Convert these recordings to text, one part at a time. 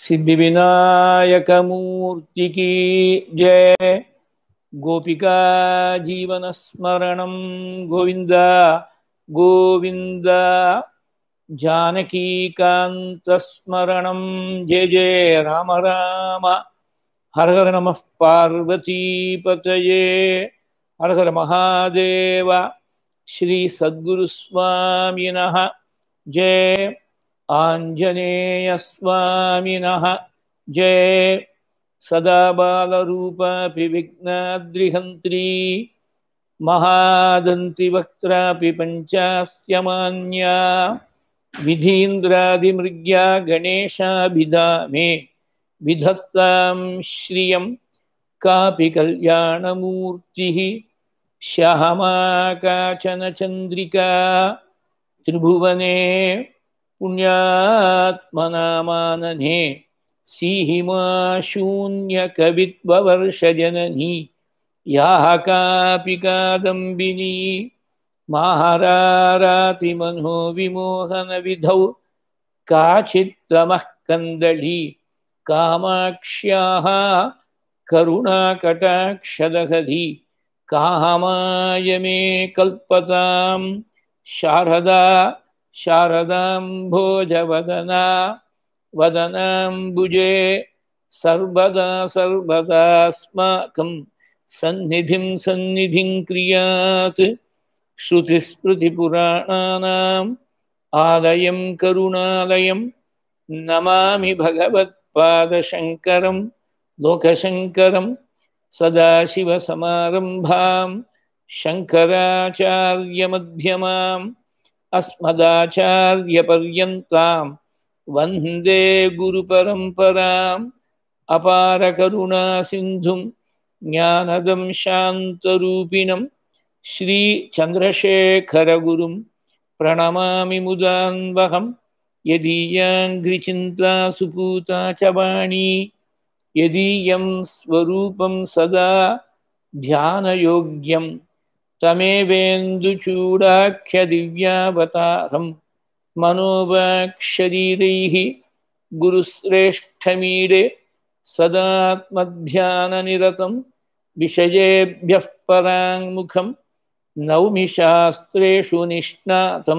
सिद्धिविनायकमूर्ति की जय गोपिका जीवनस्मरणं गोविन्द गोविन्द जानकीकान्तस्मरणं जय जय राम राम हर हर नमः पार्वतीपतये हर हर महादेव श्रीसद्गुरुस्वामिनः जय आञ्जनेयस्वामिनः जय सदा बालरूपापि विघ्नाद्रिहन्त्री महादन्तिवक्त्रापि पञ्चास्यमान्या विधीन्द्रादिमृग्या गणेशाभिधा मे विधत्तां श्रियं कापि कल्याणमूर्तिः श्यामा काचन चन्द्रिका त्रिभुवने पुण्यात्मनामानने सीहिमा शून्यकवित्ववर्षजननी याः कापि कादम्बिनी माहारारातिमनोविमोहनविधौ काचित्तमः कन्दली कामाक्ष्याः करुणाकटाक्षदहरी कामाय मे कल्पतां शारदा शारदाम्भोजवदना वदनाम्बुजे सर्वदा सर्वदास्माकं सन्निधिं सन्निधिं क्रियात् श्रुतिस्मृतिपुराणानाम् आलयं करुणालयं नमामि भगवत्पादशङ्करं लोकशङ्करं सदाशिवसमारम्भां शङ्कराचार्यमध्यमाम् अस्मदाचार्यपर्यन्तां वन्दे गुरुपरम्पराम् अपारकरुणासिन्धुं ज्ञानदं शान्तरूपिणं श्रीचन्द्रशेखरगुरुं प्रणमामि मुदान्वहं यदीयाङ्घ्रिचिन्ता सुपूता च वाणी यदीयं स्वरूपं सदा ध्यानयोग्यं तमेवेन्दुचूडाख्यदिव्यावतारं मनोवाक्शरीरैः गुरुश्रेष्ठमीडे सदात्मध्याननिरतं विषयेभ्यः पराङ्मुखं नौमि शास्त्रेषु निष्णातं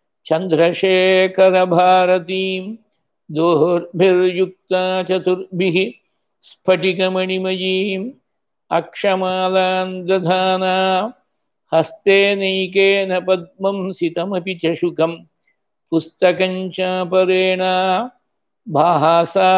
चन्द्रशेखरभारतीं दोर्भिर्युक्ता चतुर्भिः स्फटिकमणिमयीम् अक्षमालां दधाना हस्ते नैकेन पद्मं सितमपि च शुकं पुस्तकं चापरेण भासा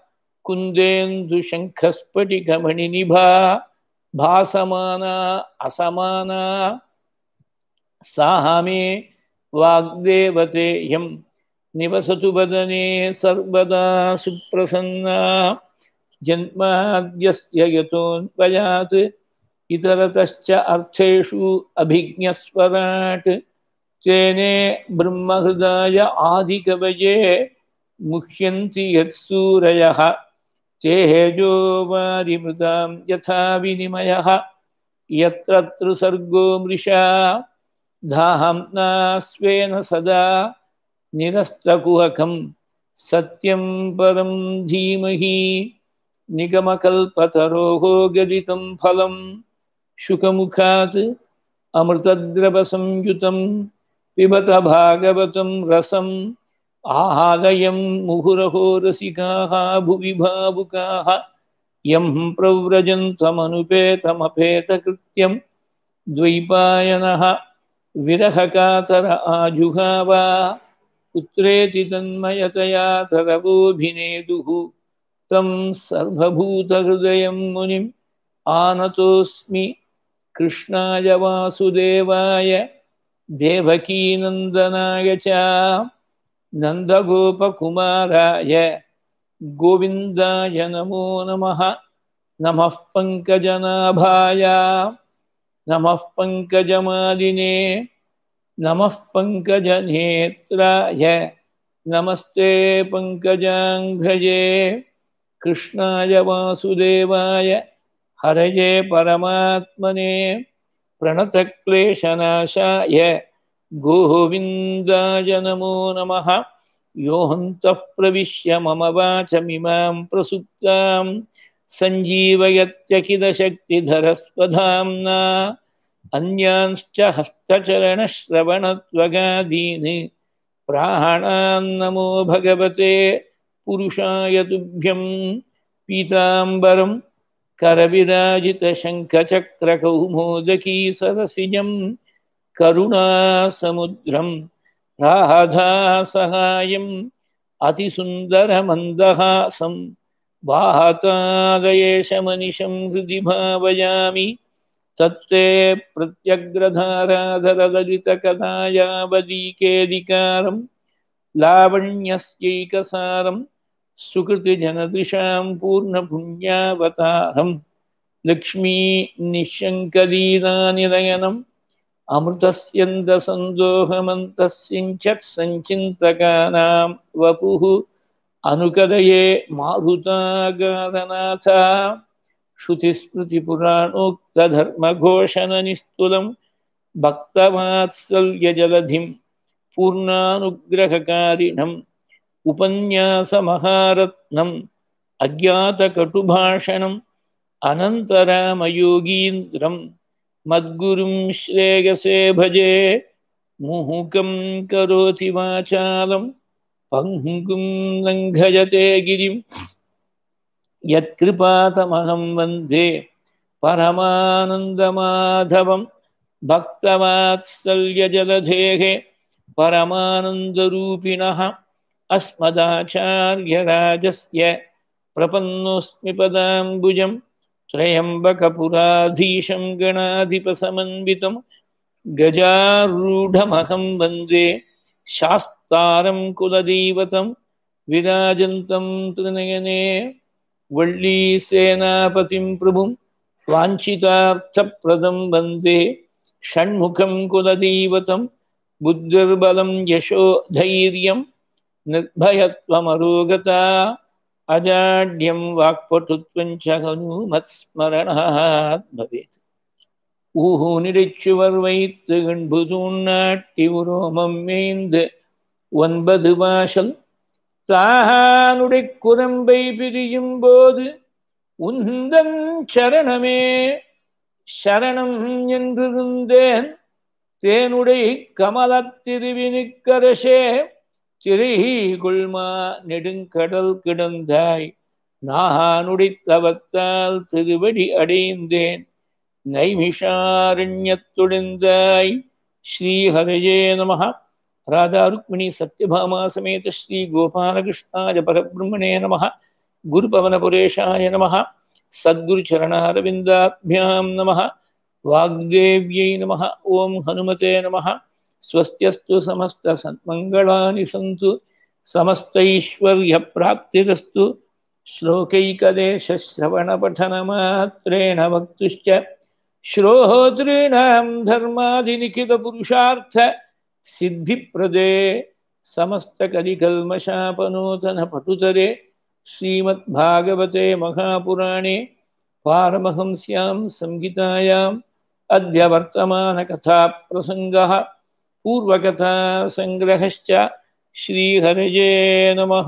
कुन्देन्दुशङ्खस्फटिकमणिनिभा भासमाना असमाना सा मे वाग्देवतेयं निवसतु वदने सर्वदा सुप्रसन्ना जन्माद्यस्य यतोऽन्वयात् इतरतश्च अर्थेषु अभिज्ञस्वराट् तेने ब्रह्महृदाय आदिकवये मुह्यन्ति यत्सूरयः तेजो वारिमृतां यथा विनिमयः यत्र त्रिसर्गो मृषा धाम्ना स्वेन सदा निरस्तकुहकं सत्यं परं धीमहि निगमकल्पतरोः गदितं फलं शुकमुखात् अमृतद्रवसंयुतं पिबत भागवतं रसम् आहालयं मुहुरहो रसिकाः भुवि भावुकाः यं प्रव्रजन्तमनुपेतमपेतकृत्यं द्वैपायनः विरहकातर आजुहाव पुत्रेति तन्मयतया तरवोऽभिनेदुः तं सर्वभूतहृदयं मुनिम् आनतोऽस्मि कृष्णाय वासुदेवाय देवकीनन्दनाय च नन्दगोपकुमाराय गोविन्दाय नमो नमः नमः पङ्कजनाभाय नमः पङ्कजमालिने नमः पङ्कजनेत्राय नमस्ते पङ्कजाङ्घ्रये कृष्णाय वासुदेवाय हरये परमात्मने प्रणतक्लेशनाशाय गोविन्दाय नमो नमः योऽन्तः प्रविश्य मम वाचमिमां प्रसुप्तां सञ्जीवयत्यखिलशक्तिधरस्वधाम्ना अन्यांश्च हस्तचरणश्रवणत्वगादीन् प्राणान्नमो भगवते पुरुषाय तुभ्यं पीताम्बरं करविराजितशङ्खचक्रकौमोदकी सरसिजं करुणासमुद्रं राधासहायम् अतिसुन्दरमन्दहासं वातादयेशमनिशं हृदि भावयामि तत्ते प्रत्यग्रधाराधरललितकथायावदीकेदिकारं लावण्यस्यैकसारं सुकृतिजनदृशां पूर्णपुण्यावतारं लक्ष्मी निःशङ्कलीलानिलयनम् अमृतस्यन्दसन्दोहमन्तस्यञ्चत् सञ्चिन्तकानां वपुः अनुकदये मारुतागारनाथ श्रुतिस्मृतिपुराणोक्तधर्मघोषणनिस्तुलं भक्तवात्सल्यजलधिं पूर्णानुग्रहकारिणम् उपन्यासमहारत्नम् अज्ञातकटुभाषणम् अनन्तरामयोगीन्द्रम् मद्गुरुं श्रेयसे भजे मुहुकं करोति वाचालं पङ्गुं लङ्घयते गिरिं यत्कृपातमहं वन्दे परमानन्दमाधवं भक्तवात्सल्यजलधेः परमानन्दरूपिणः अस्मदाचार्यराजस्य प्रपन्नोऽस्मि पदाम्बुजम् त्र्यम्बकपुराधीशं गणाधिपसमन्वितं गजारूढमहं वन्दे शास्तारं कुलदैवतं विराजन्तं त्रिनयने वल्लीसेनापतिं प्रभुं वाञ्छितार्थप्रदं वन्दे षण्मुखं कुलदैवतं बुद्धिर्बलं यशो धैर्यं निर्भयत्वमरोगता अजाड्यं वाक्पटुत्वं च हनुमत्स्मरणात् भवेत् ஊனிடைச்சுவர் வைத்து கண்புதூன் நாட்டி உரோமம் மேய்ந்து ஒன்பது வாசல் தானுடை குரம்பை பிரியும் போது உந்தன் சரணமே சரணம் என்றிருந்தேன் தேனுடை கமலத்திருவினுக்கரசே திரைகுள்மா நெடுங்கடல் கிடந்தாய் நானுடை தவத்தால் திருவடி அடைந்தேன் நைமிஷாரண்யத்துடைந்தாய் ஸ்ரீஹரயே நம ராதா ருக்மிணி சத்யபாமா சமேத ஸ்ரீ கோபாலகிருஷ்ணாய பரபிரம்மணே நம குருபவனபுரேஷாய நம சத்குருச்சரணாரவிந்தாभ्यां நம वाग्देव्यै नमः ॐ हनुमते नमः स्वस्त्यस्तु समस्तसन्मङ्गलानि सन्तु समस्तैश्वर्यप्राप्तिरस्तु श्लोकैकदेशश्रवणपठनमात्रेण वक्तुश्च श्रोतॄणां धर्मादिनिखिलपुरुषार्थ सिद्धिप्रदे समस्तकलिकल्मषापनूतनपटुतरे श्रीमद्भागवते महापुराणे पारमहंस्यां संहितायाम् अद्य वर्तमानकथाप्रसङ्गः पूर्वकथासङ्ग्रहश्च श्रीहरये नमः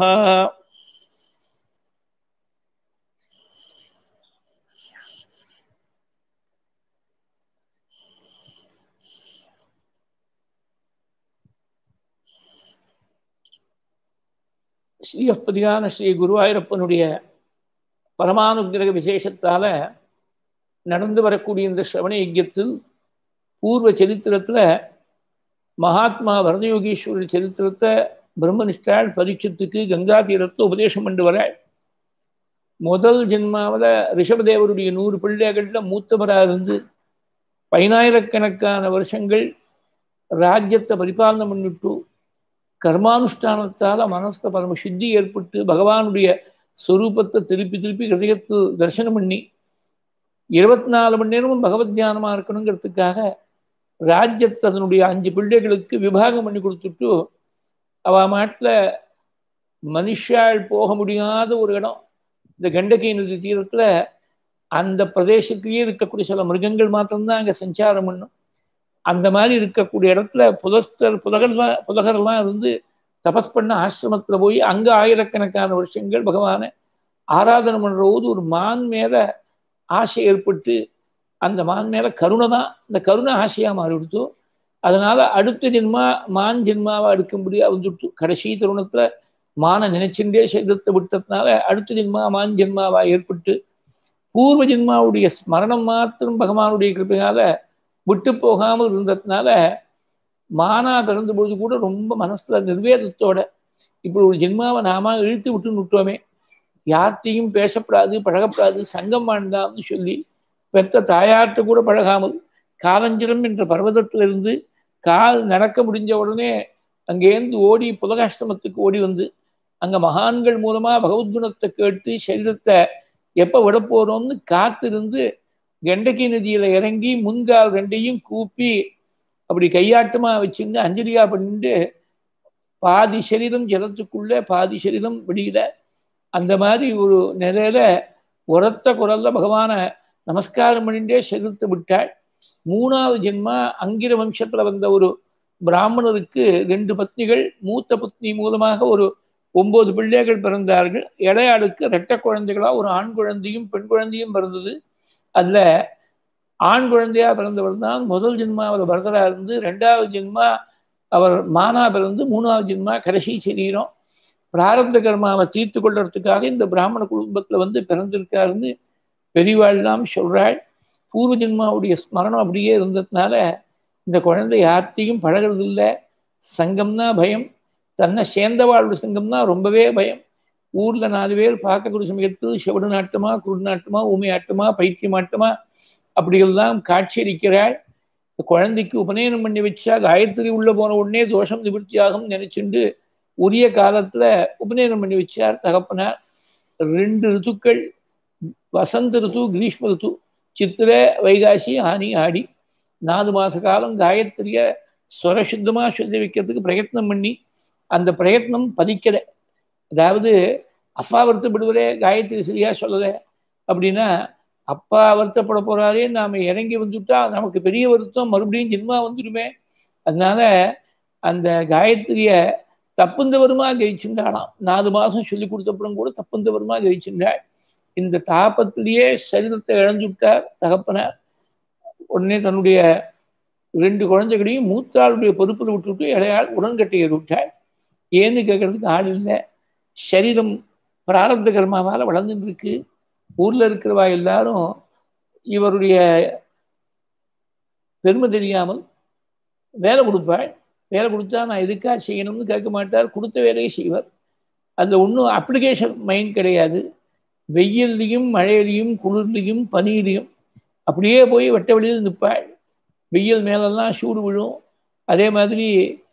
ஸ்ரீயப்பதியான ஸ்ரீ குருவாயூரப்பனுடைய பரமானுகிரக விசேஷத்தால் நடந்து வரக்கூடிய இந்த சிரவண யஜ்யத்தில் பூர்வ சரித்திரத்தில் மகாத்மா வரதயோகீஸ்வரர் சரித்திரத்தை பிரம்மனிஷ்டாள் பரீட்சத்துக்கு கங்கா தீரத்தில் உபதேசம் பண்ணி வர முதல் ஜென்மாவில் ரிஷபதேவருடைய நூறு பிள்ளைகளில் மூத்தவராக இருந்து பதினாயிரக்கணக்கான வருஷங்கள் ராஜ்யத்தை பரிபாலனை பண்ணிட்டு கர்மானுஷ்டானத்தால் மனசில் பரம சுத்தி ஏற்பட்டு பகவானுடைய ஸ்வரூபத்தை திருப்பி திருப்பி ஹிருதயத்தில் தரிசனம் பண்ணி இருபத்தி நாலு மணி நேரமும் பகவத் தியானமாக இருக்கணுங்கிறதுக்காக ராஜ்யத்தை அதனுடைய அஞ்சு பிள்ளைகளுக்கு விபாகம் பண்ணி கொடுத்துட்டு அவ மாட்டில் மனுஷாள் போக முடியாத ஒரு இடம் இந்த கண்டகை நதி தீரத்தில் அந்த பிரதேசத்திலேயே இருக்கக்கூடிய சில மிருகங்கள் மாத்திரம்தான் அங்கே சஞ்சாரம் பண்ணும் அந்த மாதிரி இருக்கக்கூடிய இடத்துல புலஸ்தர் புலகர்லாம் புலகர்லாம் இருந்து தபஸ் பண்ண ஆசிரமத்தில் போய் அங்கே ஆயிரக்கணக்கான வருஷங்கள் பகவானை ஆராதனை பண்ணுற போது ஒரு மான் மேலே ஆசை ஏற்பட்டு அந்த மான் மேலே கருணை தான் இந்த கருணை ஆசையாக மாறிவிடுத்து அதனால அடுத்த ஜென்மா மான் ஜென்மாவை எடுக்கும்படியாக வந்துட்டு கடைசி தருணத்தில் மான நினைச்சுட்டே சரீரத்தை விட்டதுனால அடுத்த ஜென்மா மான் ஜென்மாவா ஏற்பட்டு பூர்வ ஜென்மாவுடைய ஸ்மரணம் மாத்திரம் பகவானுடைய கிருப்பையால விட்டு போகாமல் இருந்ததுனால மானா பிறந்த பொழுது கூட ரொம்ப மனசுல நிர்வேதத்தோட இப்படி ஒரு ஜென்மாவை நாம இழுத்து விட்டு விட்டோமே யார்கிட்டையும் பேசப்படாது பழகப்படாது சங்கம் வேண்டாம்னு சொல்லி பெத்த தாயார்கிட்ட கூட பழகாமல் காலஞ்சலம் என்ற பர்வதத்திலிருந்து கால் நடக்க முடிஞ்ச உடனே அங்கேருந்து ஓடி புலகாஷ்டமத்துக்கு ஓடி வந்து அங்கே மகான்கள் மூலமாக பகவத்குணத்தை கேட்டு சரீரத்தை எப்போ விட போகிறோம்னு காத்திருந்து கண்டகி நதியில் இறங்கி முன்கால் ரெண்டையும் கூப்பி அப்படி கையாட்டமாக வச்சுருந்து அஞ்சலியா பண்ணிட்டு பாதி சரீரம் ஜலத்துக்குள்ள பாதி சரீரம் வெளியில அந்த மாதிரி ஒரு நிலையில உரத்த குரல்ல பகவானை நமஸ்காரம் பண்ணிட்டே சரீரத்தை விட்டாள் மூணாவது ஜென்மா அங்கிர வம்சத்தில் வந்த ஒரு பிராமணருக்கு ரெண்டு பத்னிகள் மூத்த பத்னி மூலமாக ஒரு ஒன்பது பிள்ளைகள் பிறந்தார்கள் இளையாளுக்கு ரெட்ட குழந்தைகளா ஒரு ஆண் குழந்தையும் பெண் குழந்தையும் பிறந்தது அதுல ஆண் குழந்தையா பிறந்தவர் தான் முதல் ஜென்மா அவர் பரதரா இருந்து ரெண்டாவது ஜென்மா அவர் மானா பிறந்து மூணாவது ஜென்மா கடைசி சரீரம் பிராரப்த கர்மாவை தீர்த்து கொள்றதுக்காக இந்த பிராமண குடும்பத்துல வந்து பிறந்திருக்காருன்னு பெரியவாள்லாம் சொல்றாள் பூர்வ ஜென்மாவுடைய ஸ்மரணம் அப்படியே இருந்ததுனால இந்த குழந்தை யார்கிட்டையும் பழகிறது இல்லை சங்கம்னா பயம் தன்னை சேர்ந்தவாளுடைய சங்கம்னா ரொம்பவே பயம் ஊர்ல நாலு பேர் பார்க்கக்கூடிய சமயத்தில் செவடு நாட்டமா குருடு நாட்டமா ஊமை ஆட்டமா பைத்தியமாட்டமா அப்படியெல்லாம் காட்சியளிக்கிறாள் இந்த குழந்தைக்கு உபநயனம் பண்ணி வச்சா காயத்ரி உள்ள போன உடனே தோஷம் நிவர்த்தியாகும் நினைச்சுண்டு உரிய காலத்துல உபநயனம் பண்ணி வச்சார் தகப்பனார் ரெண்டு ரித்துக்கள் வசந்த ரித்து கிரீஷ்ம ரித்து சித்திர வைகாசி ஆனி ஆடி நாலு மாச காலம் காயத்ரிய ஸ்வரசுத்தமா சொல்லி வைக்கிறதுக்கு பிரயத்னம் பண்ணி அந்த பிரயத்னம் பலிக்கலை அதாவது அப்பா வருத்தப்படுவரே காயத்ரி சரியா சொல்லலை அப்படின்னா அப்பா வருத்தப்பட போறாரே நாம இறங்கி வந்துட்டா நமக்கு பெரிய வருத்தம் மறுபடியும் ஜென்மா வந்துடுமே அதனால அந்த காயத்ரிய தப்புந்தவருமா கழிச்சுண்டாளாம் நாலு மாசம் சொல்லி கொடுத்தப்புறம் கூட தப்புந்தவருமா கழிச்சுண்டாள் இந்த தாபத்திலேயே சரீரத்தை இழந்துவிட்டார் தகப்பனார் உடனே தன்னுடைய ரெண்டு குழந்தைகளையும் மூத்தாளுடைய பொறுப்பில் விட்டுவிட்டு இளையாள் உடன்கட்டையை விட்டாள் ஏன்னு கேட்கறதுக்கு ஆள் இல்லை சரீரம் பிராரப்த கர்மாவால் வளர்ந்துட்டு இருக்கு ஊர்ல இருக்கிறவா எல்லாரும் இவருடைய பெருமை தெரியாமல் வேலை கொடுப்பாள் வேலை கொடுத்தா நான் எதுக்காக செய்யணும்னு கேட்க மாட்டார் கொடுத்த வேலையை செய்வார் அதில் ஒன்றும் அப்ளிகேஷன் மைண்ட் கிடையாது வெயில்லையும் மழையிலையும் குளிர்லையும் பனியிலையும் அப்படியே போய் வெட்ட வெளியில் நிற்பாள் வெயில் மேலெல்லாம் சூடு விழும் அதே மாதிரி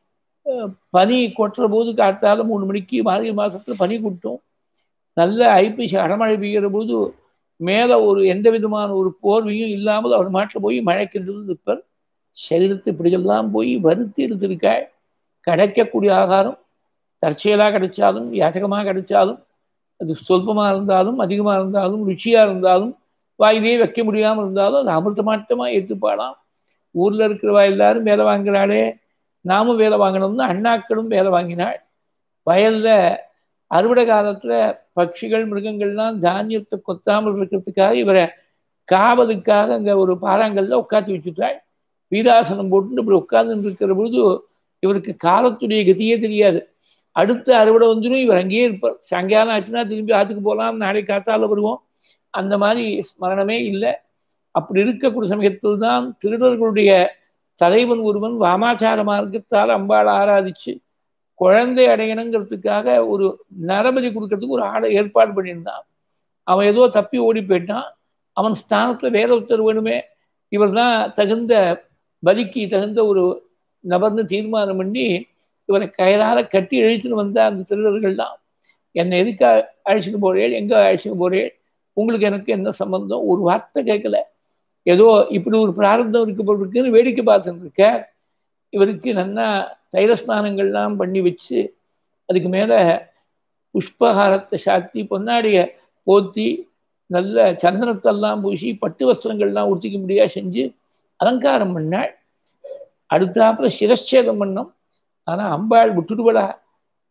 பனி கொட்டுற போது காத்தால மூணு மணிக்கு மார்கழி மாதத்தில் பனி கொட்டும் நல்ல ஐப்பசி அடமழை பெய்கிற போது மேலே ஒரு எந்த விதமான ஒரு போர்வையும் இல்லாமல் அவர் மாட்டில் போய் மழைக்கின்றது நிற்பர் சரீரத்தை இப்படியெல்லாம் போய் வருத்தி எடுத்திருக்காள் கிடைக்கக்கூடிய ஆகாரம் தற்செயலாக கிடைச்சாலும் யாசகமாக கிடைச்சாலும் அது சொல்பமாக இருந்தாலும் அதிகமாக இருந்தாலும் ருச்சியாக இருந்தாலும் வாயிலே வைக்க முடியாமல் இருந்தாலும் அது அமிர்தமாட்டமாக ஏற்றுப்பாடாம் ஊரில் இருக்கிறவா எல்லாரும் வேலை வாங்குறாளே நாமும் வேலை வாங்கணும்னு அண்ணாக்களும் வேலை வாங்கினாள் வயலில் அறுவடை காலத்தில் பட்சிகள் மிருகங்கள்லாம் தானியத்தை கொத்தாமல் இருக்கிறதுக்காக இவரை காவலுக்காக அங்கே ஒரு பாறாங்கல்ல உட்காந்து வச்சுட்டாள் வீராசனம் போட்டு இப்படி உட்கார்ந்து இருக்கிற பொழுது இவருக்கு காலத்துடைய கதியே தெரியாது அடுத்த அறுவடை வந்துடும் இவர் அங்கேயே இருப்பார் சாயங்காலம் ஆச்சுன்னா திரும்பி ஆற்றுக்கு போகலாம் நாளைக்கு காத்தால வருவோம் அந்த மாதிரி ஸ்மரணமே இல்லை அப்படி இருக்கக்கூடிய சமயத்தில் தான் திருடர்களுடைய தலைவன் ஒருவன் வாமாச்சார மார்க்கத்தால் அம்பாளை ஆராதிச்சு குழந்தை அடையணுங்கிறதுக்காக ஒரு நரபலி கொடுக்கறதுக்கு ஒரு ஆடை ஏற்பாடு பண்ணியிருந்தான் அவன் ஏதோ தப்பி ஓடி போயிட்டான் அவன் ஸ்தானத்தில் வேற ஒருத்தர் வேணுமே இவர் தான் தகுந்த பலிக்கு தகுந்த ஒரு நபர்னு தீர்மானம் பண்ணி இவரை கயலால் கட்டி இழுத்துன்னு வந்த அந்த திருடர்கள் தான் என்னை எதுக்கு அழைச்சிட்டு போறேன் எங்கே அழைச்சிட்டு போறேன் உங்களுக்கு எனக்கு என்ன சம்பந்தம் ஒரு வார்த்தை கேட்கல ஏதோ இப்படி ஒரு பிராரப்தம் இருக்கு போல் இருக்குன்னு வேடிக்கை பார்த்துட்டு இருக்க இவருக்கு நல்லா தைலஸ்நானங்கள்லாம் பண்ணி வச்சு அதுக்கு மேலே புஷ்பகாரத்தை சாத்தி பொன்னாடிய போத்தி நல்ல சந்தனத்தெல்லாம் பூசி பட்டு வஸ்திரங்கள்லாம் உடுத்திக்க முடியா செஞ்சு அலங்காரம் பண்ணாள் அடுத்தாப்புல சிரச்சேதம் பண்ணோம் ஆனால் அம்பாள் விட்டுடுவடா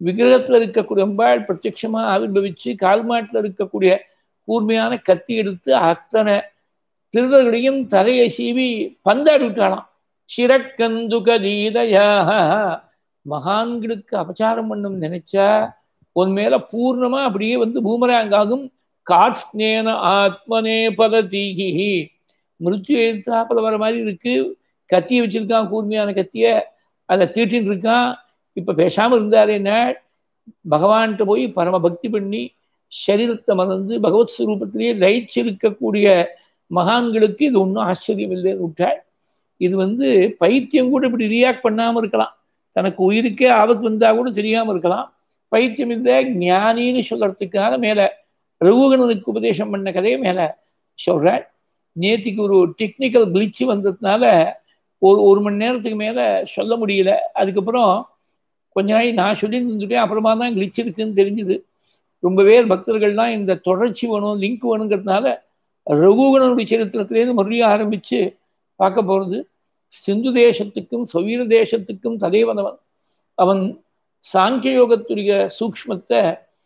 விக்கிரகத்தில் இருக்கக்கூடிய அம்பாள் பிரத்யட்சமாக ஆவிர்வவிச்சு கால் மாட்டில் இருக்கக்கூடிய கூர்மையான கத்தி எடுத்து அத்தனை திருடர்களையும் தலையை சீவி பந்தாடி விட்டாலாம் சிறக்கந்துக கீதையாக மகான்களுக்கு அபச்சாரம் பண்ணும் நினைச்சா உன் மேல பூர்ணமா அப்படியே வந்து பூமராங்காகும் காட்ஸ்னேன ஆத்மனே பல தீகி மிருத்யு எழுத்தாப்பில் வர மாதிரி இருக்கு கத்தியை வச்சிருக்கான் கூர்மையான கத்திய அதை தீட்டின்னு இருக்கான் இப்ப பேசாம இருந்தாரே என்ன பகவான்கிட்ட போய் பரம பக்தி பண்ணி சரீரத்தை மறந்து பகவத் ஸ்வரூபத்திலேயே லயிச்சிருக்கக்கூடிய மகான்களுக்கு இது ஒன்றும் ஆச்சரியம் இல்லைன்னு விட்டாள் இது வந்து பைத்தியம் கூட இப்படி ரியாக்ட் பண்ணாமல் இருக்கலாம் தனக்கு உயிருக்கே ஆபத்து வந்தால் கூட தெரியாமல் இருக்கலாம் பைத்தியம் இல்லை ஞானின்னு சொல்கிறதுக்காக மேலே ரகுகணனுக்கு உபதேசம் பண்ண கதையை மேலே சொல்கிறாள் நேற்றுக்கு ஒரு டெக்னிக்கல் கிளிச்சு வந்ததுனால ஒரு ஒரு மணி நேரத்துக்கு மேலே சொல்ல முடியல அதுக்கப்புறம் கொஞ்ச நாள் நான் சொல்லி இருந்துட்டேன் அப்புறமா தான் கிளிச் இருக்குன்னு தெரிஞ்சுது ரொம்ப பேர் பக்தர்கள்லாம் இந்த தொடர்ச்சி வேணும் லிங்க் வேணுங்கிறதுனால ரகுகணனுடைய சரித்திரத்திலேருந்து மறுபடியும் ஆரம்பித்து பார்க்க போகிறது சிந்து தேசத்துக்கும் சவீர தேசத்துக்கும் தலைவனவன் அவன் சாங்கிய யோகத்துடைய சூக்மத்தை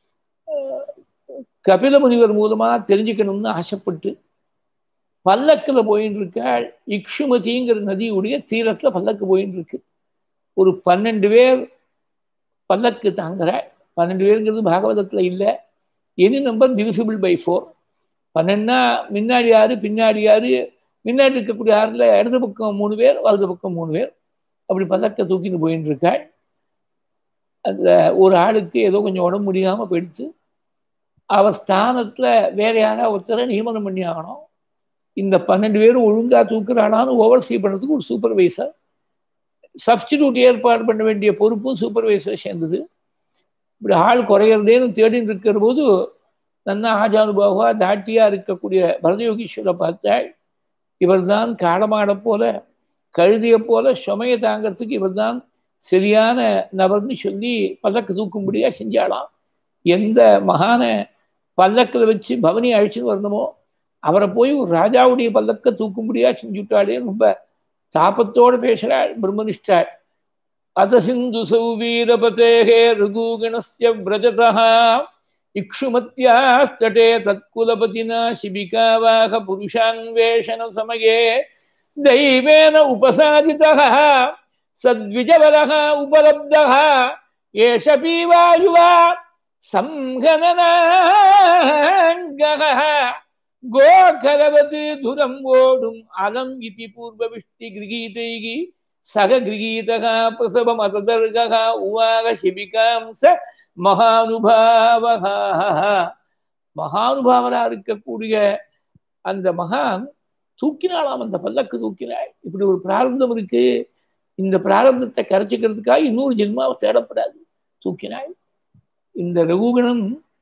கபில முனிவர் மூலமாக தெரிஞ்சுக்கணும்னு ஆசைப்பட்டு பல்லக்கில் போயின்னு இருக்காள் இக்ஷுமதிங்கிற நதியுடைய தீரத்தில் பல்லக்கு போயின்னு இருக்கு ஒரு பன்னெண்டு பேர் பல்லக்கு தாங்குறாள் பன்னெண்டு பேருங்கிறது பாகவதத்தில் இல்லை any number divisible by four பன்னெண்டுனா முன்னாடி யாரு பின்னாடி யாரு முன்னாடி இருக்கக்கூடிய ஆறில் இடது பக்கம் மூணு பேர் வலது பக்கம் மூணு பேர் அப்படி பதக்க தூக்கிட்டு போயின்னு இருக்காள் அந்த ஒரு ஆளுக்கு ஏதோ கொஞ்சம் உடம்பு முடியாமல் போயிடுச்சு அவர் ஸ்தானத்தில் வேற யாராவது ஒருத்தரை நியமனம் பண்ணி ஆகணும் இந்த பன்னெண்டு பேரும் ஒழுங்காக தூக்குறானான்னு ஓவர் சீ பண்ணுறதுக்கு ஒரு சூப்பர்வைசர் சப்ஸ்டிடியூட் ஏற்பாடு பண்ண வேண்டிய பொறுப்பும் சூப்பர்வைசர் சேர்ந்தது இப்படி ஆள் குறையிறதேன்னு தேடின்னு இருக்கிற போது நன்னா ஆஜானுபாவா தாட்டியாக இருக்கக்கூடிய பரதயோகீஸ்வரை பார்த்தாள் இவர்தான் காடமாடை போல கழுதியை போல சுமையை தாங்கிறதுக்கு இவர்தான் சரியான நபர்னு சொல்லி பல்லக்கு தூக்கும்படியாக செஞ்சாலாம் எந்த மகான பல்லக்கில் வச்சு பவனி அழிச்சுன்னு வரணுமோ அவரை போய் ஒரு ராஜாவுடைய பல்லக்க தூக்கும்படியாக செஞ்சுட்டாளே ரொம்ப தாபத்தோடு பேசுகிறாள் பிரம்மனிஷ்டாள் அத சிந்து சௌவீரபதேகே ருகூகணஸ்ய விரஜதா இக்ஷுமத்யாஸ்தடே தற்குலபதினா சிபிகாவாக புருஷான்வேஷண சமயே दैवेन उपसादितः सद्विजबलः उपलब्धः एष पीवायुवा संघननाङ्गः गोखरवत् धुरम् वोढुम् अलम् इति पूर्वविष्टिगृहीतैः सह गृहीतः प्रसवमतदर्गः उवाग शिबिकां स மகானுபாவக மகானுபாவரா இருக்கக்கூடிய அந்த மகான் தூக்கினாலாம் அந்த பல்லக்கு தூக்கினாள் இப்படி ஒரு பிராரப்தம் இருக்கு இந்த பிராரப்தத்தை கரைச்சிக்கிறதுக்காக இன்னொரு ஜென்மாவை தேடப்படாது தூக்கினாள் இந்த ரகுகணன்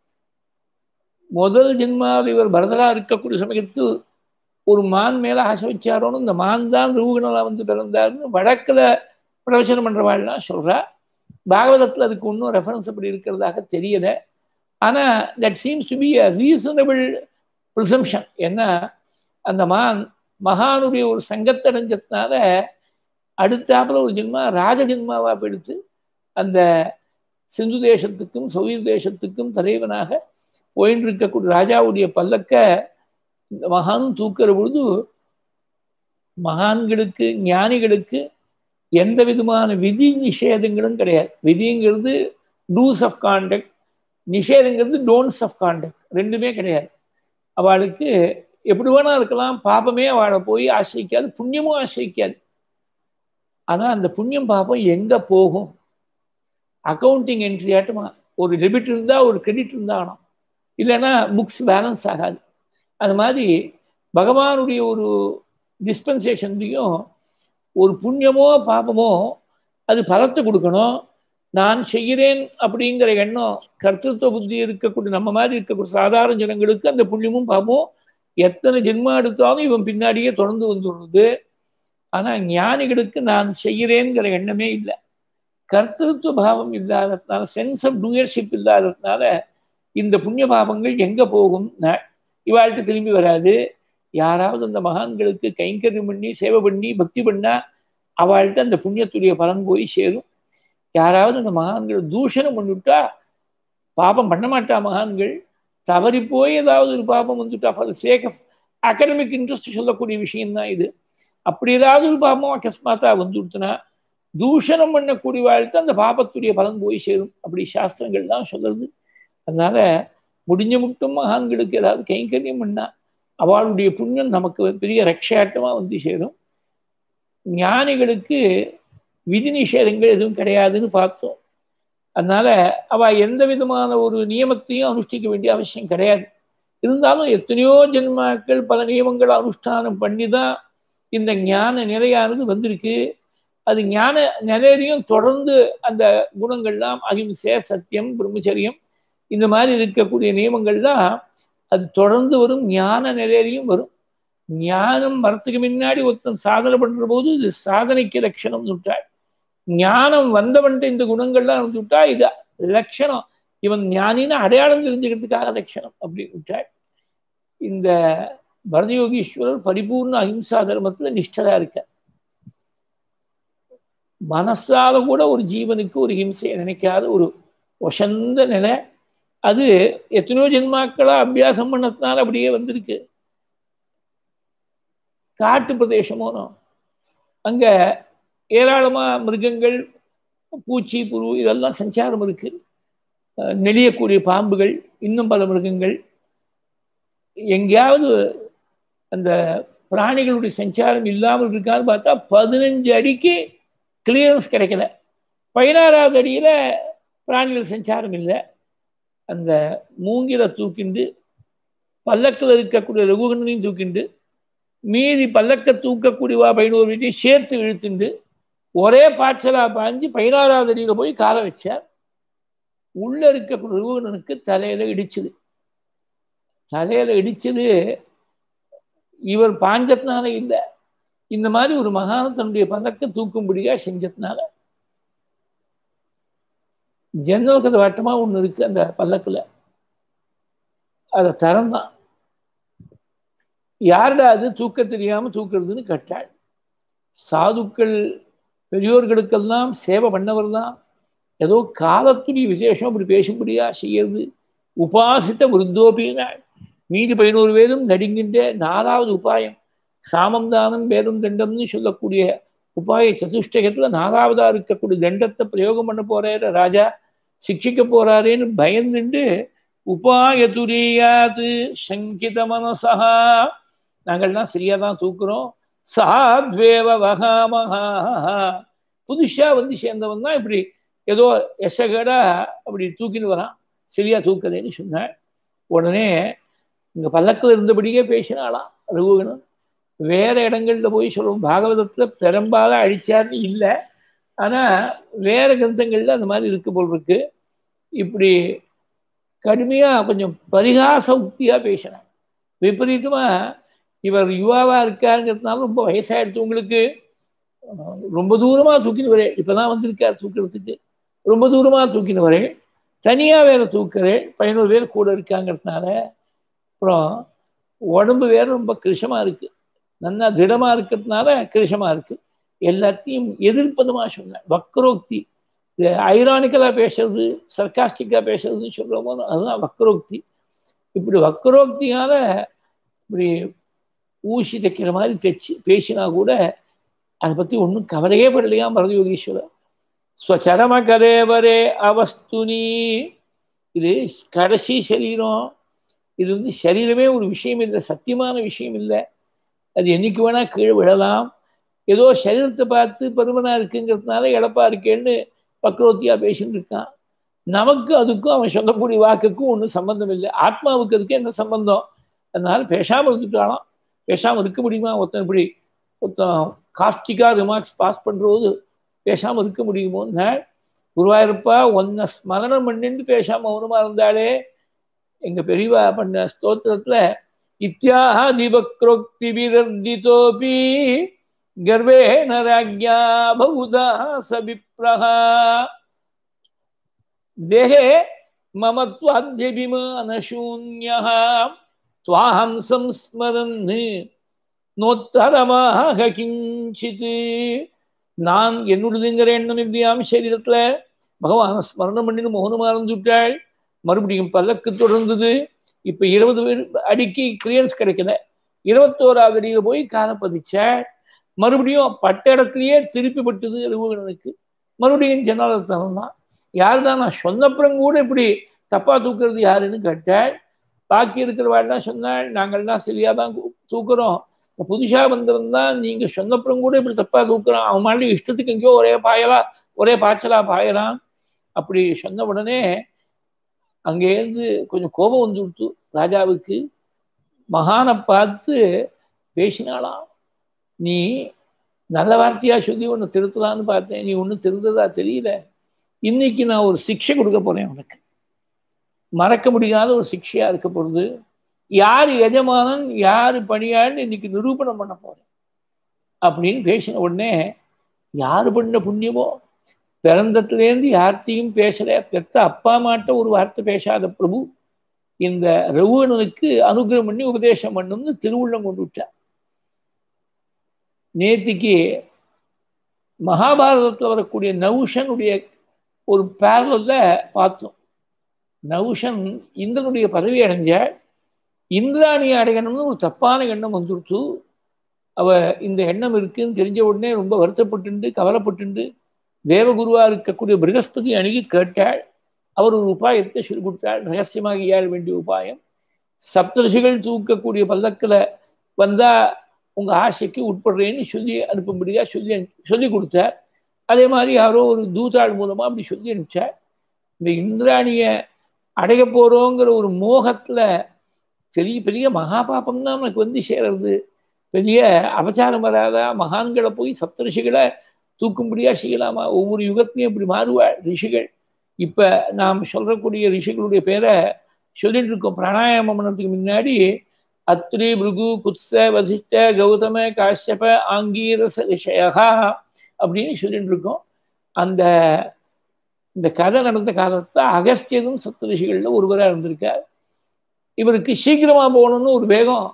முதல் ஜென்மாவில் இவர் பரதரா இருக்கக்கூடிய சமயத்து ஒரு மான் மேல ஆசை வச்சாரோன்னு இந்த மான் தான் ரகுகணனா வந்து பிறந்தாருன்னு வழக்கில் பிரவச்சனம் பண்றவாள்லாம் சொல்றா பாகவதத்தில் அதுக்கு ஒன்றும் ரெஃபரன்ஸ் அப்படி இருக்கிறதாக தெரியல ஆனால் that seems to be a reasonable presumption ஏன்னா அந்த மான் மகானுடைய ஒரு சங்கத்தடைஞ்சதுனால அடுத்தாப்புல ஒரு ஜென்மா ராஜ ஜென்மாவாக போயிடுத்து அந்த சிந்து தேசத்துக்கும் சௌரியர் தேசத்துக்கும் தலைவனாக போயின்னு இருக்கக்கூடிய ராஜாவுடைய பல்லக்க இந்த மகானும் தூக்குற பொழுது மகான்களுக்கு ஞானிகளுக்கு எந்த விதமான விதி நிஷேதங்களும் கிடையாது விதிங்கிறது டூஸ் ஆஃப் காண்டக்ட் நிஷேதங்கிறது டோன்ஸ் ஆஃப் காண்டக்ட் ரெண்டுமே கிடையாது அவளுக்கு எப்படி வேணா இருக்கலாம் பாப்பமே அவளை போய் ஆசிரிக்காது புண்ணியமும் ஆசிரிக்காது ஆனால் அந்த புண்ணியம் பாப்பம் எங்கே போகும் அக்கௌண்டிங் என்ட்ரி ஆட்டுமா ஒரு டெபிட் இருந்தால் ஒரு கிரெடிட் இருந்தாகணும் இல்லைன்னா புக்ஸ் பேலன்ஸ் ஆகாது அது மாதிரி பகவானுடைய ஒரு டிஸ்பென்சேஷன்லையும் ஒரு புண்ணியமோ பாபமோ அது பலத்தை கொடுக்கணும் நான் செய்கிறேன் அப்படிங்கிற எண்ணம் கர்த்தத்துவ புத்தி இருக்கக்கூடிய நம்ம மாதிரி இருக்கக்கூடிய சாதாரண ஜனங்களுக்கு அந்த புண்ணியமும் பாபமும் எத்தனை ஜென்மா எடுத்தாலும் இவன் பின்னாடியே தொடர்ந்து வந்துடுறது ஆனால் ஞானிகளுக்கு நான் செய்கிறேங்கிற எண்ணமே இல்லை கர்த்தத்துவ பாவம் இல்லாததுனால சென்ஸ் ஆஃப் டூயர்ஷிப் இல்லாததுனால இந்த புண்ணிய பாவங்கள் எங்கே போகும் இவாழ்கிட்ட திரும்பி வராது யாராவது அந்த மகான்களுக்கு கைங்கரியம் பண்ணி சேவை பண்ணி பக்தி பண்ணா அவள்கிட்ட அந்த புண்ணியத்துடைய பலன் போய் சேரும் யாராவது இந்த மகான்கள் தூஷணம் பண்ணிவிட்டா பாபம் பண்ண மாட்டா மகான்கள் தவறி போய் ஏதாவது ஒரு பாபம் வந்துட்டா for sake of academic interest சொல்லக்கூடிய விஷயம்தான் இது அப்படி ஏதாவது ஒரு பாபம் அக்கஸ்மாத்தா வந்துடுச்சுன்னா தூஷணம் பண்ணக்கூடிய வாழ்த்து அந்த பாபத்துடைய பலன் போய் சேரும் அப்படி சாஸ்திரங்கள் தான் சொல்றது அதனால முடிஞ்ச மட்டும் மகான்களுக்கு ஏதாவது கைங்கரியம் பண்ணா அவளுடைய புண்ணியம் நமக்கு பெரிய ரக்ஷாட்டமா வந்து சேரும் ஞானிகளுக்கு விதி நிஷேதங்கள் எதுவும் கிடையாதுன்னு பார்த்தோம் அதனால அவ எந்த விதமான ஒரு நியமத்தையும் அனுஷ்டிக்க வேண்டிய அவசியம் கிடையாது இருந்தாலும் எத்தனையோ ஜென்மாக்கள் பல நியமங்களை அனுஷ்டானம் பண்ணி தான் இந்த ஞான நிலையானது வந்திருக்கு அது ஞான நிலையிலையும் தொடர்ந்து அந்த குணங்கள்லாம் அகிம்சை சத்தியம் பிரம்மச்சரியம் இந்த மாதிரி இருக்கக்கூடிய நியமங்கள்லாம் அது தொடர்ந்து வரும் ஞான நிலையிலையும் வரும் ஞானம் வரத்துக்கு முன்னாடி ஒருத்தன் சாதனை பண்ற போது இது சாதனைக்கு லட்சணம் விட்டாள் ஞானம் வந்தவன்ட்டு இந்த குணங்கள்லாம் இருந்துவிட்டா இது லட்சணம் இவன் ஞானின்னு அடையாளம் தெரிஞ்சுக்கிறதுக்காக லட்சணம் அப்படின்னு விட்டாள் இந்த பரதயோகீஸ்வரர் பரிபூர்ண அஹிம்சா தர்மத்துல நிஷ்டரா இருக்க மனசால கூட ஒரு ஜீவனுக்கு ஒரு ஹிம்சையை நினைக்காத ஒரு ஒசந்த நிலை அது எத்தனையோ ஜென்மாக்களா அபியாசம் பண்ணதுனால அப்படியே வந்திருக்கு காட்டு பிரதேசமோனோ அங்க ஏராளமா மிருகங்கள் பூச்சி புழு இதெல்லாம் சஞ்சாரம் இருக்கு நெளியக்கூடிய பாம்புகள் இன்னும் பல மிருகங்கள் எங்கேயாவது அந்த பிராணிகளுடைய சஞ்சாரம் இல்லாமல் இருக்கான்னு பார்த்தா பதினஞ்சு அடிக்கு கிளியரன்ஸ் கிடைக்கல பதினாறாவது அடியில் பிராணிகள் சஞ்சாரம் இல்லை அந்த மூங்கில தூக்கிண்டு பல்லக்கில் இருக்கக்கூடிய ரகுகண்ணையும் தூக்கிண்டு மீதி பல்லக்க தூக்கக்கூடியவா பதினோரு வீட்டையும் சேர்த்து இழுத்துண்டு ஒரே பாய்ச்சலாக பாஞ்சு பதினாறாவது அடியில் போய் காலை வச்சார் உள்ள இருக்கக்கூடிய ரகுகணனுக்கு தலையில இடிச்சுது தலையில இடிச்சது இவர் பாஞ்சத்தினால இல்லை இந்த மாதிரி ஒரு மகான தன்னுடைய பதக்க தூக்கும்படியா செஞ்சதுனால ஜன்னல் வட்டமா ஒண்ணு இருக்கு அந்த பல்லக்குல அதை திறந்தான் யாருடா அது தூக்க தெரியாம தூக்குறதுன்னு கட்டாள் சாதுக்கள் பெரியோர்களுக்கெல்லாம் சேவை பண்ணவர் தான் ஏதோ காலத்துடைய விசேஷம் அப்படி பேசும்படியா செய்யறது உபாசித்த விருத்தோபினாள் மீதி பதினோரு பேரும் நடுங்கின்ற நாலாவது உபாயம் சாமம் தானம் வேதம் தண்டம்னு சொல்லக்கூடிய உபாய சதுஷ்டகத்துல நாலாவதா இருக்கக்கூடிய தண்டத்தை பிரயோகம் பண்ண போறாரு ராஜா சிக்ஷிக்க போறாரேன்னு பயந்துண்டு உபாய துரியாது சங்கித மனசா நாங்கள்லாம் சரியா தான் தூக்குறோம் சாத்வேவ வகாமஹா புதுசா வந்து சேர்ந்தவன் தான் இப்படி ஏதோ எசகடா அப்படி தூக்கின்னு வரான் சரியா தூக்கலேன்னு சொன்னாள் உடனே இங்க பல்லக்கில் இருந்தபடியே பேசினாலாம் ரகுகணன் வேற இடங்கள்ல போய் சொல்லுவோம் பாகவதத்துல பெரும்பாலும் அழிச்சார்னு இல்லை ஆனா வேற கிரந்தங்கள்ல அந்த மாதிரி இருக்கு போல் இருக்கு இப்படி கடுமையா கொஞ்சம் பரிகாச உக்தியா பேசினார் விபரீதமா இவர் யுவாவா இருக்காருங்கிறதுனால ரொம்ப வயசாயிடுச்சு உங்களுக்கு ரொம்ப தூரமா தூக்கின்னு வரேன் இப்பதான் வந்திருக்கார் தூக்கிறதுக்கு ரொம்ப தூரமா தூக்கின்னு வரேன் தனியா வேற தூக்குறேன் பதினோரு பேர் கூட இருக்காங்கிறதுனால அப்புறம் உடம்பு வேற ரொம்ப கிருஷமா இருக்கு நல்லா திடமா இருக்கிறதுனால கிருஷமா இருக்கு எல்லாத்தையும் எதிர்ப்பதுமா சொன்னேன் வக்ரோக்தி இது ஐரானிக்கலா பேசுறது சர்க்காஸ்டிக்கா பேசுறதுன்னு சொல்றோமோ அதுதான் வக்ரோக்தி இப்படி வக்ரோக்தியால இப்படி ஊசி தைக்கிற மாதிரி தைச்சு பேசினா கூட அதை பத்தி ஒன்றும் கவலையே படலையா மரதி யோகீஸ்வரர் ஸ்வச்சரம கரேவரே அவஸ்துனி இது கடைசி சரீரம் இது வந்து சரீரமே ஒரு விஷயம் இல்லை சத்தியமான விஷயம் இல்லை அது என்னைக்கு வேணா கீழே விழலாம் ஏதோ சரீரத்தை பார்த்து பருமனா இருக்குங்கிறதுனால இழப்பா இருக்கேன்னு பக்ரோத்தியா பேசிட்டு இருக்கான் நமக்கு அதுக்கும் அவன் சொல்லக்கூடிய வாக்குக்கும் ஒன்றும் சம்பந்தம் இல்லை ஆத்மாவுக்கு அதுக்கு என்ன சம்பந்தம் அதனால பேசாமல் இருந்துட்டாலும் பேசாமல் இருக்க முடியுமா ஒருத்தன் இப்படி ஒருத்தன் காஸ்டிக்கா ரிமார்க்ஸ் பாஸ் பண்ணுறது பேசாமல் இருக்க முடியுமோன்னு குருவாயிருப்பா ஒன்ன ஸ்மரணம் பண்ணிட்டு பேசாமல் மௌனமா இருந்தாலே எங்க பெரியவா பண்ண ஸ்தோத்திரத்துல இத்தியாதிபக்ரோக்தி விரர்திதோபி கர்வேண ராஜ்யா பகுதா சபிப்ரஹா தேகே மமத்வாத்யபிமானசூன்யः त्वाहं संस्मरन् नोत्तरमाह किञ्चित् நான் என்னுடையதுங்கிற எண்ணம் இல்லையாம் சரீரத்துல பகவான ஸ்மரணம் பண்ணின்னு மௌனமா இருந்துட்டாள் மறுபடியும் பல்லக்கு தொடர்ந்தது இப்ப இருபது பேர் அடிக்கு கிளியரன்ஸ் கிடைக்கல இருபத்தோராவது அடியில போய் காலை பதிச்சாள் மறுபடியும் பட்ட இடத்துலயே திருப்பி பட்டுது ரகுவகனுக்கு மறுபடியும் ஜனாலத்தனம் தான் யார் தான் நான் சொன்னப்புறம் கூட இப்படி தப்பா தூக்குறது யாருன்னு கேட்டாள் பாக்கி இருக்கிறவாள்லாம் சொன்னாள் நாங்கள்லாம் சரியா தான் தூக்குறோம் புதுசா வந்திருந்தா நீங்க சொன்னப்புறம் கூட இப்படி தப்பா தூக்குறான் அவன் மாதிரி இஷ்டத்துக்கு எங்கேயோ ஒரே பாயலா ஒரே பாய்ச்சலா பாயறான் அப்படி சொன்ன உடனே அங்கேருந்து கொஞ்சம் கோபம் வந்து விட்டு ராஜாவுக்கு மகானை பார்த்து பேசினாலாம் நீ நல்ல வார்த்தையா சொல்லி ஒன்று திருத்தலான்னு பார்த்தேன் நீ ஒன்றும் திருந்ததா தெரியல இன்னைக்கு நான் ஒரு சிக்ஷை கொடுக்க போறேன் உனக்கு மறக்க முடியாத ஒரு சிக்ஷையா இருக்க போகுது யார் எஜமானன் யார் பணியாள்னு இன்னைக்கு நிரூபணம் பண்ண போறேன் அப்படின்னு பேசின உடனே யார் பண்ண புண்ணியமோ பிறந்தத்துலேருந்து யார்கிட்டையும் பேசல பெத்த அப்பா மாட்ட ஒரு வார்த்தை பேசாத பிரபு இந்த ரவுணனுக்கு அனுகிரகம் பண்ணி உபதேசம் பண்ணும்னு திருவுள்ளம் கொண்டு விட்டார் நேத்திக்கு மகாபாரதத்தில் வரக்கூடிய நவுஷனுடைய ஒரு பேரலில் பார்த்தோம் நவுஷன் இந்திரனுடைய பதவி அடைஞ்ச இந்திராணியை அடையணும்னு ஒரு தப்பான எண்ணம் வந்துடுச்சு அவ இந்த எண்ணம் இருக்குன்னு தெரிஞ்ச உடனே ரொம்ப வருத்தப்பட்டு கவலைப்பட்டு தேவகுருவா இருக்கக்கூடிய பிரகஸ்பதி அணுகி கேட்டாள் அவர் ஒரு உபாயத்தை சொல்லி கொடுத்தாள் ரகசியமாக இயாழ வேண்டிய உபாயம் சப்தரிசிகள் தூக்கக்கூடிய பல்லக்கில் வந்தா உங்க ஆசைக்கு உட்படுறேன்னு சொல்லி அனுப்பும்படியா சொல்லி சொல்லி கொடுத்தார் அதே மாதிரி யாரோ ஒரு தூதாள் மூலமா அப்படி சொல்லி அனுப்பிச்சார் இந்த இந்திராணிய அடைய போறோங்கிற ஒரு மோகத்துல பெரிய பெரிய மகாபாபம் தான் நமக்கு வந்து சேர்றது பெரிய அபச்சாரம் வராதா மகான்களை போய் சப்தரிஷிகளை தூக்கும்படியா செய்யலாமா ஒவ்வொரு யுகத்திலையும் இப்படி மாறுவாள் ரிஷிகள் இப்ப நாம் சொல்றக்கூடிய ரிஷிகளுடைய பேரை சொல்லிட்டு இருக்கோம் பிராணாயாமம் பண்ணதுக்கு முன்னாடி அத்ரி பிருகு குத்ஸ வசிஷ்ட கௌதம காஷ்யப ஆங்கீரச ரிஷயா அப்படின்னு சொல்லிட்டு இருக்கோம் அந்த இந்த கதை நடந்த காலத்துல அகஸ்தியரும் சப்தரிஷிகள்ல ஒருவராக இருந்திருக்கார் இவருக்கு சீக்கிரமா போகணும்னு ஒரு வேகம்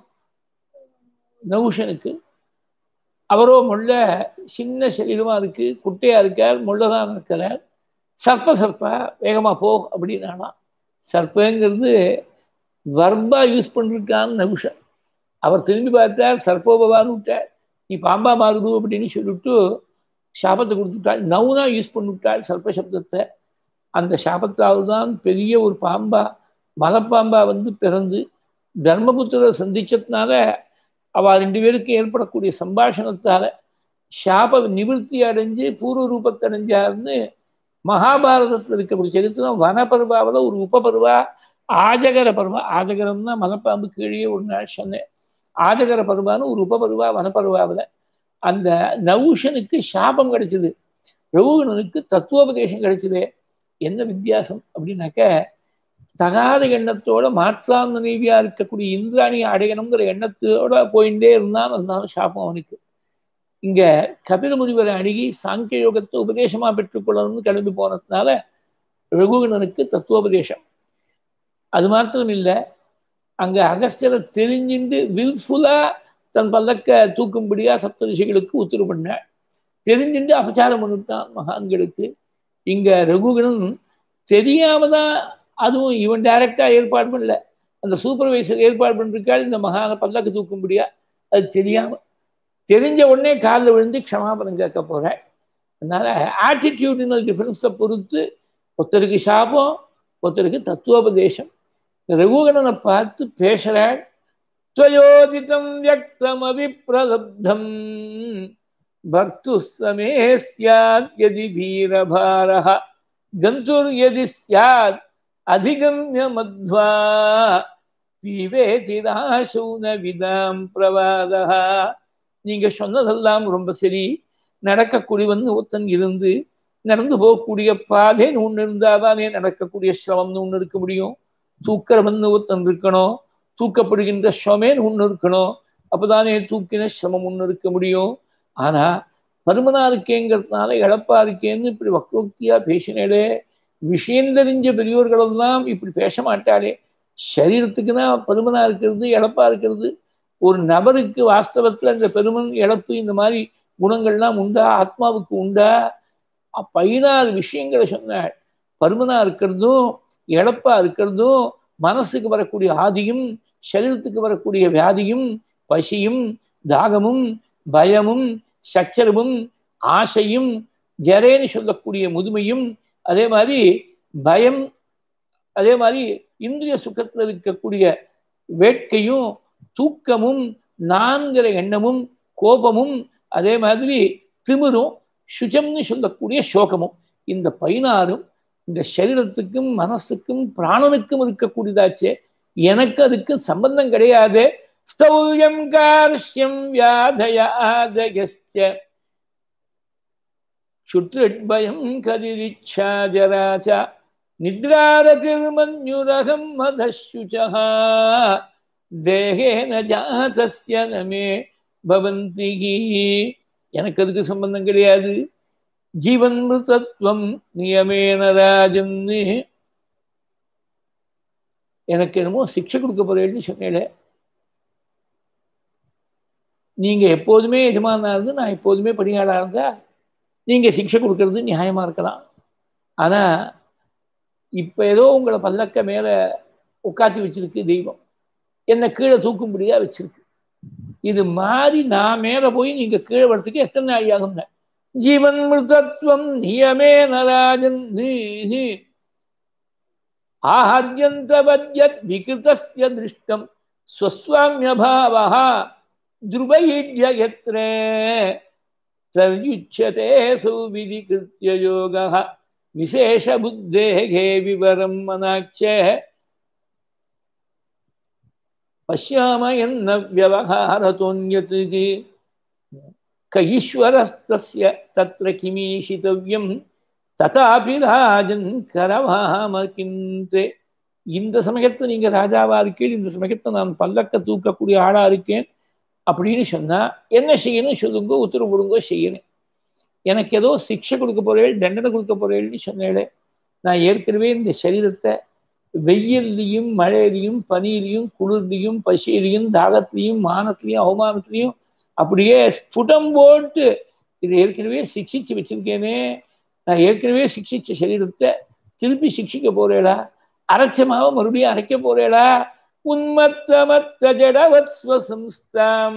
நவுஷனுக்கு அவரோ முள்ள சின்ன சரீரமா இருக்கு குட்டையா இருக்கார் முள்ளதான் இருக்கிறார் சர்ப்ப சர்ப்ப வேகமா போ அப்படின்னானா சர்ப்பங்கிறது வர்பா யூஸ் பண்ணிருக்கான்னு நகுஷன் அவர் திரும்பி பார்த்தார் சர்ப்போபவான்னு விட்டார் நீ பாம்பா மாறுது அப்படின்னு சொல்லிட்டு சாபத்தை கொடுத்துட்டாள் நவுனா யூஸ் பண்ணிவிட்டாள் சர்ப்ப சப்தத்தை அந்த சாபத்தால் தான் பெரிய ஒரு பாம்பா மலைப்பாம்பா வந்து பிறந்து தர்மபுத்திரரை சந்திச்சதுனால அவ ரெண்டு பேருக்கு ஏற்படக்கூடிய சம்பாஷணத்தால சாப நிவர்த்தி அடைஞ்சு பூர்வ ரூபத்தை அடைஞ்சாருன்னு மகாபாரதத்தில் இருக்கக்கூடிய சரித்திரம் வனபருவாவில் ஒரு உபபருவா ஆஜகர பருவா ஆஜகரம்னா மலைப்பாம்பு கீழே ஒரு நாள் சொன்னேன் ஆஜகர பருவான்னு ஒரு உபபருவா வனப்பருவாவில் அந்த நவுஷனுக்கு சாபம் கிடைச்சது ரவுகணனுக்கு தத்துவோபதேசம் கிடைச்சது என்ன வித்தியாசம் அப்படின்னாக்க தகாத எண்ணத்தோட மாற்றாம் நினைவியா இருக்கக்கூடிய இந்திராணியை அடையணுங்கிற எண்ணத்தோட போயிட்டே இருந்தான் இருந்தாலும் சாபம் அவனுக்கு இங்க கபில முனிவரை அணுகி சாங்கிய யோகத்தை உபதேசமா பெற்றுக்கொள்ளணும்னு கிளம்பி போனதுனால ரகுகணனுக்கு தத்துவோபதேசம் அது மாத்திரம் இல்லை அங்க அகஸ்தியரை தெரிஞ்சுட்டு வில்ஃபுல்லா தன் பல்லக்க தூக்கும்படியா சப்த ரிஷிகளுக்கு உத்தரவு பண்ணாள் தெரிஞ்சுட்டு அபச்சாரம் பண்ணிட்டான் மகான்களுக்கு இங்க ரகுகணன் தெரியாம தான் அதுவும் இவன் டைரக்டா ஏற்பாடு பண்ணல அந்த சூப்பர்வைசர் ஏற்பாடு பண்ணிருக்காள் இந்த மகான பல்லக்கு தூக்கும்படியா அது தெரியாம தெரிஞ்ச உடனே காலில் விழுந்து க்ஷமாபனம் கேட்க போறேன் அதனால ஆட்டிடியூடினல் டிஃபரன்ஸை பொறுத்து ஒருத்தருக்கு சாபம் ஒருத்தருக்கு தத்துவோபதேசம் ரகுகணனை பார்த்து பேசுறாள் त्वयोदितं व्यक्तमविप्रलब्धं भर्तुः समे स्यात् यदि वीरभारः गन्तुर्यदि स्यात् अधिगम्य मध्वा पीवेति दाशून விதாம் பிரவாதः நீங்க சொன்னதெல்லாம் ரொம்ப சரி நடக்கக்கூடியவன் ஒருத்தன் இருந்து நடந்து போகக்கூடிய பாதைன்னு ஒன்று இருந்தாதானே நடக்கக்கூடிய சிரமம்னு ஒன்று இருக்க முடியும் தூக்கிறவன் ஒருத்தன் இருக்கணும் தூக்கப்படுகின்ற சிரமேன்னு ஒன்று இருக்கணும் அப்போதானே தூக்கின சிரமம் ஒன்று இருக்க முடியும் ஆனா பருமனா இருக்கேங்கிறதுனால இழப்பா இருக்கேன்னு இப்படி வக்ரோக்தியா பேசினேடே விஷயம் தெரிஞ்ச பெரியோர்களெல்லாம் இப்படி பேச மாட்டாளே சரீரத்துக்கு தான் பருமனா இருக்கிறது இழப்பா இருக்கிறது ஒரு நபருக்கு வாஸ்தவத்துல இந்த பெருமன் இழப்பு இந்த மாதிரி குணங்கள்லாம் உண்டா ஆத்மாவுக்கு உண்டா பதினாறு விஷயங்களை சொன்னாள் பருமனா இருக்கிறதும் இழப்பா இருக்கிறதும் மனசுக்கு வரக்கூடிய ஆதியும் சரீரத்துக்கு வரக்கூடிய வியாதியும் பசியும் தாகமும் பயமும் சச்சரவும் ஆசையும் ஜரேன்னு சொல்லக்கூடிய முதுமையும் அதே மாதிரி பயம் அதே மாதிரி இந்திரிய சுகத்தில் இருக்கக்கூடிய வேட்கையும் தூக்கமும் நான்கிற எண்ணமும் கோபமும் அதே மாதிரி திமிரும் சுஜம்னு சொல்லக்கூடிய சோகமும் இந்த பதினாறும் இந்த சரீரத்துக்கும் மனசுக்கும் பிராணனுக்கும் இருக்கக்கூடியதாச்சே எனக்கு அதுக்கு சம்பந்தம் கிடையாது ஸ்தௌல்யம் கார்ஷ்யம் வியாதயாதயஸ்ச சுற்றுட்பயம் கதிரிச்சாஜராச்ச நித்ராரதிர்மன்யுரகம் மதசுச்சா தேகேன ஜாதஸ்ய நமே பவந்தி எனக்கு அதுக்கு சம்பந்தம் கிடையாது ஜீவன் மிருதத்துவம் நியமேன ராஜன்னு எனக்கு என்னமோ சிக்ஷை கொடுக்க போறேன்னு சொன்னேன் நீங்க எப்போதுமே எஜமானா இருந்து நான் எப்போதுமே பணியாளா இருந்தா நீங்க சிக்ஷை கொடுக்கறது நியாயமா இருக்கலாம் ஆனா இப்ப ஏதோ உங்களை பல்லக்க மேல உட்காத்தி வச்சிருக்கு தெய்வம் என்னை கீழே தூக்கும்படியா வச்சிருக்கு இது மாறி நான் மேல போய் நீங்க கீழே வரத்துக்கு எத்தனை நாள் ஆகும் ஜீவன் மிருதத்துவம் நியமே நராஜன் ஆஹாத்யந்தவத்யத் விகிருதஸ்ய திருஷ்டம் ஸ்வஸ்வாமியபாவः ध्रुवैड्ययत्रे तर्युच्यते सौविधिकृत्य योगः विशेषबुद्धेः विवरं मनाक्ष पश्यामयन्न व्यवहारतोऽन्यत् क ईश्वरस्तस्य तत्र किमीशितव्यं ததாபி ராஜன் கரவாம கிந்தே இந்த சமயத்தை நீங்க ராஜாவா இருக்கீள் இந்த சமயத்தை நான் பல்லக்க தூக்கக்கூடிய ஆளா இருக்கேன் அப்படின்னு சொன்னா என்ன செய்யணும் சொல்லுங்க உத்தரவு கொடுங்க செய்யணும் எனக்கு ஏதோ சிக்ஷை கொடுக்க போறேன் தண்டனை கொடுக்க போறேன்னு சொன்னேன் நான் ஏற்கனவே இந்த சரீரத்தை வெயில்லையும் மழையிலையும் பனியிலையும் குளிர்லையும் பசியிலையும் தாகத்திலையும் மானத்திலையும் அவமானத்திலையும் அப்படியே ஸ்புடம் போட்டு இதை ஏற்கனவே சிக்ஷிச்சு வச்சிருக்கேனே நான் ஏற்கனவே சிக்ஷிச்ச சரீரத்தை திருப்பி சிக்ஷிக்க போறேடா அரைச்சமாவ மறுபடியும் அரைக்க போறேடா உன்மத்தமத்த ஜடவத் ஸ்வசம்ஸ்தாம்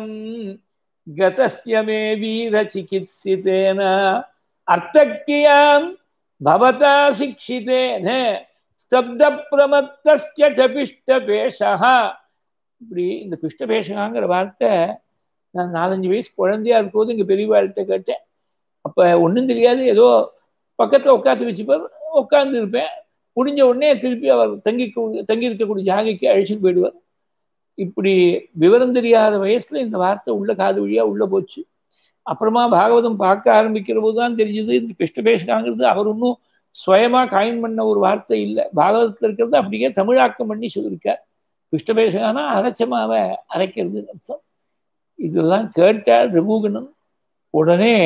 கதஸ்ய மே வீர சிகித்சிதேன அர்த்தக்கியாம் பவதா சிக்ஷிதேன ஸ்தப்த பிரமத்தஸ்ய ச பிஷ்டபேஷா இப்படி இந்த பிஷ்டபேஷகாங்கிற வார்த்தை நான் நாலஞ்சு வயசு குழந்தையா இருக்கும்போது இங்கே பெரியவாழ்கிட்ட கேட்டேன் அப்போ ஒன்றும் தெரியாது ஏதோ பக்கத்தில் உட்காந்து வச்சுப்பார் உட்காந்து இருப்பேன் முடிஞ்ச உடனே திருப்பி அவர் தங்கி தங்கி இருக்கக்கூடிய ஜாகைக்கு அழைச்சிட்டு போயிடுவார் இப்படி விவரம் தெரியாத வயசுல இந்த வார்த்தை உள்ள காது வழியா உள்ள போச்சு அப்புறமா பாகவதம் பார்க்க ஆரம்பிக்கிற போது தான் தெரிஞ்சது இந்த பிஷ்டபேஷகாங்கிறது அவர் இன்னும் சுயமா காயின் பண்ண ஒரு வார்த்தை இல்லை பாகவதத்தில் இருக்கிறது அப்படியே தமிழாக்கம் பண்ணி சொல்லியிருக்கார் பிஷ்டபேஷகானா அரைச்சமாவை அரைக்கிறது அர்த்தம் இதெல்லாம் கேட்டால் ரகுகணன் உடனே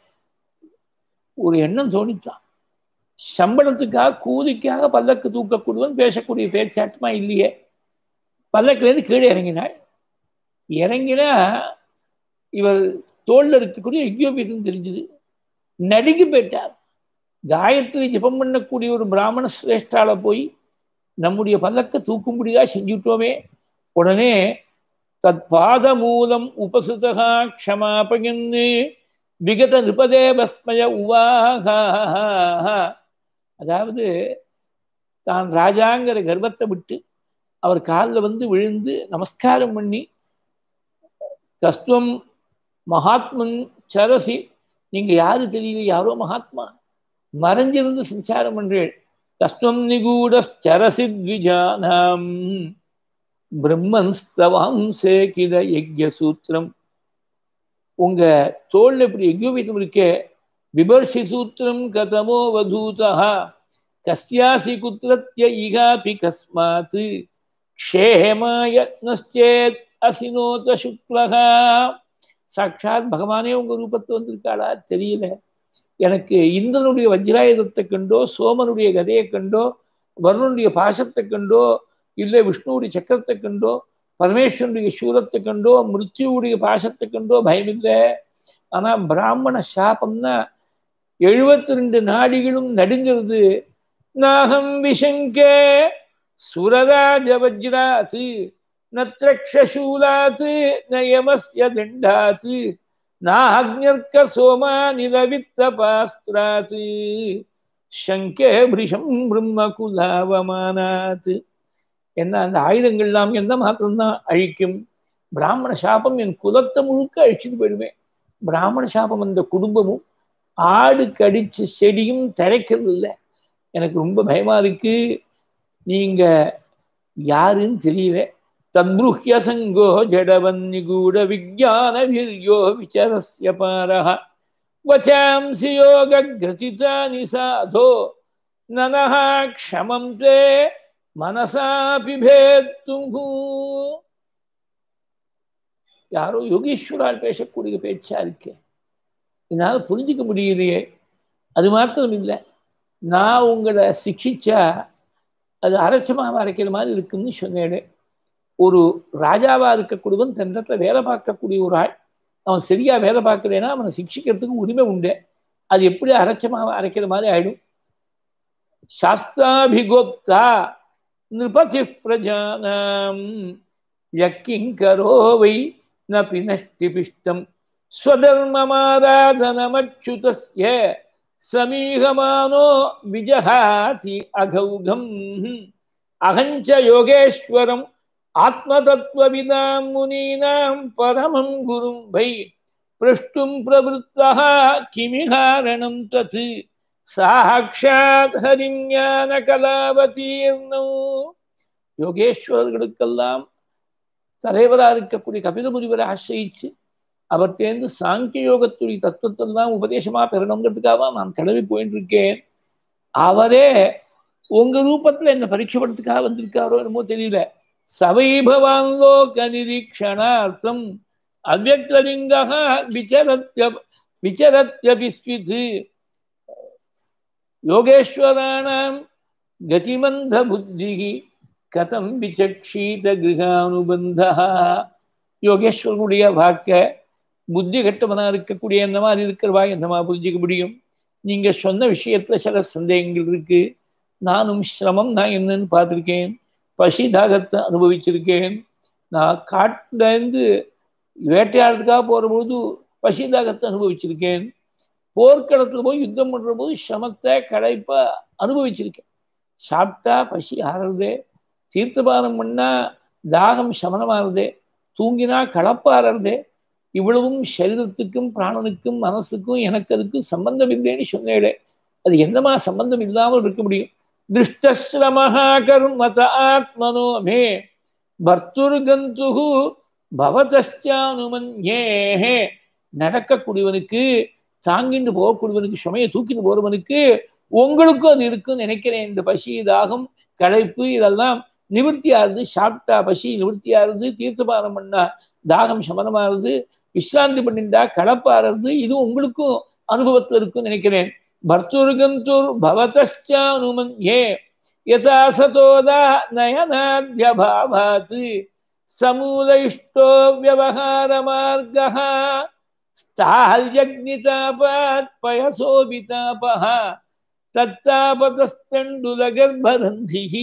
ஒரு எண்ணம் தோணித்தான் சம்பளத்துக்காக கூலிக்காக பல்லக்கு தூக்கக்கூடியவன் பேசக்கூடிய பேச்சாட்டமா இல்லையே பல்லக்கிலேருந்து கீழே இறங்கினாள் இறங்கினா இவர் தோல்ல இருக்கக்கூடிய யஜ்யோபியத்துன்னு தெரிஞ்சுது நடுங்கி போயிட்டார் காயத்ரி ஜபம் பண்ணக்கூடிய ஒரு பிராமண சிரேஷ்டால போய் நம்முடைய பல்லக்க தூக்கும்படியா செஞ்சுட்டோமே உடனே தத் பாத மூலம் உபசுதகா க்ஷமாபயன்னு விகத நிருபதேவஸ்மய உவாகா அதாவது தான் ராஜாங்கிற கர்வத்தை விட்டு அவர் காலில் வந்து விழுந்து நமஸ்காரம் பண்ணி கஸ்துவம் மகாத்மன் சரசி நீங்க யாரு தெரியல யாரோ மகாத்மா மறைஞ்சிருந்து சஞ்சாரம் பண்றேன் கஸ்துவம் நிகூடரசி த்விஜானாம் பிரம்மன் ஸ்தவாம் சேகித யஜ்ய சூத்திரம் உங்க தோல்ல இப்படி யஜ்யோபித்தம் இருக்கே விபர்ஷி சூத்திரம் கதமோ வதூதா கஸ்யாசி குத்திரத்ய இகாபி கஸ்மாத் க்ஷேமாய நச்சேத் அசினோத சுக்லகா சாட்சாத் பகவானே உங்க ரூபத்தை வந்திருக்காளா தெரியல எனக்கு இந்திரனுடைய வஜ்ராயுதத்தை கண்டோ சோமனுடைய கதையை கண்டோ வருணனுடைய பாசத்தை கண்டோ இல்லை விஷ்ணுவுடைய சக்கரத்தை கண்டோ பரமேஸ்வரனுடைய சூரத்தை கண்டோ மிருத்யுவுடைய பாசத்தை கண்டோ பயமில்லை ஆனா பிராமண சாபம்னா எழுபத்தி ரெண்டு நாடிகளும் நடுங்கிறது நாகம் விஷங்கே சுரராஜ வஜ்ராத் நத்ரக்ஷூலாத் நயமஸ்ய தண்டாத் நாக்ஞர்க்க சோமா நிலவித்த பாஸ்திராத் சங்கே பிரிஷம் பிரம்மகுலாவமானாத் என்ன அந்த ஆயுதங்கள்லாம் எந்த மாத்திரம்தான் அழிக்கும் பிராமண சாபம் என் குலத்தை முழுக்க அழிச்சுட்டு போயிடுவேன் பிராமண சாபம் அந்த குடும்பமும் ஆடு கடிச்சு செடியும் திரைக்கிறது இல்லை எனக்கு ரொம்ப பயமா இருக்கு நீங்க யாருன்னு தெரியல தத்ருஹ்ய சங்கோ ஜடவன் நிகூட விஜான வீரியோ விசரஸ்ய பாரஹ வச்சாம்சி யோக கிரசிதானி சாதோ நனஹ க்ஷமம் தே மனசாபி பேத்துங்கு யாரோ யோகீஸ்வரால் பேசக்கூடிய பேச்சா இருக்கே என்னால் புரிஞ்சிக்க முடியலையே அது மாத்திரம் இல்லை நான் உங்களை சிக்ஷிச்சா அது அரைச்சமாக அரைக்கிற மாதிரி இருக்குன்னு சொன்னேன் ஒரு ராஜாவாக இருக்கக்கூடியவன் தன்னத்துல வேலை பார்க்கக்கூடிய ஒரு ஆள் அவன் சரியா வேலை பார்க்கலன்னா அவனை சிக்ஷிக்கிறதுக்கு உரிமை உண்டு அது எப்படி அரைச்சமாக அரைக்கிற மாதிரி ஆயிடும் சாஸ்திராபிகோப்தா நிருபதி பிரஜானாம் யக்கிங்கரோ வை நபி நஷ்டிபிஷ்டம் ஸ்வதர்மமாராதனமச்சுதஸ்ய சமீகமானோ விஜகாதி அகௌகம் அகஞ்ச யோகேஸ்வரம் ஆத்மதத்துவவிதாம் முனீனாம் பரமம் குரும் வை பிரஷ்டும் பிரவருத்தா கிமிகாரணம் தத் சாட்சாத் ஹரிஞான கலாவதீர்ணோ யோகேஸ்வரர்களுக்கெல்லாம் தலைவராக இருக்கக்கூடிய கபில முனிவரை ஆசிரியிச்சு அவர்கிட்டேருந்து சாங்கிய யோகத்துடைய தத்துவத்தெல்லாம் உபதேசமா பெறணுங்கிறதுக்காக நான் கிளம்பி போயிட்டு இருக்கேன் அவரே உங்க ரூபத்துல என்ன பரீட்சை பண்றதுக்காக வந்திருக்காரோ என்னமோ தெரியல சவைபவான் லோக நிரீக்ஷணார்த்தம் அவ்வக்தலிங்கா விசரத்ய விசரத்யபிஸ்வித் யோகேஸ்வராணாம் கதிமந்த புத்திகி கதம் விசக்ஷீத கிரகானுபந்தா யோகேஸ்வரனுடைய வாக்க புத்தி கட்டவனா இருக்கக்கூடிய இந்த மாதிரி இருக்கிறவா எந்த மாதிரி புரிஞ்சிக்க முடியும் நீங்க சொன்ன விஷயத்துல சில சந்தேகங்கள் இருக்கு நானும் சிரமம் நான் என்னன்னு பார்த்துருக்கேன் பசி தாகத்தை அனுபவிச்சிருக்கேன் நான் காட்டுல இருந்து வேட்டையாடுறதுக்காக போற பொழுது பசி தாகத்தை அனுபவிச்சிருக்கேன் போர்க்களத்துல போய் யுத்தம் பண்ற போது சிரமத்தை களைப்ப அனுபவிச்சிருக்கேன் சாப்பிட்டா பசி ஆறுறதே தீர்த்தபானம் பண்ணா தாகம் சமனமாறுதே தூங்கினா களப்பாறுறதே இவ்வளவும் சரீரத்துக்கும் பிராணனுக்கும் மனசுக்கும் எனக்கு அதுக்கு சம்பந்தம் இல்லைன்னு சொன்னேடே அது என்னமா சம்பந்தம் இல்லாமல் இருக்க முடியும் திருஷ்டஸ்ரமஹா கர்மத ஆத்மனோ மே பர்த்துர்கந்து பவதச்சானுமன்யே நடக்கக்கூடியவனுக்கு தாங்கிட்டு போகக்கூடியவனுக்கு சுமையை தூக்கிட்டு போறவனுக்கு உங்களுக்கும் அது இருக்குன்னு நினைக்கிறேன் இந்த பசி தாகம் களைப்பு இதெல்லாம் நிவர்த்தியாருது சாப்பிட்டா பசி நிவர்த்தியாருது தீர்த்தபானம் பண்ணா தாகம் சமனமாகுது விஸ்ராந்தி பண்ணிண்டா கலப்பாறது இது உங்களுக்கும் அனுபவத்தில் இருக்குன்னு நினைக்கிறேன் பர்த்துர்கந்தூர் பவதானுமன் ஏ யதா சதோதா நயனாத்யபாவாத் சமூல இஷ்டோ வியவஹார மார்கா ஸ்தால்யக்னிதாபாத் பயசோபிதாபஹ தத்தாபதஸ்தண்டுலகர்பரந்திஹி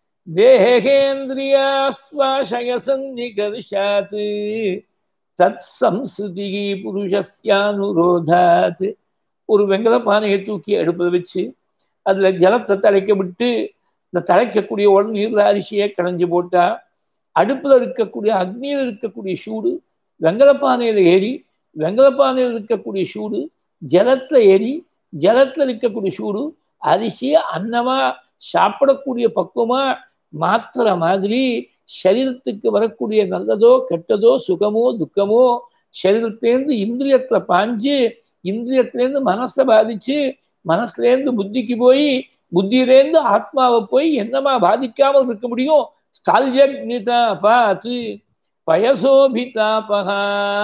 தேகேந்திரியாஸ்வாசயசன்னிகர்ஷாத் தத் சம்ஸ்ருதி புருஷஸ்யானுரோதாத் ஒரு வெங்கல பானையை தூக்கி அடுப்பில் வச்சு அதுல ஜலத்தை தலைக்க விட்டு இந்த தலைக்கக்கூடிய உடனே நீர் அரிசியை களைஞ்சு போட்டா அடுப்புல இருக்கக்கூடிய அக்னியில் இருக்கக்கூடிய சூடு வெங்கலப்பானையில ஏறி வெங்கலப்பானையில் இருக்கக்கூடிய சூடு ஜலத்துல ஏறி ஜலத்துல இருக்கக்கூடிய சூடு அரிசி அன்னமா சாப்பிடக்கூடிய பக்குவமா மாத்திர மாதிரி சரீரத்துக்கு வரக்கூடிய நல்லதோ கெட்டதோ சுகமோ துக்கமோ சரீரத்திலேருந்து இந்திரியத்துல பாஞ்சு இந்திரியத்திலேருந்து மனசை பாதிச்சு மனசுலேருந்து புத்திக்கு போய் புத்தியிலேருந்து ஆத்மாவை போய் என்னமா பாதிக்காமல் இருக்க முடியும் ஸ்தால்யக்னிதா பாத்து பயசோபிதாபகா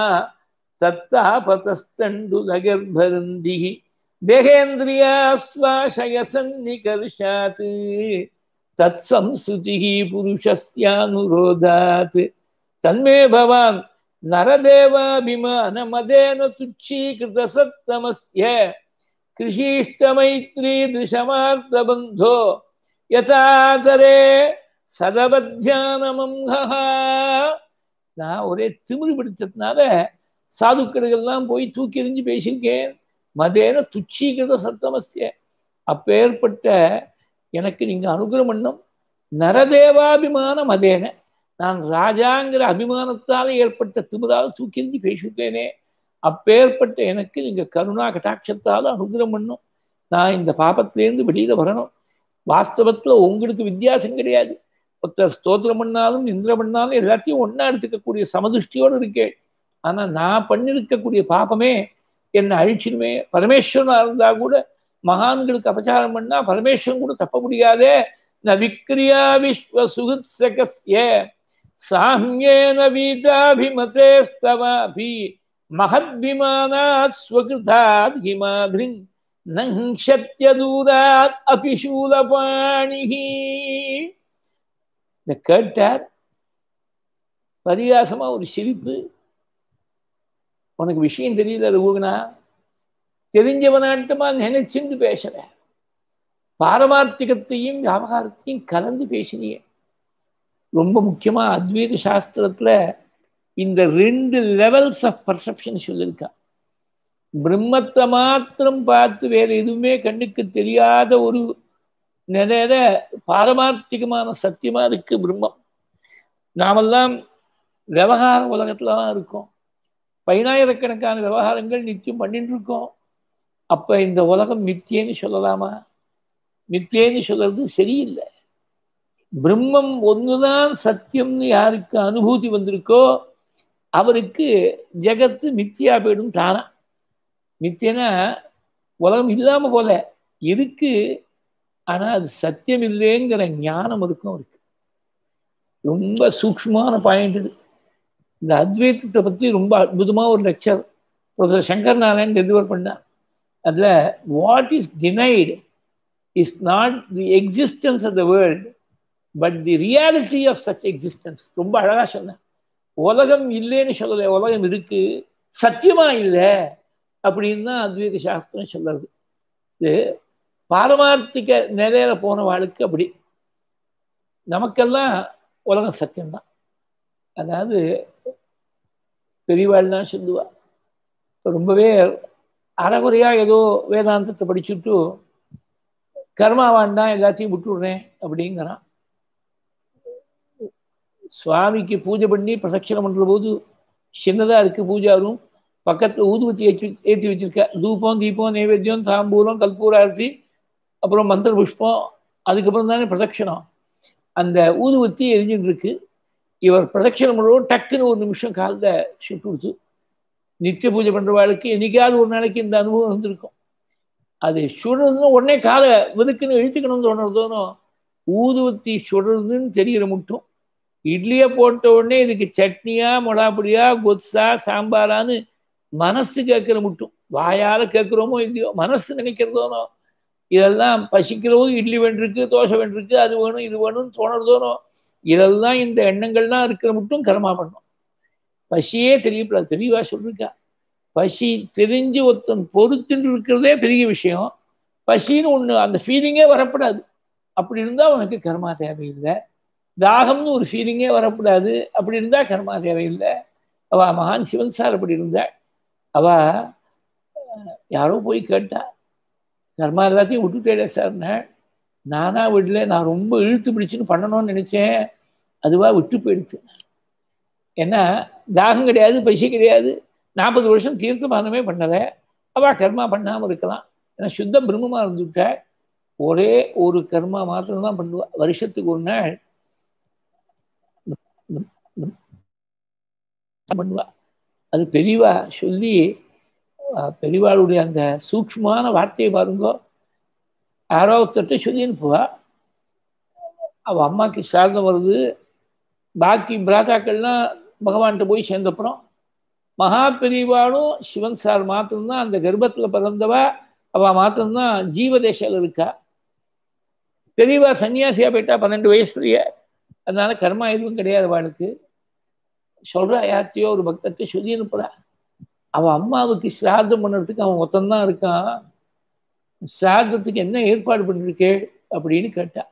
தத்தாபதஸ்தண்டுலகர்பரந்தி தேகேந்திரியாஸ்வாசயசன்னிகர்ஷாத் தத் சம்ஸ்ருதி புருஷஸ்யானுரோதாத் தன்மே பவான் நரதேவாபிமான மதேன துச்சீகிருத சத்தமஸ்ய கிருஷீஷ்டமைத்ரி திருஷமார்த்த பந்தோ யதாதரே சதபத்தியானமங்கா நான் ஒரே திமிரு பிடிச்சதுனால சாதுக்கடைகள்லாம் போய் தூக்கி எறிஞ்சு பேசியிருக்கேன் மதேன துச்சீகிருத சத்தமஸ்ய அப்பேற்பட்ட எனக்கு நீங்க அனுகிரகம் பண்ணும் நரதேவாபிமான மதேன நான் ராஜாங்கிற அபிமானத்தால் ஏற்பட்ட திமிரால் தூக்கி எறிஞ்சு பேசியிருக்கேனே அப்பேற்பட்ட எனக்கு நீங்க கருணா கட்டாட்சத்தால் அனுகிரகம் பண்ணும் நான் இந்த பாபத்திலேருந்து வெளியில வரணும் வாஸ்தவத்துல உங்களுக்கு வித்தியாசம் கிடையாது ஒருத்தர் ஸ்தோத்திரம் பண்ணாலும் இந்திரம் பண்ணாலும் எல்லாத்தையும் ஒன்னா எடுத்துக்கக்கூடிய சமதுஷ்டியோடு இருக்கேன் ஆனா நான் பண்ணிருக்கக்கூடிய பாபமே என்னை அழிச்சிடுமே பரமேஸ்வரனா இருந்தா கூட மகான்களுக்கு அபச்சாரம் பண்ணா பரமேஸ்வரன் கூட தப்ப முடியாதே ந விக்ரியா விஸ்வ சுகுத்சகஸ்ய சாமியேன வீதாபிமதே ஸ்தவாபி மகத்விமானாத் ஸ்வகிருதாத் ஹிமாத்ரிங் நங்ஷத்ய தூராத் அபிஷூலபாணிஹி இந்த கேட்டார் பரிகாசமா ஒரு சிரிப்பு உனக்கு விஷயம் தெரியல ரகுனா தெரிஞ்சவனாட்டமா நினைச்சுன்னு பேசுற பாரமார்த்திகத்தையும் வியாபாரத்தையும் கலந்து பேசினிய ரொம்ப முக்கியமா அத்வைத சாஸ்திரத்துல இந்த ரெண்டு லெவல்ஸ் ஆஃப் பர்செப்ஷன் சொல்லியிருக்கா பிரம்மத்தை மாத்திரம் பார்த்து வேற எதுவுமே கண்ணுக்கு தெரியாத ஒரு நிலையில பாரமார்த்திகமான சத்தியமா இருக்கு பிரம்மம் நாமெல்லாம் விவகார உலகத்துல தான் இருக்கோம் பதினாயிரக்கணக்கான விவகாரங்கள் நித்தியம் பண்ணிட்டு இருக்கோம் அப்ப இந்த உலகம் மித்தியன்னு சொல்லலாமா மித்தியன்னு சொல்றது சரியில்லை பிரம்மம் ஒண்ணுதான் சத்தியம்னு யாருக்கு அனுபூதி வந்திருக்கோ அவருக்கு ஜெகத்து மித்தியா போயிடும் தானா மித்தியனா உலகம் இல்லாம போல இருக்கு ஆனா அது சத்தியம் இல்லைங்கிற ஞானம் இருக்கும் அவருக்கு ரொம்ப சூக்ஷ்மமான பாயிண்ட் இது இந்த அத்வைத்தத்தை பத்தி ரொம்ப அற்புதமா ஒரு lecture professor Shankar Narayan deliver பண்ணார் அதுல what is denied is not the existence of the world but the reality of such existence ரொம்ப அழகா சொன்னேன் உலகம் இல்லைன்னு சொல்லலை உலகம் இருக்கு சத்தியமா இல்லை அப்படின்னு தான் அத்வைத சாஸ்திரம் சொல்றது இது பாரமார்த்திக நிலையில போன வாழ்க்கை அப்படி நமக்கெல்லாம் உலகம் சத்தியம்தான் அதாவது பெரியவாள் தான் சொல்லுவா ரொம்பவே அறகுறையா ஏதோ வேதாந்தத்தை படிச்சுட்டு கர்மா வேண்டாம் எல்லாத்தையும் விட்டுடுறேன் அப்படிங்கிறான் சுவாமிக்கு பூஜை பண்ணி பிரசட்சணம் பண்ற போது சின்னதா இருக்கு பூஜாரும் பக்கத்துல ஊதுவத்தி ஏற்றி ஏற்றி வச்சிருக்க தூபம் தீபம் நைவேத்தியம் தாம்பூலம் கற்பூரார்த்தி அப்புறம் மந்திர புஷ்பம் அதுக்கப்புறம் தானே பிரதட்சணம் அந்த ஊதுவத்தி எரிஞ்சுட்டு இருக்கு இவர் பிரதட்சணம் பண்ணுவோம் டக்குன்னு ஒரு நிமிஷம் காலில் சுட்டு கொடுத்து நித்திய பூஜை பண்றவாளுக்கு என்னைக்காவது ஒரு நாளைக்கு இந்த அனுபவம் வந்திருக்கும் அது சுடுறதுன்னு உடனே காலை வெதுக்குன்னு இழுத்துக்கணும்னு தோணுறதோனோ ஊதுவத்தி சுடுறதுன்னு தெரியற மட்டும் இட்லியை போட்ட உடனே இதுக்கு சட்னியா மொளாப்பொடியா கொத்ஸா சாம்பாரான்னு மனசு கேட்கிற மட்டும் வாயால கேட்குறோமோ இல்லையோ மனசு நினைக்கிறதோனோ இதெல்லாம் பசிக்கிறவும் இட்லி வேண்டிருக்கு தோசை வேண்டிருக்கு அது வேணும் இது வேணும்னு தோணுறதோனோ இதெல்லாம் இந்த எண்ணங்கள்லாம் இருக்கிற மட்டும் கர்மா பண்ணும் பசியே தெரியப்படாது தெரியவா சொல்லிருக்கா பசி தெரிஞ்சு ஒருத்தன் பொறுத்துட்டு இருக்கிறதே பெரிய விஷயம் பசின்னு ஒன்று அந்த ஃபீலிங்கே வரப்படாது அப்படி இருந்தால் உனக்கு கர்மா தேவையில்லை தாகம்னு ஒரு ஃபீலிங்கே வரக்கூடாது அப்படி இருந்தால் கர்மா தேவையில்லை அவ மகான் சிவன் சார் அப்படி இருந்தா அவ யாரோ போய் கேட்டா கர்மா எல்லாத்தையும் விட்டுட்டே சார்னே நானா விடல நான் ரொம்ப இழுத்து பிடிச்சுன்னு பண்ணணும்னு நினைச்சேன் அதுவா விட்டு போயிடுச்சு ஏன்னா தாகம் கிடையாது பசி கிடையாது நாற்பது வருஷம் தீர்த்தமானமே பண்ணலை அவள் கர்மா பண்ணாமல் இருக்கலாம் ஏன்னா சுத்த பிரம்மமாக இருந்துவிட்ட ஒரே ஒரு கர்மா மாத்திரம்தான் பண்ணுவா வருஷத்துக்கு ஒரு நாள் பண்ணுவா அது பெரியவா சொல்லி பெரியவாளுடைய அந்த சூக்ஷ்மமான வார்த்தையை பாருங்கோ யாரோ ஒருத்தட்ட சொல்லி அனுப்புவா அவள் அம்மாக்கு சார்ந்தம் வருது பாக்கி பிராதாக்கள்லாம் பகவான்கிட்ட போய் சேர்ந்தப்புறம் மகா பெரியவாளும் சிவன் சார் மாத்திரம்தான் அந்த கர்ப்பத்தில் பிறந்தவ அவள் மாத்திரம்தான் ஜீவதேசையில் இருக்கா பெரியவா சன்னியாசியாக போயிட்டா பன்னெண்டு வயசுலயே அதனால கர்மா எதுவும் கிடையாது அவளுக்கு சொல்ற யார்த்தையோ ஒரு பக்தத்தை சொல்லி அனுப்புறா அவன் அம்மாவுக்கு சிராதம் பண்ணுறதுக்கு அவன் மொத்தம்தான் இருக்கான் சிராதத்துக்கு என்ன ஏற்பாடு பண்ணிருக்கே அப்படின்னு கேட்டா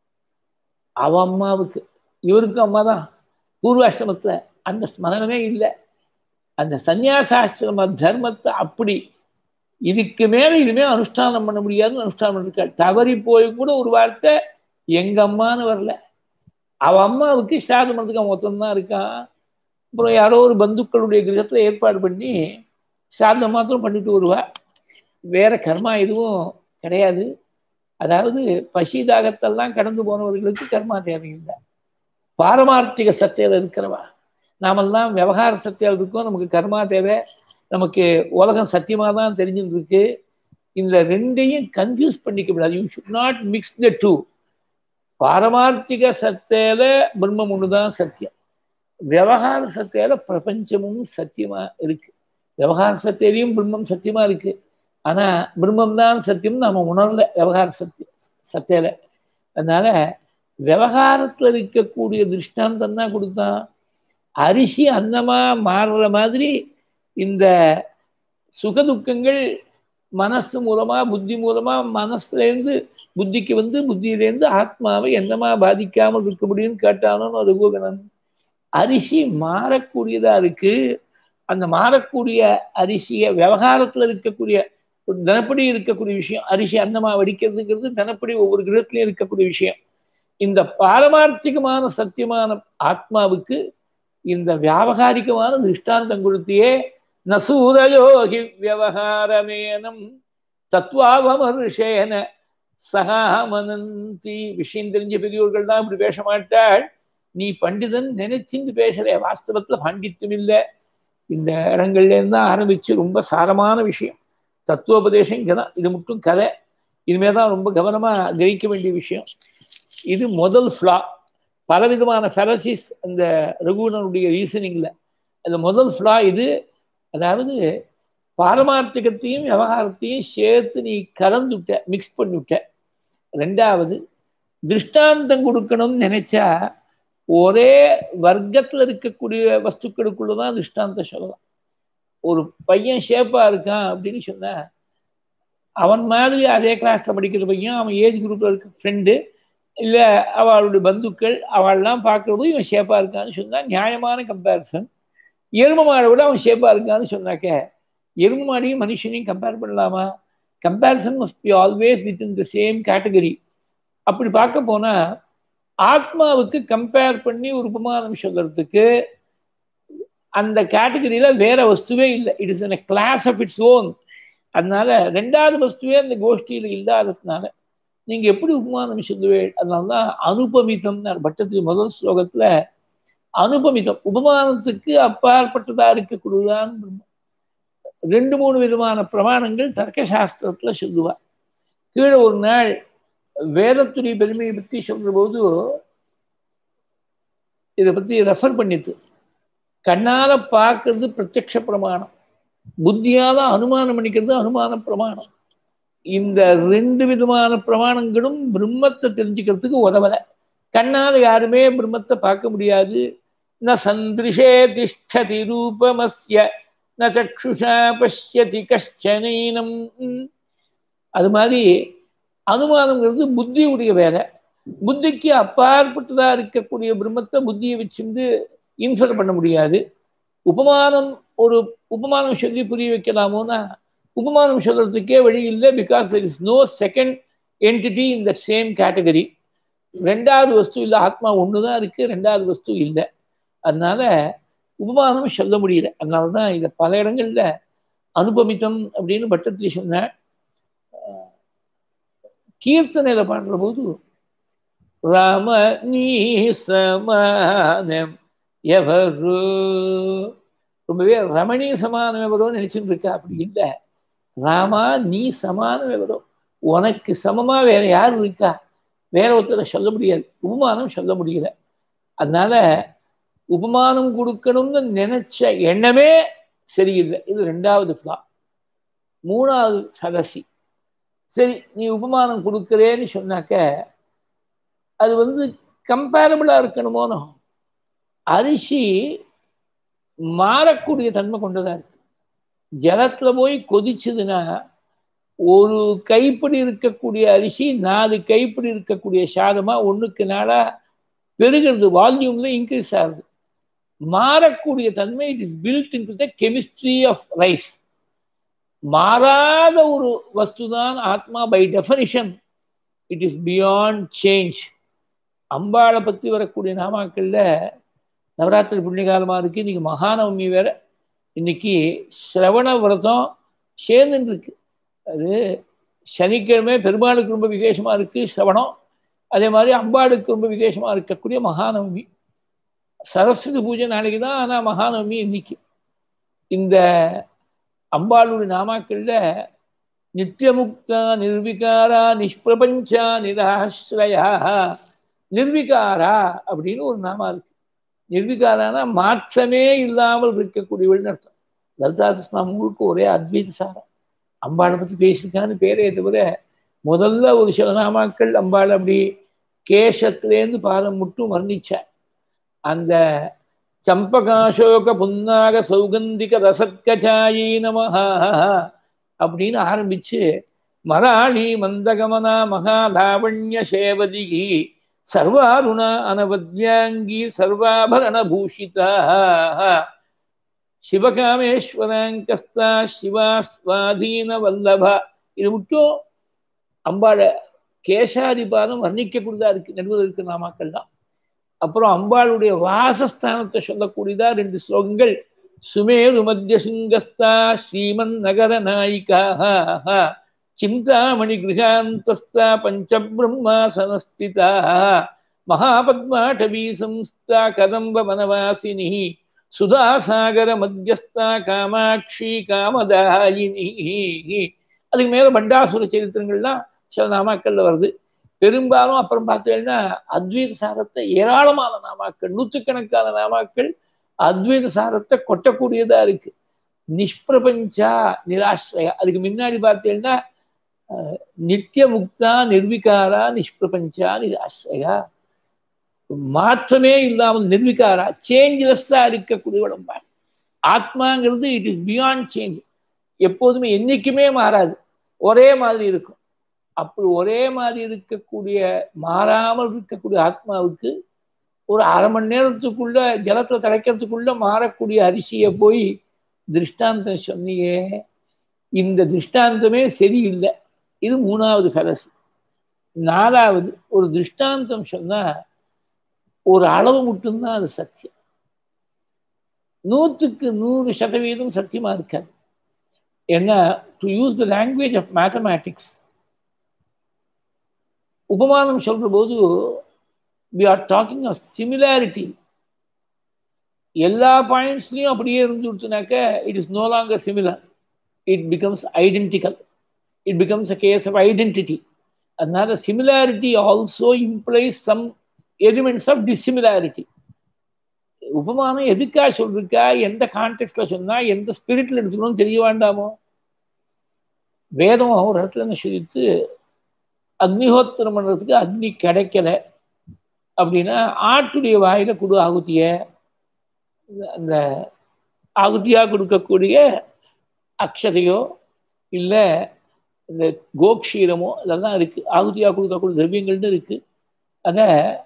அவன் அம்மாவுக்கு இவருக்கும் அம்மா தான் பூர்வாசிரமத்துல அந்த ஸ்மரணமே இல்லை அந்த சந்நியாசாசிரம தர்மத்தை அப்படி இதுக்கு மேல இனிமே அனுஷ்டானம் பண்ண முடியாதுன்னு அனுஷ்டானம் பண்ணிருக்காள் தவறி போய் கூட ஒரு வார்த்தை எங்க அம்மான்னு வரல அவ அம்மாவுக்கு சாதம் பண்ணுறதுக்கு அவன் மொத்தம்தான் இருக்கான் அப்புறம் யாரோ ஒரு பந்துக்களுடைய கிரகத்துல ஏற்பாடு பண்ணி சாதம் மாத்திரம் பண்ணிட்டு வருவா வேற கர்மா எதுவும் கிடையாது அதாவது பசி தாகத்தெல்லாம் கடந்து போனவர்களுக்கு கர்மா தேவையில்லை பாரமார்த்திக சத்தியில் இருக்கிறவா நாமெல்லாம் விவகார சத்தியால் இருக்கோம் நமக்கு கர்மா தேவை நமக்கு உலகம் சத்தியமாக தான் தெரிஞ்சுட்டு இருக்கு இந்த ரெண்டையும் கன்ஃபியூஸ் பண்ணிக்க கூடாது you should not mix the two பாரமார்த்திக சத்தியில பிரம்மம் ஒன்று தான் சத்தியம் விவகார சத்தியில பிரபஞ்சமும் சத்தியமா இருக்கு விவகார சத்தியிலையும் பிரம்மம் சத்தியமா இருக்கு ஆனா பிரம்மம் தான் சத்தியம் நம்ம உணரல விவகார சத்தியம் சத்தியில அதனால விவகாரத்துல இருக்கக்கூடிய திருஷ்டாந்தம் தான் கொடுத்தான் அரிசி அன்னமா மாறுற மாதிரி இந்த சுகதுக்கங்கள் மனசு மூலமா புத்தி மூலமா மனசுலேருந்து புத்திக்கு வந்து புத்தியிலேருந்து ஆத்மாவை என்னமா பாதிக்காமல் இருக்க முடியும்னு கேட்டானோ ரகுகணன் அரிசி மாறக்கூடியதா இருக்கு அந்த மாறக்கூடிய அரிசியை விவகாரத்துல இருக்கக்கூடிய ஒரு தினப்படி இருக்கக்கூடிய விஷயம் அரிசி அன்னமா வடிக்கிறதுங்கிறது தினப்படி ஒவ்வொரு கிரகத்திலையும் இருக்கக்கூடிய விஷயம் இந்த பாரமார்த்திகமான சத்தியமான ஆத்மாவுக்கு இந்த வியாபகாரிகமான திருஷ்டாந்தம் கொடுத்தியே நசூரயோகி வியவகாரமேனம் தத்வாவமருஷேன சகாமனந்தி விஷயம் தெரிஞ்ச பெரியோர்கள் தான் இப்படி பேச மாட்டாள் நீ பண்டிதன் நினைச்சிந்து பேசல வாஸ்தவத்துல பாண்டித்யம் இல்லை இந்த இடங்கள்ல இருந்து தான் ஆரம்பிச்சு ரொம்ப சாரமான விஷயம் தத்துவோபதேசம் இங்கே தான் இது மட்டும் கதை இனிமே தான் ரொம்ப கவனமா கிரகிக்க வேண்டிய விஷயம் இது முதல் ஃப்ளா பலவிதமான ஃபெலசிஸ் அந்த ரகுவனுடைய ரீசனிங்ல அந்த முதல் ஃப்ளா இது அதாவது பாரமார்த்திகத்தையும் விவகாரத்தையும் சேர்த்து நீ கலந்துவிட்ட மிக்ஸ் பண்ணிவிட்ட ரெண்டாவது திருஷ்டாந்தம் கொடுக்கணும்னு நினைச்சா ஒரே வர்க்கத்தில் இருக்கக்கூடிய வஸ்துக்களுக்குள்ள தான் திருஷ்டாந்தம் சொல்லலாம் ஒரு பையன் ஷேப்பா இருக்கான் அப்படின்னு சொன்னா அவன் மாதிரி அதே கிளாஸ்ல படிக்கிற பையன் அவன் ஏஜ் குரூப்ல இருக்க ஃப்ரெண்டு இல்லை அவளுடைய பந்துக்கள் அவள்லாம் பார்க்குறபோது இவன் ஷேப்பாக இருக்கான்னு சொன்னால் நியாயமான கம்பேரிசன் எரும மாடை விட அவன் ஷேப்பாக இருக்கான்னு சொன்னாக்க எரும மாடையும் மனுஷனையும் கம்பேர் பண்ணலாமா comparison must be always with in the same category அப்படி பார்க்க போனால் ஆத்மாவுக்கு கம்பேர் பண்ணி ஒரு உபமானம் சொல்கிறதுக்கு அந்த கேட்டகரியில் வேற வஸ்துவே இல்லை it is a class of its own அதனால ரெண்டாவது வஸ்துவே அந்த கோஷ்டியில் இல்லாததுனால நீங்க எப்படி உபமானம் சொல்லுவேள் அதனால்தான் அனுபமிதம் பட்டத்துக்கு முதல் ஸ்லோகத்துல அனுபமிதம் உபமானத்துக்கு அப்பாற்பட்டதா இருக்கக்கூடியதான் ரெண்டு மூணு விதமான பிரமாணங்கள் தர்க்க சாஸ்திரத்துல சொல்லுவார் கீழே ஒரு நாள் வேதத்துடைய பெருமையை பற்றி சொல்ற போது இதை பத்தி ரெஃபர் பண்ணித்து கண்ணால பார்க்கறது பிரத்யக்ஷ பிரமாணம் புத்தியால அனுமானம் பண்ணிக்கிறது அனுமான பிரமாணம் இந்த ரெண்டு விதமான பிரமாணங்களும் பிரம்மத்தை தெரிஞ்சுக்கிறதுக்கு உதவல கண்ணால் யாருமே பிரம்மத்தை பார்க்க முடியாது ந சந்திரிஷே திஷ்டதி ரூபமஸ்ய ந சக்ஷுஷா பஷ்யதி கஷ்டனீனம் அது மாதிரி அனுமானங்கிறது புத்தியுடைய வேலை புத்திக்கு அப்பாற்பட்டதா இருக்கக்கூடிய பிரம்மத்தை புத்தியை வச்சிருந்து இன்ஃபர் பண்ண முடியாது உபமானம் ஒரு உபமானம் சொல்லி புரிய வைக்கலாமோன்னா உபமானம் சொல்றதுக்கே வழி இல்லை because there is no second entity in the same category ரெண்டாவது வஸ்து இல்லை ஆத்மா ஒன்று தான் இருக்கு ரெண்டாவது வஸ்து இல்லை அதனால உபமானம் சொல்ல முடியல அதனால தான் இதை பல இடங்கள்ல அனுபமித்தம் அப்படின்னு பட்டத்தில் சொன்னேன் கீர்த்தனையில பாடுற போது ராம நீ சமானம் எவரு ரொம்பவே ரமணீய சமானம் எவரோ நினைச்சுட்டு இருக்கா அப்படி இல்லை ராமா நீ சமானம் எவரோ உனக்கு சமமா வேற யார் இருக்கா வேற ஒருத்தரை சொல்ல முடியாது உபமானம் சொல்ல முடியல அதனால உபமானம் கொடுக்கணும்னு நினைச்ச எண்ணமே சரியில்லை இது ரெண்டாவது ஃப்ளா மூணாவது சதசி சரி நீ உபமானம் கொடுக்குறேன்னு சொன்னாக்க அது வந்து கம்பேரபிளா இருக்கணுமோனோ அரிசி மாறக்கூடிய தன்மை கொண்டதா இருக்கு ஜலத்துல போய் கொதிச்சுதுன்னா ஒரு கைப்பிடி இருக்கக்கூடிய அரிசி நாலு கைப்பிடி இருக்கக்கூடிய சாதமா ஒண்ணுக்கு நாளா பெருகிறது வால்யூம்ல இன்க்ரீஸ் ஆகுது மாறக்கூடிய தன்மை it is built in to the chemistry of rice மாறாத ஒரு வஸ்து தான் ஆத்மா by definition it is beyond change அம்பாளை பற்றி வரக்கூடிய நாமாக்கள்ல நவராத்திரி புண்ணியகாலமாக இருக்குது இன்றைக்கி மகாநவமி வேற இன்னைக்கு சிரவண விரதம் சேர்ந்துன்னு இருக்கு அது சனிக்கிழமை பெருமாளுக்கு ரொம்ப விசேஷமாக இருக்குது சிரவணம் அதே மாதிரி அம்பாளுக்கு ரொம்ப விசேஷமாக இருக்கக்கூடிய மகாநவமி சரஸ்வதி பூஜை நாளைக்கு தான் ஆனால் மகாநவமி இன்னைக்கு இந்த அம்பாளுடைய நாமாக்கள்ல நித்தியமுக்தா நிர்விகாரா நிஷ்பிரபஞ்சா நிராஸ்ரயா நிர்விகாரா அப்படின்னு ஒரு நாமா இருக்கு நிர்விகாரானா மாற்றமே இல்லாமல் இருக்கக்கூடியவள்னு அர்த்தம் லலிதா கிருஷ்ணா முழுக்க ஒரே அத்வைத சாரம் அம்பாளை பற்றி பேசியிருக்கான்னு பேரே தவிர முதல்ல ஒரு சில நாமாக்கள் அம்பாள் அப்படி கேசத்துலேருந்து பாதம் மட்டும் வர்ணிச்சேன் அந்த சம்பகாசோக புன்னாக சௌகந்திக ரசத்கஜாயி நமஹா அப்படின்னு ஆரம்பிச்சு மராளி மந்தகமனா மகாலாவண்ய சேவதிகி சர்வாருண அனவத்யாங்கி சர்வாபரண பூஷிதா சிவகாமேஸ்வராங்கஸ்தா சிவா ஸ்வாதீன வல்லபா இது மட்டும் அம்பாள கேசாதிபாதம் வர்ணிக்கக்கூடியதா இருக்கு நடுவில் இருக்கு நாமாக்கள் தான் அப்புறம் அம்பாளுடைய வாசஸ்தானத்தை சொல்லக்கூடியதா ரெண்டு ஸ்லோகங்கள் சுமேரு மத்திய சிங்கஸ்தா ஸ்ரீமன் நகர நாயிகா சிந்தாமணி கிரகாந்தஸ்தா பஞ்சபிரம்மாசனஸ்திதா மகாபத்மாடவி சம்ஸ்தா கதம்ப வனவாசினி சுதாசாகர மத்தியஸ்தா காமாட்சி காமதாயினி அதுக்கு மேல பண்டாசுர சரித்திரங்கள்லாம் சில நாமாக்கள்ல வருது பெரும்பாலும் அப்புறம் பார்த்தீங்கன்னா அத்வைத சாரத்தை ஏராளமான நாமாக்கள் நூற்றுக்கணக்கான நாமாக்கள் அத்வைத சாரத்தை கொட்டக்கூடியதா இருக்கு நிஷ்பிரபஞ்சா நிராசிரயா அதுக்கு முன்னாடி பார்த்தீங்கன்னா நித்திய முக்தா நிர்விகாரா நிஷ்பிரபஞ்சா நிராசிரயா மாற்றமே இல்லாமல் நிர்விகாரா சேஞ்ச்லெஸ்ஸா இருக்கக்கூடிய உடம்பார் ஆத்மாங்கிறது இட் இஸ் பியாண்ட் சேஞ்ச் எப்போதுமே என்னைக்குமே மாறாது ஒரே மாதிரி இருக்கும் அப்படி ஒரே மாதிரி இருக்கக்கூடிய மாறாமல் இருக்கக்கூடிய ஆத்மாவுக்கு ஒரு அரை மணி நேரத்துக்குள்ள ஜலத்தில் திளைக்கிறதுக்குள்ள மாறக்கூடிய அரிசியை போய் திருஷ்டாந்தம் சொன்னியே இந்த திருஷ்டாந்தமே சரியில்லை இது மூணாவது ஃபெலசி நாலாவது ஒரு திருஷ்டாந்தம் சொன்னா ஒரு அளவு மட்டும்தான் அது சத்தியம் நூற்றுக்கு நூறு சதவீதம் சத்தியமா இருக்காது ஏன்னா to use the language of mathematics உபமானம் சொல்ற போது we are talking of similarity எல்லா பாயிண்ட்ஸ்லையும் அப்படியே இருந்து கொடுத்தனாக்க it is no longer similar it becomes identical it becomes a case of identity அதனால similarity also implies some elements of dissimilarity உபமானம் எதுக்காக சொல்லிருக்கா எந்த கான்டெக்ட்ல சொன்னா எந்த ஸ்பிரிட்ல எடுத்துக்கணும்னு தெரிய வேண்டாமோ வேதம் ஒரு இடத்துல என்ன சொல்லித்து அக்னிஹோத்திரம் பண்ணுறதுக்கு அக்னி கிடைக்கல அப்படின்னா ஆட்டுடைய வாயில குடு ஆகுத்திய அந்த ஆகுத்தியாக கொடுக்கக்கூடிய அக்ஷதையோ இல்லை இந்த கோக்ஷீரமோ இதெல்லாம் இருக்கு ஆகுதியாக கொடுக்கக்கூடிய திரவியங்கள்னு இருக்கு அதை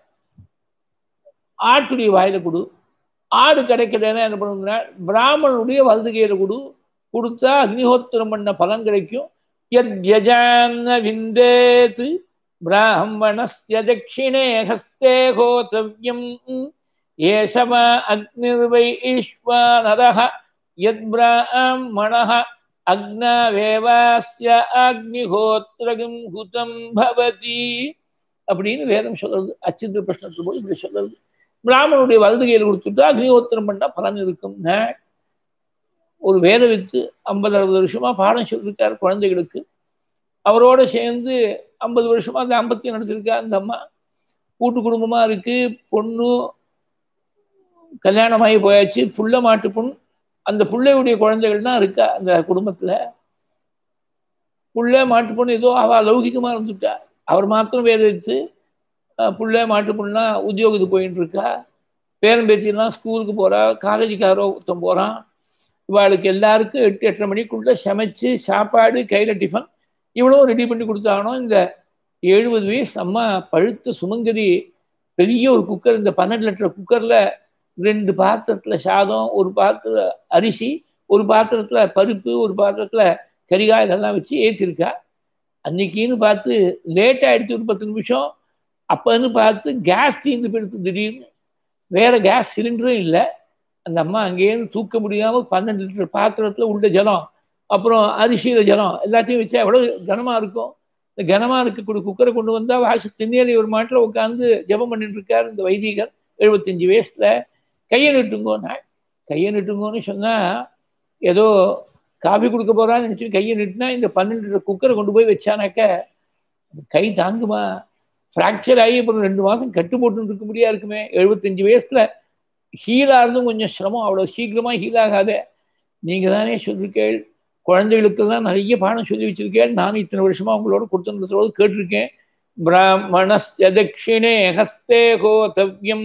ஆட்டுடைய வாயில கொடு ஆடு கிடைக்கலன்னா என்ன பண்ணுங்கன்னா பிராமணனுடைய வலதுகையில கொடு கொடுத்தா அக்னிஹோத்திரம் பண்ண பலன் கிடைக்கும் யஜான விந்தேத் பிராமணஸ்ய தட்சிணே ஹஸ்தே கோத்தவ்யம் ஏஷவ அக்னிர்வை ஈஸ்வரः யத் பிராமணः அக்னவேவாஸ்ய அக்னிஹோத்திரகம் ஹுதம் பவதி அப்படின்னு வேதம் சொல்றது அச்சிந்த பிரஷ்னத்து போது இப்படி சொல்றது பிராமணனுடைய வலது கையில் கொடுத்துட்டா அக்னிஹோத்திரம் பண்ணா பலன் இருக்கும்னா ஒரு வேத வித்து ஐம்பது அறுபது வருஷமா பாடம் சொல்லியிருக்கார் குழந்தைகளுக்கு அவரோட சேர்ந்து ஐம்பது வருஷமா தாம்பத்தியம் நடத்திருக்கா அந்த அம்மா கூட்டு குடும்பமா இருக்கு பொண்ணு கல்யாணமாகி போயாச்சு புள்ள மாட்டு பொண்ணு அந்த பிள்ளையுடைய குழந்தைகள் தான் இருக்கா அந்த குடும்பத்துல புள்ள மாட்டு பொண்ணு ஏதோ அவ லௌகிகமா இருந்துட்டா அவர் மாத்திரம் வேத வச்சு புள்ள மாட்டு பொண்ணா உத்தியோகத்துக்கு போயிட்டு இருக்கா பேரன் பேத்தியெல்லாம் ஸ்கூலுக்கு போகிறா காலேஜுக்காரோ ஒருத்தன் போகிறான் இவாளுக்கு எல்லாருக்கும் எட்டு எட்டரை மணிக்குள்ளே சமைச்சு சாப்பாடு கையில் டிஃபன் இவ்வளோ ரெடி பண்ணி கொடுத்தானோ இந்த எழுபது வயசு அம்மா பழுத்த சுமங்கரி பெரிய ஒரு குக்கர் இந்த பன்னெண்டு லிட்டர் குக்கரில் ரெண்டு பாத்திரத்தில் சாதம் ஒரு பாத்திர அரிசி ஒரு பாத்திரத்தில் பருப்பு ஒரு பாத்திரத்தில் கரிகாய் இதெல்லாம் வச்சு ஏற்றிருக்கா அன்னைக்கின்னு பார்த்து லேட் ஆகிடுச்சு ஒரு பத்து நிமிஷம் அப்போன்னு பார்த்து கேஸ் தீர்ந்து போயிடுத்து திடீர்னு வேறு கேஸ் சிலிண்டரும் இல்லை அந்த அம்மா அங்கேயிருந்து தூக்க முடியாமல் பன்னெண்டு லிட்டர் பாத்திரத்தில் உள்ள ஜலம் அப்புறம் அரிசியில் ஜலம் எல்லாத்தையும் வச்சா எவ்வளோ கனமாக இருக்கும் இந்த கனமாக இருக்கக்கூடிய குக்கரை கொண்டு வந்தால் வாசி திண்ணியலை ஒரு மாட்டில் உட்காந்து ஜபம் பண்ணிட்டு இருக்கார் இந்த வைதிகர் எழுபத்தஞ்சு வயசில் கையை நிட்டுங்கோன்னா கையை நிட்டுங்கோன்னு சொன்னால் ஏதோ காஃபி கொடுக்க போகிறான்னு நினச்சி கையை நிட்டுனா இந்த பன்னெண்டு லிட்டர் குக்கரை கொண்டு போய் வச்சானாக்க கை தாங்குமா ஃப்ராக்சர் ஆகி அப்புறம் ரெண்டு மாதம் கட்டு போட்டு இருக்க முடியா இருக்குமே எழுபத்தஞ்சு வயசில் ஹீல் ஆகிறதும் கொஞ்சம் சிரமம் அவ்வளோ சீக்கிரமாக ஹீல் ஆகாதே நீங்கள் தானே சொல்லியிருக்கேள் குழந்தைகளுக்கெல்லாம் நிறைய பாடம் சொல்லி வச்சிருக்கேன் நான் இத்தனை வருஷமாக உங்களோட கொடுத்தோடு கேட்டிருக்கேன் பிராமணஸ்ய தட்சிணே ஹஸ்தே கோதவ்யம்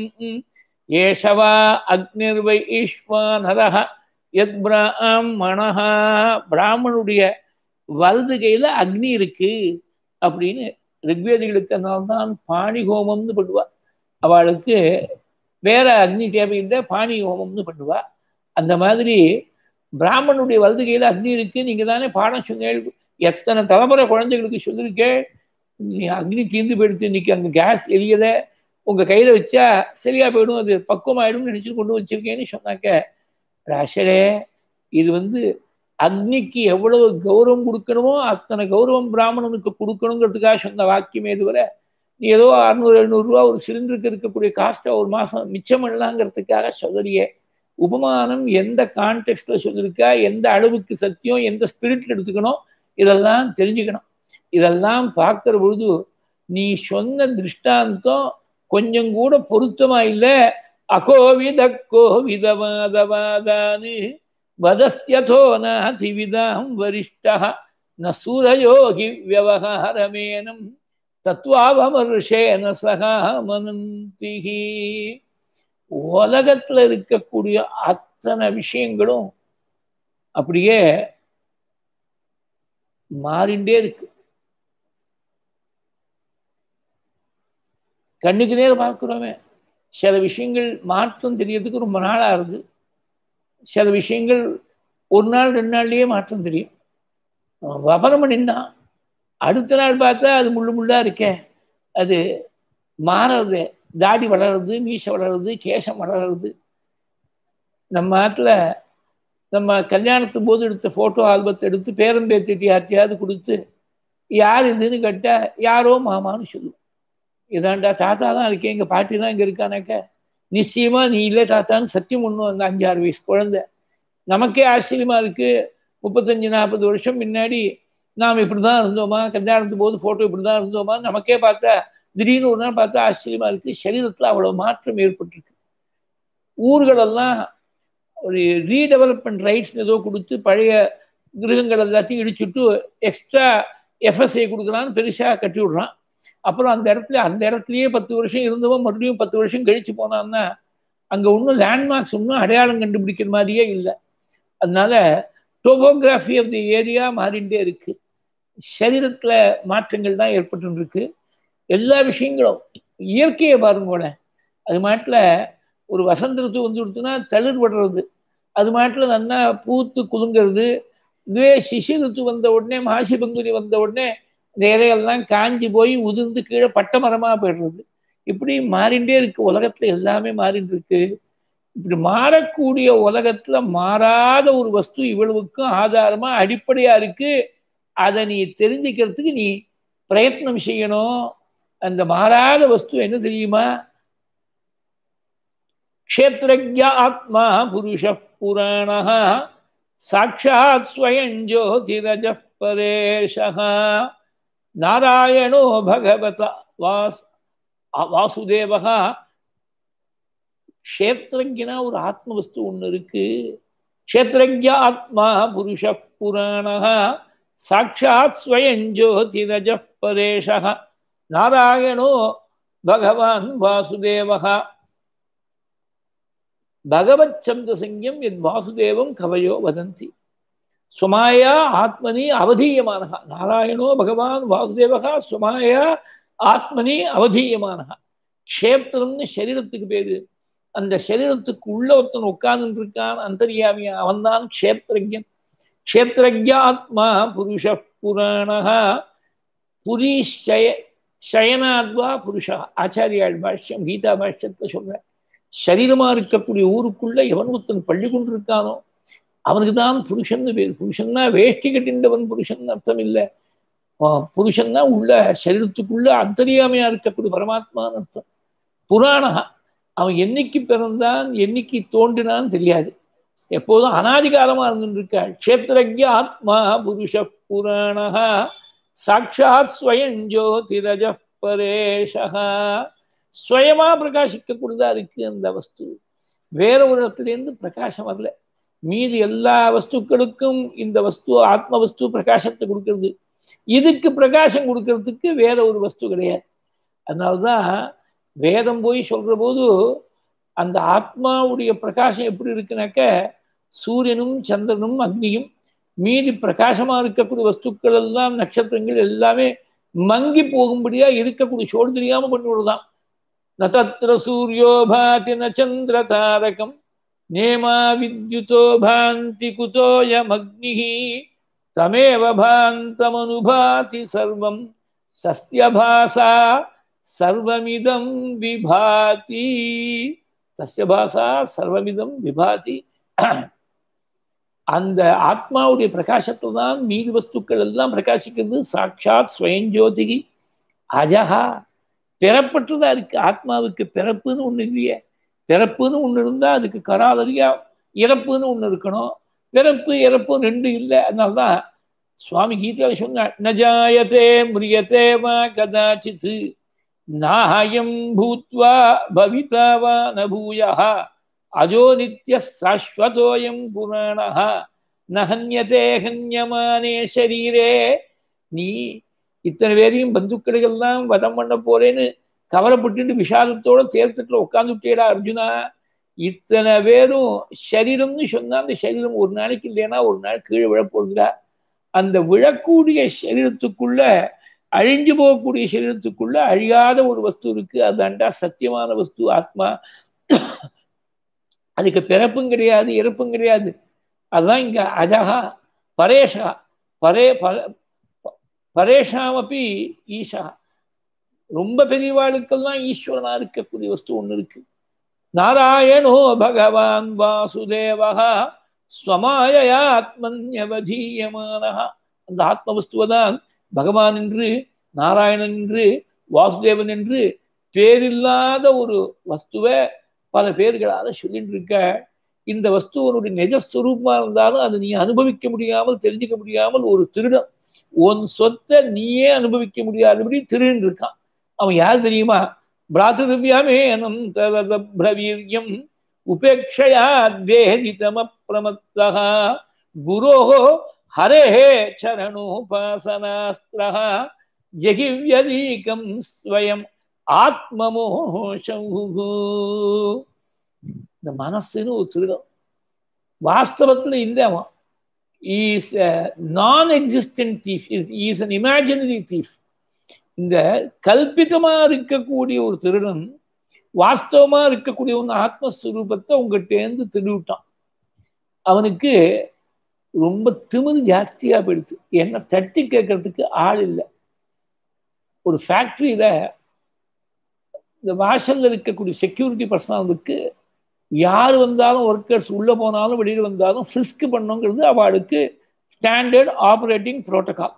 ஏஷவா அக்னிர்வை ஈஸ்வானரஹ எத் பிராமணஹா பிராமணுடைய வலது கையில் அக்னி இருக்கு அப்படின்னு ரிக்வேதிகளுக்கு அதனால்தான் பாணி ஹோமம்னு பண்ணுவா அவளுக்கு வேற அக்னி தேவையில்லை பாணி ஹோமம்னு பண்ணுவா அந்த மாதிரி பிராமணனுடைய வலது கையில் அக்னி இருக்கு நீங்க தானே பாடம் சொன்னேன் எத்தனை தலைமுறை குழந்தைகளுக்கு சொல்லியிருக்கேன் நீ அக்னி தீர்ந்து போயிடுத்து இன்னைக்கு அங்கே கேஸ் எரியலை உங்க கையில வச்சா சரியா போயிடும் அது பக்குவமாயிடும்னு நினைச்சிட்டு கொண்டு வச்சிருக்கேன்னு சொன்னாக்க ராசரே இது வந்து அக்னிக்கு எவ்வளவு கௌரவம் கொடுக்கணுமோ அத்தனை கௌரவம் பிராமணனுக்கு கொடுக்கணுங்கிறதுக்காக சொன்ன வாக்கியமே இதுவரை நீ ஏதோ அறுநூறு எழுநூறுரூவா ஒரு சிலிண்டருக்கு இருக்கக்கூடிய காஸ்ட்டை ஒரு மாதம் மிச்சம் பண்ணலாங்கிறதுக்காக சொல்லலையே உபமானம் எந்த கான்டெக்ட்ல சொல்லியிருக்கா எந்த அளவுக்கு சத்தியம் எந்த ஸ்பிரிட்ல எடுத்துக்கணும் இதெல்லாம் தெரிஞ்சுக்கணும் இதெல்லாம் பார்க்குற பொழுது நீ சொன்ன திருஷ்டாந்தம் கொஞ்சம் கூட பொருத்தமா இல்லை அகோவித கோவிதவாதவாதானு வதஸ்யதோ நாதிவிதாம் வரிஷ்டா ந சூரயோகி வியவகாரமேனம் தத்துவாவமர்ஷேன சகா மனந்திகி உலகத்துல இருக்கக்கூடிய அத்தனை விஷயங்களும் அப்படியே மாறிண்டே இருக்கு கண்ணுக்கு நேரம் பார்க்குறோமே சில விஷயங்கள் மாற்றம் தெரியறதுக்கு ரொம்ப நாள் ஆகுது சில விஷயங்கள் ஒரு நாள் ரெண்டு நாள்லயே மாற்றம் தெரியும் வபனம் பண்ணினா அடுத்த நாள் பார்த்தா அது முள்ளு முள்ளா இருக்கே அது மாறுறது தாடி வளருது மீசை வளருது கேசம் வளருது நம்ம நாட்டில் நம்ம கல்யாணத்து போது எடுத்த ஃபோட்டோ ஆல்பத்தை எடுத்து பேரம்பேத்திட்டு யார்ட்டையாவது கொடுத்து யார் இதுன்னு கேட்டால் யாரோ மாமான்னு சொல்லுவோம் இதாண்டா தாத்தா தான் இருக்கேன் எங்கள் பாட்டி தான் இங்கே இருக்கானாக்க நிச்சயமா நீ இல்லை தாத்தான்னு சத்தியம் ஒன்றும் அந்த அஞ்சாறு வயசு குழந்தை நமக்கே ஆச்சரியமா இருக்கு முப்பத்தஞ்சு நாற்பது வருஷம் முன்னாடி நாம் இப்படி தான் இருந்தோமா கல்யாணத்து போது ஃபோட்டோ இப்படி தான் இருந்தோமா நமக்கே பார்த்தா திடீர்னு ஒரு நாள் பார்த்தா ஆச்சரியமா இருக்கு சரீரத்தில் அவ்வளோ மாற்றம் ஏற்பட்டிருக்கு ஊர்களெல்லாம் ஒரு ரீடெவலப்மெண்ட் ரைட்ஸ் ஏதோ கொடுத்து பழைய கிரகங்கள் எல்லாத்தையும் இடிச்சுட்டு எக்ஸ்ட்ரா எஃப்எஸ்ஐ கொடுக்குறான்னு பெருசாக கட்டி விடுறான் அப்புறம் அந்த இடத்துல அந்த இடத்துலயே பத்து வருஷம் இருந்தவன் மறுபடியும் பத்து வருஷம் கழிச்சு போனான்னா அங்கே ஒன்றும் லேண்ட்மார்க்ஸ் ஒன்றும் அடையாளம் கண்டுபிடிக்கிற மாதிரியே இல்லை அதனால டோபோகிராஃபி ஆஃப் தி ஏரியா மாறிண்டே இருக்கு சரீரத்தில் மாற்றங்கள் தான் ஏற்பட்டு இருக்கு எல்லா விஷயங்களும் இயற்கையை பாருங்களேன் அது மாட்டில் ஒரு வசந்த ருத்து வந்து கொடுத்தோன்னா தளிர் படுறது அது மாட்டில் நல்லா பூத்து குலுங்கிறது இதுவே சிசு ருத்து வந்த உடனே மாசி பங்குனி வந்த உடனே இந்த இலையெல்லாம் காஞ்சி போய் உதிர்ந்து கீழே பட்ட மரமாக போயிடுறது இப்படி மாறிண்டே இருக்கு உலகத்துல எல்லாமே மாறிட்டு இருக்கு இப்படி மாறக்கூடிய உலகத்துல மாறாத ஒரு வஸ்து இவ்வளவுக்கும் ஆதாரமா அடிப்படையா இருக்கு அதை நீ தெரிஞ்சுக்கிறதுக்கு நீ பிரயத்னம் செய்யணும் அந்த மாறாத வஸ்து என்ன தெரியுமா க்ஷேத்ரஜ ஆத்மா புருஷ புராண சாட்சாத் ஸ்வயம் ஜோதிரஜ பரேஷா நாராயணோ பகவத வாஸ் வாசுதேவகா க்ஷேத்திரஜனா ஒரு ஆத்ம வஸ்து ஒன்று இருக்கு க்ஷேத்திரஜ ஆத்மா புருஷ புராண சாட்சாத் ஸ்வயம் ஜோதிரஜ பரேஷ நாராயணோ பகவான் வாசுதேவகா பகவத் சந்திரசங்கியம் என் வாசுதேவம் கவையோ வதந்தி சுமாயா ஆத்மனி அவதீயமானகா நாராயணோ பகவான் வாசுதேவகா சுமாயா ஆத்மனி அவதீயமானகா க்ஷேத்திரம்னு சரீரத்துக்கு பேரு அந்த சரீரத்துக்கு உள்ள ஒருத்தன் உட்கார்ந்து இருக்கான் அந்தரியாமியா அவன்தான் க்ஷேத்திரஜன் க்ஷேத்திரஜாத்மா புருஷ புராணா புரீஷய சயனாத்வா புருஷா ஆச்சாரியாள் பாஷ்யம் கீதா பாஷ்யத்துல சொல்ற சரீரமா இருக்கக்கூடிய ஊருக்குள்ள எவன் ஒருத்தன் பள்ளி கொண்டிருக்கானோ அவனுக்கு தான் புருஷன் பேர் புருஷன்னா வேஷ்டி கட்டின்றவன் புருஷன் அர்த்தம் இல்லை புருஷன்னா உள்ள சரீரத்துக்குள்ள அந்தரியாமையா இருக்கக்கூடிய பரமாத்மான்னு அர்த்தம் புராணா அவன் என்னைக்கு பிறந்தான் என்னைக்கு தோன்றினான்னு தெரியாது எப்போதும் அனாதிகாலமா இருந்துருக்காள் க்ஷேத்திரஜ ஆத்மா புருஷ புராணா சாட்சாத் ஸ்வயம் ஜோதிரஜ பரேஷா ஸ்வயமா பிரகாசிக்கக்கூடியதா இருக்கு அந்த வஸ்து வேற ஒரு இடத்துலேருந்து பிரகாசம் வரல மீதி எல்லா வஸ்துக்களுக்கும் இந்த வஸ்து ஆத்ம வஸ்து பிரகாசத்தை கொடுக்கறது இதுக்கு பிரகாசம் கொடுக்கறதுக்கு வேற ஒரு வஸ்து கிடையாது அதனால்தான் வேதம் போய் சொல்ற போது அந்த ஆத்மாவுடைய பிரகாசம் எப்படி இருக்குனாக்க சூரியனும் சந்திரனும் அக்னியும் மீதி பிரகாசமா இருக்கக்கூடிய வஸ்துக்கள் எல்லாம் நட்சத்திரங்கள் எல்லாமே மங்கி போகும்படியா இருக்கக்கூடிய சோடு தெரியாம பண்ணி விடுதான் நத்திர சூரியோ பாதி ந சந்திர தாரகம் நேமா வித்யுதோ பாந்தி குதோயமக்னி தமேவ பாந்தமனுபாதி சர்வம் தஸ்ய பாசா சர்வமிதம் விபாதி தஸ்ய பாசா சர்வமிதம் விபாதி அந்த ஆத்மாவுடைய பிரகாசத்தை தான் மீதி வஸ்துக்கள் எல்லாம் பிரகாசிக்கிறது சாட்சாத் ஸ்வயஞ்சோதிகி அஜகா பிறப்பற்றதா இருக்கு ஆத்மாவுக்கு பிறப்புன்னு ஒண்ணு இல்லையே பிறப்புன்னு ஒண்ணு இருந்தா அதுக்கு கராதரியா இறப்புன்னு ஒண்ணு இருக்கணும் பிறப்பு இறப்பு ரெண்டு இல்லை அதனால்தான் சுவாமி கீதா சொன்னார் நஜாயத்தே மிரியத்தே வா கதாச்சித் நாயம் பூத்வா பவிதா வா நபூயா அஜோ நித்திய சாஸ்வதோயம் புராண நஹன்யதே ஹன்யமானே ஷரீரே நீ இத்தனை பேரையும் பந்துக்கடைகள்லாம் வதம் பண்ண போறேன்னு கவலைப்பட்டு விஷாதத்தோட தேர்த்தத்துல உட்காந்துட்டேடா அர்ஜுனா இத்தனை பேரும் சரீரம்னு சொன்னா அந்த சரீரம் ஒரு நாளைக்கு இல்லைன்னா ஒரு நாள் கீழே விழப்போகுதுடா அந்த விழக்கூடிய சரீரத்துக்குள்ள அழிஞ்சு போகக்கூடிய சரீரத்துக்குள்ள அழியாத ஒரு வஸ்து இருக்கு அதாண்டா சத்தியமான வஸ்து ஆத்மா அதுக்கு பிறப்பும் கிடையாது இறப்பும் கிடையாது அதுதான் இங்க அஜகா பரேஷா பரே பரேஷாமப்பி ஈஷா ரொம்ப பெரியவாளுக்கெல்லாம் ஈஸ்வரனா இருக்கக்கூடிய வஸ்து ஒண்ணு இருக்கு நாராயணோ பகவான் வாசுதேவா ஸ்வமாயா ஆத்மன்யவதீயமானஹா அந்த ஆத்ம வஸ்துவை தான் பகவான் என்று நாராயணன் என்று வாசுதேவன் என்று பேரில்லாத ஒரு வஸ்துவை பல பேர்களால சொல்லிட்டு இருக்க இந்த வஸ்துவனுடைய நிஜஸ்வரூபமா இருந்தாலும் அதை நீ அனுபவிக்க முடியாமல் தெரிஞ்சுக்க முடியாமல் ஒரு திருடம் உன் சொத்தை நீயே அனுபவிக்க முடியாதபடி திருடன் இருக்கான் அவன் யார் தெரியுமா பிராத்திருவியமேனம் ததபிரவீரியம் உபேட்சையா வேதிதமப்பிரமத்தः குரோः हरेः चरणोपासनास्त्रः जहिव्यदीकं स्वयं ஆத்மமோஷங்கு இந்த மனசுன்னு ஒரு திருடம் வாஸ்தவத்தில் இல்லை அவன் is non existent thief is is an imaginary thief இந்த கல்பிதமா இருக்கக்கூடிய ஒரு திருடன் வாஸ்தவமா இருக்கக்கூடிய ஒரு ஆத்மஸ்வரூபத்தை உங்ககிட்டேருந்து திருவிட்டான் அவனுக்கு ரொம்ப திமிரு ஜாஸ்தியா போயிடுது என்ன தட்டி கேட்கறதுக்கு ஆள் இல்லை ஒரு ஃபேக்ட்ரியில இந்த வாசல்ல இருக்கக்கூடிய செக்யூரிட்டி பர்சனலுக்கு யார் வந்தாலும் ஒர்க்கர்ஸ் உள்ள போனாலும் வெளியில் வந்தாலும் ஃபிஸ்க் பண்ணுங்கிறது அவளுக்கு ஸ்டாண்டர்ட் ஆப்ரேட்டிங் ப்ரோட்டோகால்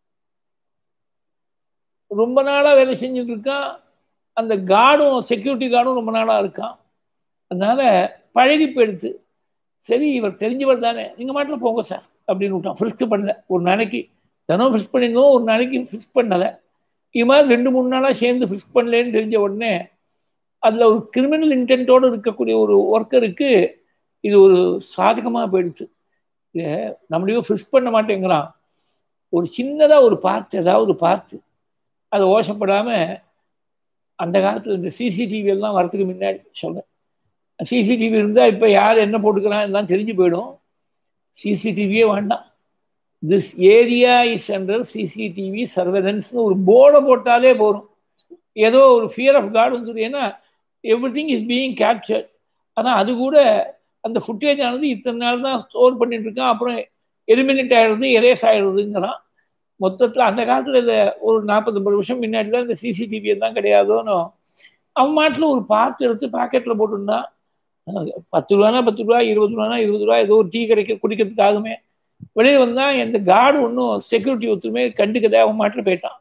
ரொம்ப நாளாக வேலை செஞ்சுட்டு இருக்கான் அந்த கார்டும் செக்யூரிட்டி கார்டும் ரொம்ப நாளாக இருக்கான் அதனால பழகி போயிடுது சரி இவர் தெரிஞ்சவர் தானே நீங்கள் மாட்டில் போங்க சார் அப்படின்னு விட்டான் ஃபிஸ்க் பண்ணல ஒரு நாளைக்கு தினம் ஃபிஸ் பண்ணியிருந்தோம் ஒரு நாளைக்கு ஃபிஸ் பண்ணலை இது மாதிரி ரெண்டு மூணு நாளாக சேர்ந்து ஃபிக்ஸ் பண்ணலேன்னு தெரிஞ்ச உடனே அதில் ஒரு கிரிமினல் இன்டென்ட்டோடு இருக்கக்கூடிய ஒரு ஒர்க்கருக்கு இது ஒரு சாதகமாக போயிடுச்சு நம்மளையும் ஃபிக்ஸ் பண்ண மாட்டேங்கிறான் ஒரு சின்னதாக ஒரு பார்த்து ஏதாவது ஒரு பார்த்து அதை ஓசப்படாமல் அந்த காலத்தில் இந்த சிசிடிவி எல்லாம் வரத்துக்கு முன்னாடி சொல்கிறேன் சிசிடிவி இருந்தால் இப்போ யார் என்ன போட்டுக்கிறான் எல்லாம் தெரிஞ்சு போயிடும் சிசிடிவியே வேண்டாம் this area is under CCTV சர்வேலன்ஸ்னு ஒரு போர்டை போட்டாலே போகும் ஏதோ ஒரு ஃபியர் ஆஃப் காட் வந்து ஏன்னா everything is being captured ஆனால் அது கூட அந்த ஃபுட்டேஜ் ஆனது இத்தனை நாள் தான் ஸ்டோர் பண்ணிட்டு இருக்கான் அப்புறம் எலிமினேட் ஆகிடுது எரேஸ் ஆகிடுதுங்கிறான் மொத்தத்தில் அந்த காலத்தில் இந்த ஒரு நாற்பது ஐம்பது வருஷம் முன்னாடிலாம் இந்த சிசிடிவி தான் கிடையாதோன்னு அவன் மாட்டில் ஒரு பார்த்து எடுத்து பாக்கெட்டில் போட்டுருந்தான் பத்து ரூபானா பத்து ரூபா இருபது ரூபானா இருபது ரூபா ஏதோ ஒரு டீ கிடைக்க குடிக்கிறதுக்காகவே வெளியே வந்தால் எந்த கார்டு ஒன்றும் செக்யூரிட்டி ஒத்துமே கண்டுக்கதே அவன் மாட்டில் போயிட்டான்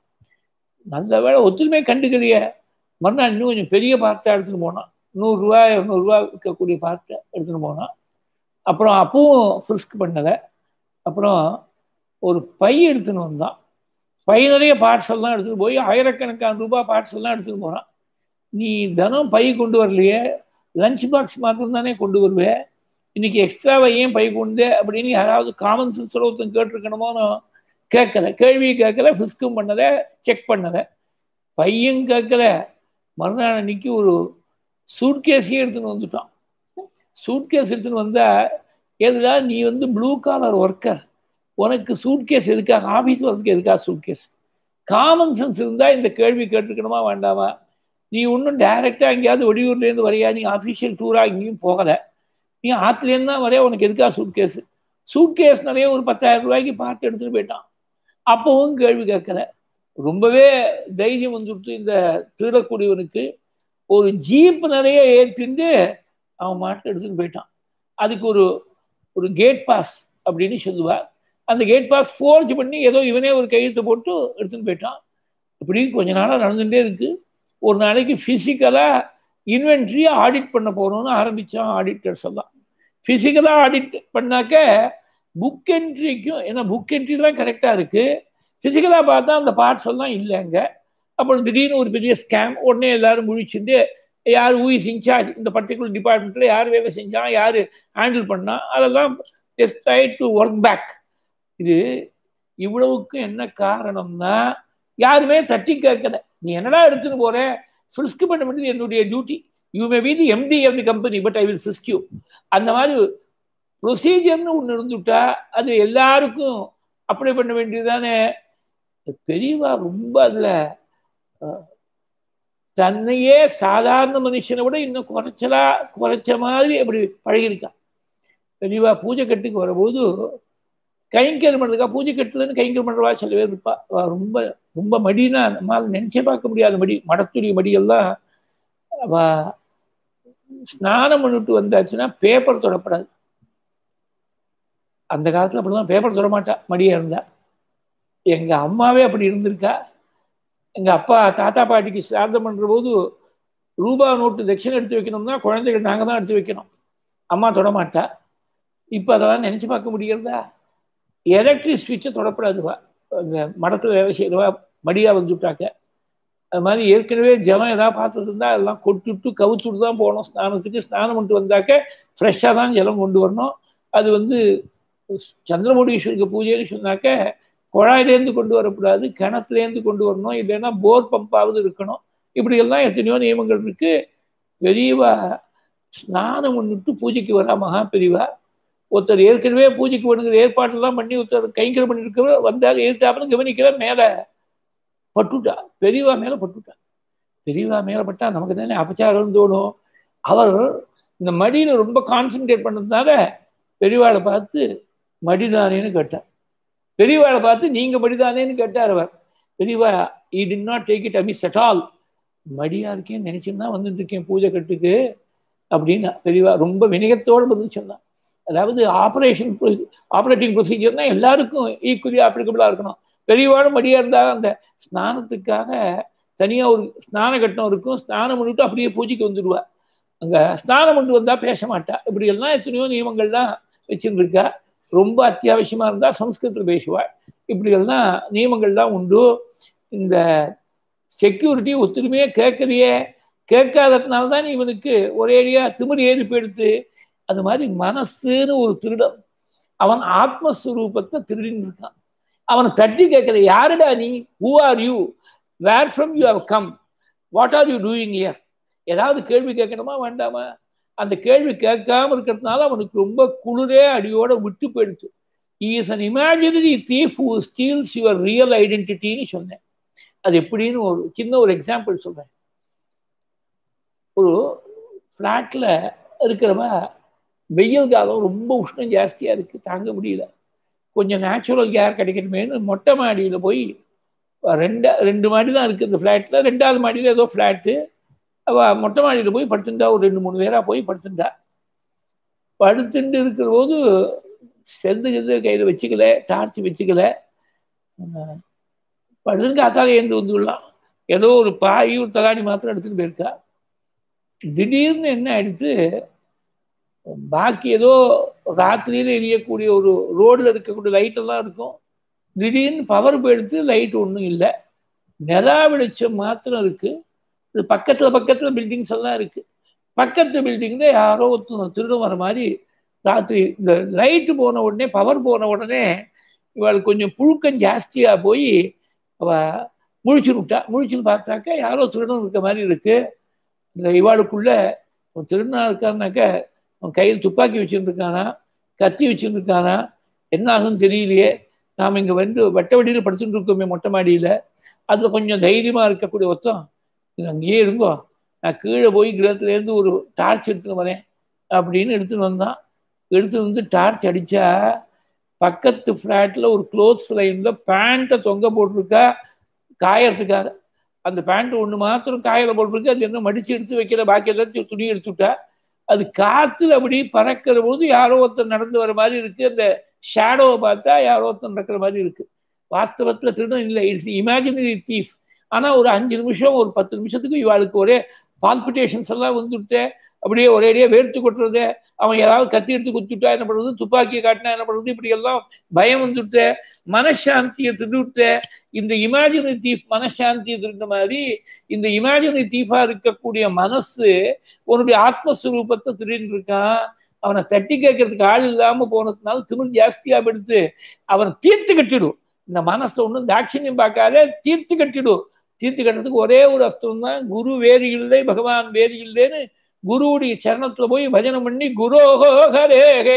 நல்ல வேலை ஒத்துமே கண்டுக்கலையே மறுநாள் இன்னும் கொஞ்சம் பெரிய பார்ட்டை எடுத்துகிட்டு போனான் நூறுரூவா இரநூறுவா விற்கக்கூடிய பார்ட்டை எடுத்துகிட்டு போனான் அப்புறம் அப்பவும் ஃப்ரிஸ்க் பண்ணலை அப்புறம் ஒரு பை எடுத்துன்னு வந்தான் பை நிறைய பார்ட்ஸ் எல்லாம் எடுத்துகிட்டு போய் ஆயிரக்கணக்கான ரூபாய் பார்ட்ஸ் எல்லாம் எடுத்துகிட்டு போகிறான் நீ தினம் பை கொண்டு வரலையே லஞ்ச் பாக்ஸ் மாத்திரம் தானே கொண்டு வருவேன் இன்னைக்கு எக்ஸ்ட்ராவை ஏன் பை கொண்டு அப்படின்னு யாராவது காமன் சென்ஸோட ஒருத்தன் கேட்டிருக்கணுமோன்னு கேட்கல கேள்வியும் கேட்கல ஃபிஸ்கும் பண்ணலை செக் பண்ணலை பையும் கேட்கல மறுநாள் அன்னைக்கு ஒரு சூட்கேஸையே எடுத்துன்னு வந்துட்டான் சூட்கேஸ் எடுத்துன்னு வந்தால் எதுடா நீ வந்து ப்ளூ காலர் ஒர்க்கர் உனக்கு சூட்கேஸ் எதுக்காக ஆஃபீஸ் ஒர்க்கு எதுக்காக சூட்கேஸ் காமன் சென்ஸ் இருந்தால் இந்த கேள்வி கேட்டிருக்கணுமா வேண்டாமா நீ ஒன்றும் டைரெக்டாக எங்கேயாவது வெளியூர்லேருந்து வரையா நீ அஃபிஷியல் டூராக எங்கேயும் போகலை நீ ஆற்றுலேருந்து தான் வரையா உனக்கு எதுக்காக சூட்கேஸ் சூட்கேஸ் நிறைய ஒரு பத்தாயிரம் ரூபாய்க்கு பார்த்து எடுத்துகிட்டு போயிட்டான் அப்பவும் கேள்வி கேட்கல ரொம்பவே தைரியம் வந்துடுத்து இந்த திருடக்கூடியவனுக்கு ஒரு ஜீப் நிறைய ஏற்றிண்டு அவன் மாட்டில் எடுத்துகிட்டு போயிட்டான் அதுக்கு ஒரு ஒரு கேட் பாஸ் அப்படின்னு சொல்லுவார் அந்த கேட் பாஸ் ஃபோர்ஜ் பண்ணி ஏதோ இவனே ஒரு கையெழுத்து போட்டு எடுத்துன்னு போயிட்டான் இப்படி கொஞ்ச நாளாக நடந்துகிட்டே இருக்கு ஒரு நாளைக்கு ஃபிசிக்கலாக இன்வென்ட்ரியை ஆடிட் பண்ண போகணும்னு ஆரம்பித்தான் ஆடிட்டர்ஸ் எல்லாம் ஃபிசிக்கலாக ஆடிட் பண்ணாக்க புக் என்ட்ரிக்கும் ஏன்னா புக் என்ட்ரி தான் கரெக்டாக இருக்குது ஃபிசிக்கலாக பார்த்தா அந்த பார்ட்ஸ் எல்லாம் இல்லைங்க அப்புறம் திடீர்னு ஒரு பெரிய ஸ்கேம் உடனே எல்லாரும் முழிச்சுட்டு யார் ஊ இஸ் இன்சார்ஜ் இந்த பர்டிகுலர் டிபார்ட்மெண்ட்டில் யார் வேலை செஞ்சான் யார் ஹேண்டில் பண்ணா அதெல்லாம் just try to work back இது இவ்வளவுக்கு என்ன காரணம்னா யாருமே தட்டி கேட்கல நீ என்னடா எடுத்துன்னு போற ஃப்ரிஸ்க் பண்ண வேண்டியது என்னுடைய duty you may be the MD of the company but I will frisk you அந்த மாதிரி ப்ரொசீஜர்னு ஒன்று இருந்துட்டா அது எல்லாருக்கும் அப்ளை பண்ண வேண்டியதுதானே பெரியவா ரொம்ப அதில் தன்னையே சாதாரண மனுஷனை விட இன்னும் குறைச்சலா குறைச்ச மாதிரி அப்படி பழகிருக்கான் பெரியவா பூஜை கட்டுக்கு வரும்போது கைங்கர் பண்ணுறதுக்கா பூஜை கட்டுலன்னு கைங்கர் பண்ணுறவா சில பேர் இருப்பா ரொம்ப ரொம்ப மடினா நம்மளால் நினச்சே பார்க்க முடியாத மடி மடத்துடைய மடியெல்லாம் அவ ஸ்நானம் பண்ணிட்டு வந்தாச்சுன்னா பேப்பர் தொடப்படாது அந்த காலத்தில் அப்படிதான் பேப்பர் தொட மாட்டா மடியாக இருந்தா எங்கள் அம்மாவே அப்படி இருந்திருக்கா எங்கள் அப்பா தாத்தா பாட்டிக்கு சிராதம் பண்ணுற போது ரூபா நோட்டு தட்சிணை எடுத்து வைக்கணும்னா குழந்தைகள் நாங்கள் தான் எடுத்து வைக்கணும் அம்மா தொடமாட்டா இப்போ அதெல்லாம் நினச்சி பார்க்க முடிகிறதா எலக்ட்ரிக் ஸ்விட்சை தொடப்படாதுவா அந்த மடத்தில் வேலை செய்கிறவா மடியாக வந்துவிட்டாக்க அது மாதிரி ஏற்கனவே ஜலம் ஏதாவது பார்த்துட்டு இருந்தால் அதெல்லாம் கொட்டுட்டு கவுத்துட்டு தான் போகணும் ஸ்நானத்துக்கு ஸ்நானம் பண்ணிட்டு வந்தாக்க ஃப்ரெஷ்ஷாக தான் ஜலம் கொண்டு வரணும் அது வந்து சந்திரமூடீஸ்வருக்கு பூஜைன்னு சொன்னாக்க குழாயிலேருந்து கொண்டு வரக்கூடாது கிணத்துலேருந்து கொண்டு வரணும் இல்லைன்னா போர் பம்பாவது இருக்கணும் இப்படியெல்லாம் எத்தனையோ நியமங்கள் இருக்கு பெரியவா ஸ்நானம் பண்ணிட்டு பூஜைக்கு வரா மகா பெரியவா ஒருத்தர் ஏற்கனவே பூஜைக்கு பண்ணுங்கிற ஏற்பாட்டெல்லாம் பண்ணி ஒருத்தர் கைங்கரம் பண்ணிருக்கிற வந்தால் எதிர்த்தாப்புல கவனிக்கிற மேலே பட்டுட்டா பெரியவா மேலே பட்டுட்டா பெரியவா மேலே பட்டா நமக்கு தானே அபச்சாரம் தோணும் அவர் இந்த மடியில் ரொம்ப கான்சென்ட்ரேட் பண்ணதுனால பெரியவாளை பார்த்து மடிதானேன்னு கேட்டார் பெரியவாளை பார்த்து நீங்க மடிதானேன்னு கேட்டார் அவர் பெரியவா he did not take it amiss at all மடியா இருக்கேன்னு நினைச்சுன்னா வந்துட்டு இருக்கேன் பூஜை கட்டுக்கு அப்படின்னா பெரியவா ரொம்ப வினயத்தோடு பதில் சொன்னான் அதாவது ஆப்ரேஷன் ஆப்ரேட்டிங் ப்ரொசீஜர்னா எல்லாருக்கும் ஈக்குவலி ஆப்ளிகபிளாக இருக்கணும் பெரியவாளும் மடியாக இருந்தால் அந்த ஸ்நானத்துக்காக தனியாக ஒரு ஸ்நான கட்டம் இருக்கும் ஸ்நானம் பண்ணிட்டு அப்படியே பூஜைக்கு வந்துடுவா அங்கே ஸ்நானம் பண்ணிட்டு வந்தால் பேச மாட்டா இப்படி எல்லாம் எத்தனையோ நியமங்கள்லாம் வச்சுருக்கா ரொம்ப அத்தியாவசியமாக இருந்தால் சம்ஸ்கிருதத்தில் பேசுவாள் இப்படியெல்லாம் நியமங்கள்லாம் உண்டு இந்த செக்யூரிட்டி ஒத்துமையே கேட்கலையே கேட்காததுனால தான் இவனுக்கு ஒரேடியாக திமிர் ஏறி போயிடுத்து அது மாதிரி மனசுன்னு ஒரு திருடன் அவன் ஆத்மஸ்வரூபத்தை திருடின்னு இருக்கான் அவனை தட்டி கேட்கல யாருடா நீ who are you where from you have come what are you doing here ஏதாவது கேள்வி கேட்கணுமா வேண்டாமா அந்த கேள்வி கேட்காம இருக்கிறதுனால அவனுக்கு ரொம்ப குளிரே அடியோட விட்டு போயிடுச்சு is an imaginary thief who steals your real ஐடென்டிட்டின்னு சொன்னேன் அது எப்படின்னு ஒரு சின்ன ஒரு எக்ஸாம்பிள் சொல்கிறேன் ஒரு ஃப்ளாட்டில் இருக்கிறவ வெயில் காலம் ரொம்ப உஷ்ணம் ஜாஸ்தியாக இருக்குது தாங்க முடியல கொஞ்சம் நேச்சுரல் ஏர் கிடைக்கணுமேனு மொட்டை மாடியில் போய் ரெண்டு ரெண்டு மாடி தான் இருக்குது இந்த ஃப்ளாட்டில் ரெண்டாவது மாடியில் ஏதோ ஃப்ளாட்டு அவள் மொட்டை மாடியில் போய் படுத்துட்டா ஒரு ரெண்டு மூணு பேராக போய் படுத்துட்டா படுத்துட்டு இருக்கிற போது செந்து செந்து கையில் வச்சுக்கல டார்ச் வச்சுக்கல படுத்துன்னு காத்தால ஏந்து வந்துடலாம் ஏதோ ஒரு பாய் ஒரு தலாணி மாத்திரம் எடுத்துகிட்டு போயிருக்கா திடீர்னு என்ன ஆயிடுத்து பாக்கி ஏதோ ராத்திரியில் எரியக்கூடிய ஒரு ரோடில் இருக்கக்கூடிய லைட்டெல்லாம் இருக்கும் திடீர்னு பவர் போயிடுத்து லைட் ஒன்றும் இல்லை நிலா வெளிச்சம் மாத்திரம் இருக்குது இது பக்கத்தில் பக்கத்தில் பில்டிங்ஸ் எல்லாம் இருக்குது பக்கத்து பில்டிங்கில் யாரோ ஒருத்தர் திருடம் வர மாதிரி ராத்திரி இந்த லைட்டு போன உடனே பவர் போன உடனே இவளுக்கு கொஞ்சம் புழுக்கம் ஜாஸ்தியாக போய் அவள் முழிச்சு விட்டா முழிச்சுன்னு பார்த்தாக்க யாரோ திருடன் இருக்க மாதிரி இருக்குது இந்த இவாளுக்குள்ள திருடனா இருக்காருனாக்க அவன் கையில் துப்பாக்கி வச்சுருந்துருக்கானா கத்தி வச்சுருந்துருக்கானா என்ன ஆகுன்னு தெரியலையே நாம் இங்கே வந்து வெட்ட வடியில் படுத்துட்டு இருக்கோமே மொட்டை மாடியில் அதில் கொஞ்சம் தைரியமாக இருக்கக்கூடிய ஒருத்தம் அங்கேயே இருங்கோ நான் கீழே போய் கிரகத்துலேருந்து ஒரு டார்ச் எடுத்துன்னு வரேன் அப்படின்னு எடுத்துன்னு வந்தான் எடுத்துன்னு வந்து டார்ச் அடித்தா பக்கத்து ஃப்ளாட்டில் ஒரு க்ளோத்ஸ் லைனில் பேண்ட்டை தொங்க போட்டிருக்கா காயறதுக்காக அந்த பேண்ட் ஒன்று மாத்திரம் காயில் போட்டிருக்கு அது என்ன மடித்து எடுத்து வைக்கிற பாக்கி எல்லாத்தையும் துணி எடுத்துட்டா அது காற்றுல அப்படி பறக்கிற போது யாரோ ஒருத்தர் நடந்து வர மாதிரி இருக்குது அந்த ஷேடோவை பார்த்தா யாரோ ஒருத்தர் நடக்கிற மாதிரி இருக்குது வாஸ்தவத்தில் திருடம் இல்லை இட்ஸ் இமேஜினரி தீஃப் ஆனால் ஒரு அஞ்சு நிமிஷம் ஒரு பத்து நிமிஷத்துக்கு இவாளுக்கு ஒரே பால்பிட்டேஷன்ஸ் எல்லாம் வந்துவிட்டு அப்படியே ஒரேடியாக வேர்த்து கொட்டுறது அவன் ஏதாவது கத்தி எடுத்து குத்திட்டா என்ன பண்ணுறது துப்பாக்கியை காட்டினா என்ன பண்ணுறது இப்படி எல்லாம் பயம் வந்துவிட்டு மனசாந்தியை திருட்டு இந்த இமேஜினரி தீஃப் மனசாந்தியை திருந்த மாதிரி இந்த இமேஜினரி தீஃபாக இருக்கக்கூடிய மனசு உன்னுடைய ஆத்மஸ்வரூபத்தை திருடின்னு இருக்கான் அவனை தட்டி கேட்கறதுக்கு ஆள் இல்லாமல் போனதுனால திமிழ் ஜாஸ்தியாக எடுத்து அவனை தீர்த்து கட்டிடும் இந்த மனசை ஒன்றும் தாட்சிணியம் பார்க்காத தீர்த்து கட்டிடும் தீர்த்து கட்டுறதுக்கு ஒரே ஒரு அஸ்திரம் தான் குரு வேறு இல்லை பகவான் வேறு இல்லைன்னு குருவுடைய சரணத்துல போய் பஜனம் பண்ணி குரோஹோ ஹரேகே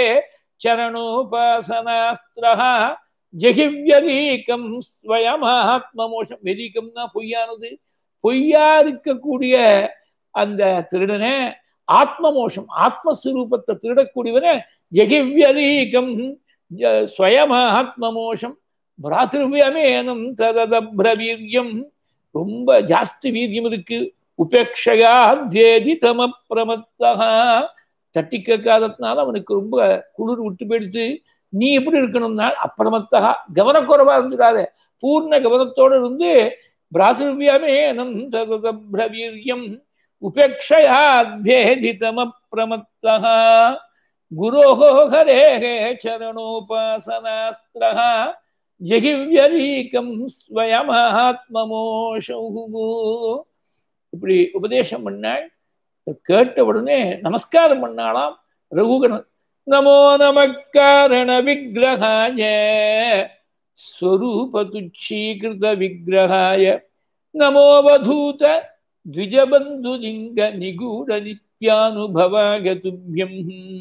சரணோபாசனாஸ்திரா ஜெகிவ்யரீகம் ஸ்வயமாத்மமோஷம் வெரீகம்னா பொய்யானது பொய்யா இருக்கக்கூடிய அந்த திருடனே ஆத்மமோஷம் ஆத்மஸ்வரூபத்தை திருடக்கூடியவனே ஜெகிவ்யரீகம் ஸ்வயமாத்மமோஷம் பிராத்திருவியமேனம் தததப்ரவீரியம் ரொம்ப ஜாஸ்தி வீரியம் இருக்கு உபேட்சையா தேதி தம பிரமத்தா தட்டி கேட்காததுனால அவனுக்கு ரொம்ப குளிர் விட்டு போயிடுச்சு நீ எப்படி இருக்கணும்னா அப்பிரமத்தகா கவனக்குறைவா இருந்துடாத பூர்ண கவனத்தோடு இருந்து பிராத்திருவியமேனம் தததப்ரவீரியம் உபேட்சையா தேதி தம பிரமத்தா குரோஹோ ஹரேகே சரணோபாசனாஸ்திரா ஜெகிவ்யரீகம் ஸ்வயமாத்மமோஷு இப்படி உபதேசம் பண்ணாள் கேட்ட உடனே நமஸ்காரம் பண்ணாலாம் ரகுகணன் நமோ நமக்காரண விக்கிரகாய ஸ்வரூபதுச்சீகிருத விக்கிரகாய நமோ வதூத த்விஜபந்துலிங்க நிகூட நித்யானுபவாக துப்பியம்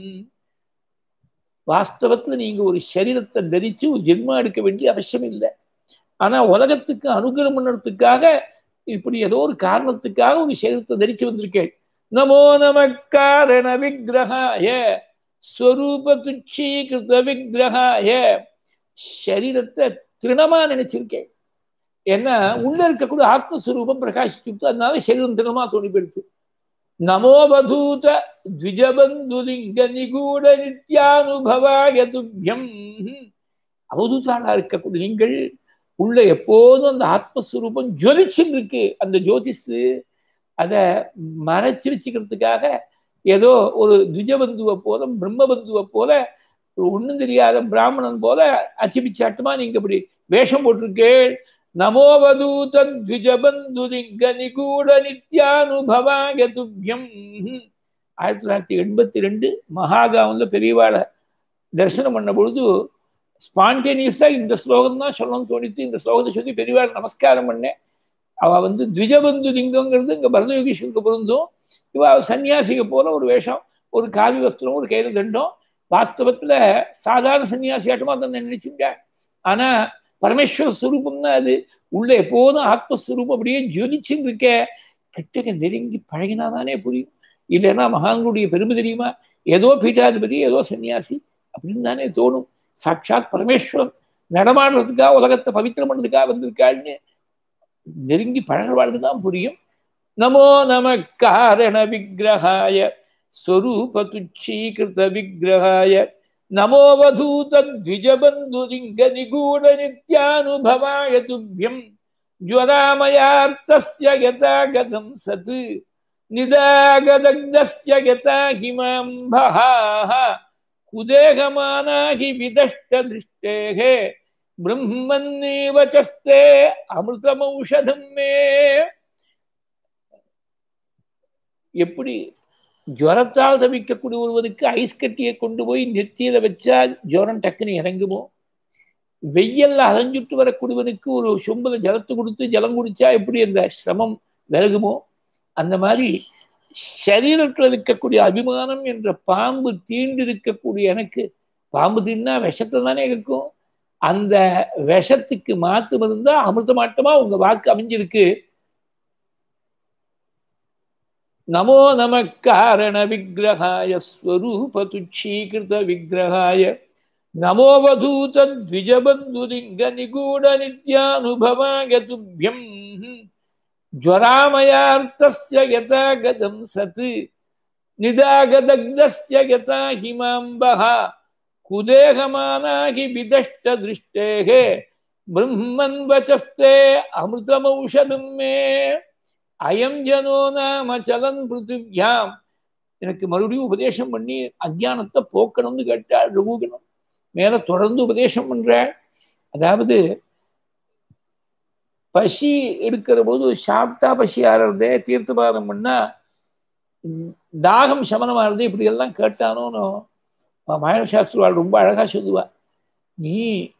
வாஸ்தவத்தில் நீங்க ஒரு சரீரத்தை தரிச்சு ஒரு ஜென்மா எடுக்க வேண்டிய அவசியம் இல்லை ஆனா உலகத்துக்கு அனுகிரகம் பண்ணுறதுக்காக இப்படி ஏதோ ஒரு காரணத்துக்காக ஒரு சரீரத்தை தரிச்சு வந்திருக்கேன் நமோ நமக்காரண விக்கிரகாய ஸ்வரூப துச்சீகிருத விக்கிரகாய சரீரத்தை திருணமா நினைச்சிருக்கேன் ஏன்னா உள்ள இருக்கக்கூடிய ஆத்மஸ்வரூபம் பிரகாசிச்சுட்டு அதனால சரீரம் திருணமா தோணி போயிடுச்சு நமோபூத த்விஜபந்துலிங்க நிகூட நித்யானுபவாய துப்பியம் அவதூத்தாளா இருக்கக்கூடிய நீங்கள் உள்ள எப்போதும் அந்த ஆத்மஸ்வரூபம் ஜொலிச்சுன்னு இருக்கு அந்த ஜோதிஷு அதை மறைச்சு வச்சுக்கிறதுக்காக ஏதோ ஒரு துஜபந்துவை போல பிரம்மபந்துவை போல ஒன்றும் தெரியாத பிராமணன் போல அச்சிபிச்சாட்டுமா நீங்க இப்படி வேஷம் போட்டிருக்கேள் நமோவதூத த்விஜபந்துலிங்க நிகூட நித்யானுபவாய துப்பியம் ஆயிரத்தி தொள்ளாயிரத்தி எண்பத்தி ரெண்டு மகாகாவில் பெரியவாளை தரிசனம் பண்ண பொழுது ஸ்பான்டேனியஸாக இந்த ஸ்லோகம் தான் சொல்லணும்னு தோணித்து இந்த ஸ்லோகத்தை சொல்லி பெரியவாள் நமஸ்காரம் பண்ணேன் அவள் வந்து த்விஜபந்து லிங்கங்கிறது இங்கே பரதயோகீஸ்வருக்கு பொருந்தும் இவ சன்னியாசிக்கு போல ஒரு வேஷம் ஒரு காவி வஸ்திரம் ஒரு கையில தண்டம் வாஸ்தவத்துல சாதாரண சன்னியாசியாட்டமா தான் நினைச்சுட்டேன் ஆனா பரமேஸ்வர ஸ்வரூபம் தான் அது உள்ள எப்போதும் ஆத்மஸ்வரூபம் அப்படியே ஜொலிச்சுன்னு இருக்க கிட்டக்க நெருங்கி பழகினாதானே புரியும் இல்லைன்னா மகான்களுடைய பெருமை தெரியுமா ஏதோ பீட்டாதிபதி ஏதோ சன்னியாசி அப்படின்னு தானே தோணும் சாட்சாத் பரமேஸ்வரன் நடமாடுறதுக்காக உலகத்தை பவித்திரம் பண்ணுறதுக்காக வந்திருக்காள்னு நெருங்கி பழகிறவாளுக்கு தான் புரியும் நமோ நம காரண விக்கிரகாய ஸ்வரூப துச்சீகிருத விக்கிரகாய நமோ வதூதத்விஜபந்துலிங்க நிகூட நித்யானுபவாய துப்பியம் ज्वरामयार्तस्य यथा गतं सत् निदागदग्धस्य यथा हिमाम्भः कुदेहमाना हि विदष्टदृष्टेः ब्रह्मन्नेव चस्ते अमृतमौषधं मे எப்படி ஜுரத்தால் தவிக்கக்கூடிய ஒருவனுக்கு ஐஸ் கட்டியை கொண்டு போய் நெத்தியில வச்சா ஜுரம் டக்குன்னு இறங்குமோ வெயில்ல அலைஞ்சுட்டு வரக்கூடியவனுக்கு ஒரு சொம்பல ஜலத்தை கொடுத்து ஜலம் குடிச்சா எப்படி அந்த சிரமம் விலகுமோ அந்த மாதிரி சரீரத்தில் இருக்கக்கூடிய அபிமானம் என்ற பாம்பு தீண்டு இருக்கக்கூடிய எனக்கு பாம்பு தீண்டா விஷத்தை தானே இருக்கும் அந்த விஷத்துக்கு மாத்து மருந்தா அமிர்தமாட்டமா உங்க வாக்கு அமைஞ்சிருக்கு நமோ நம காரண விக்கிரகாய ஸ்வரூப துச்சீகிருத விக்கிரகாய नमो वधूतद्विजबन्धुलिङ्गनिगूढनित्यानुभवाय तुभ्यम् ज्वरामयार्तस्य यथा गतं सत् निदागदग्धस्य यथा हिमाम्बः कुदेहमाना हि विदष्टदृष्टेः ब्रह्मन् वचस्ते अमृतमौषधं मे அயம் ஜனோ நாம சலன் பிருத்திவியாம் எனக்கு மறுபடியும் உபதேசம் பண்ணி அஜானத்தை போக்கணும்னு கேட்டாள் ரகுகணம் மேல தொடர்ந்து உபதேசம் பண்ற அதாவது பசி எடுக்கிற போது சாப்பிட்டா பசி ஆறுறதே தீர்த்தபாதம் பண்ணா தாகம் சமனமாகிறது இப்படி எல்லாம் கேட்டானோன்னு மழை சாஸ்திரவாள் ரொம்ப அழகா சொல்லுவா நீ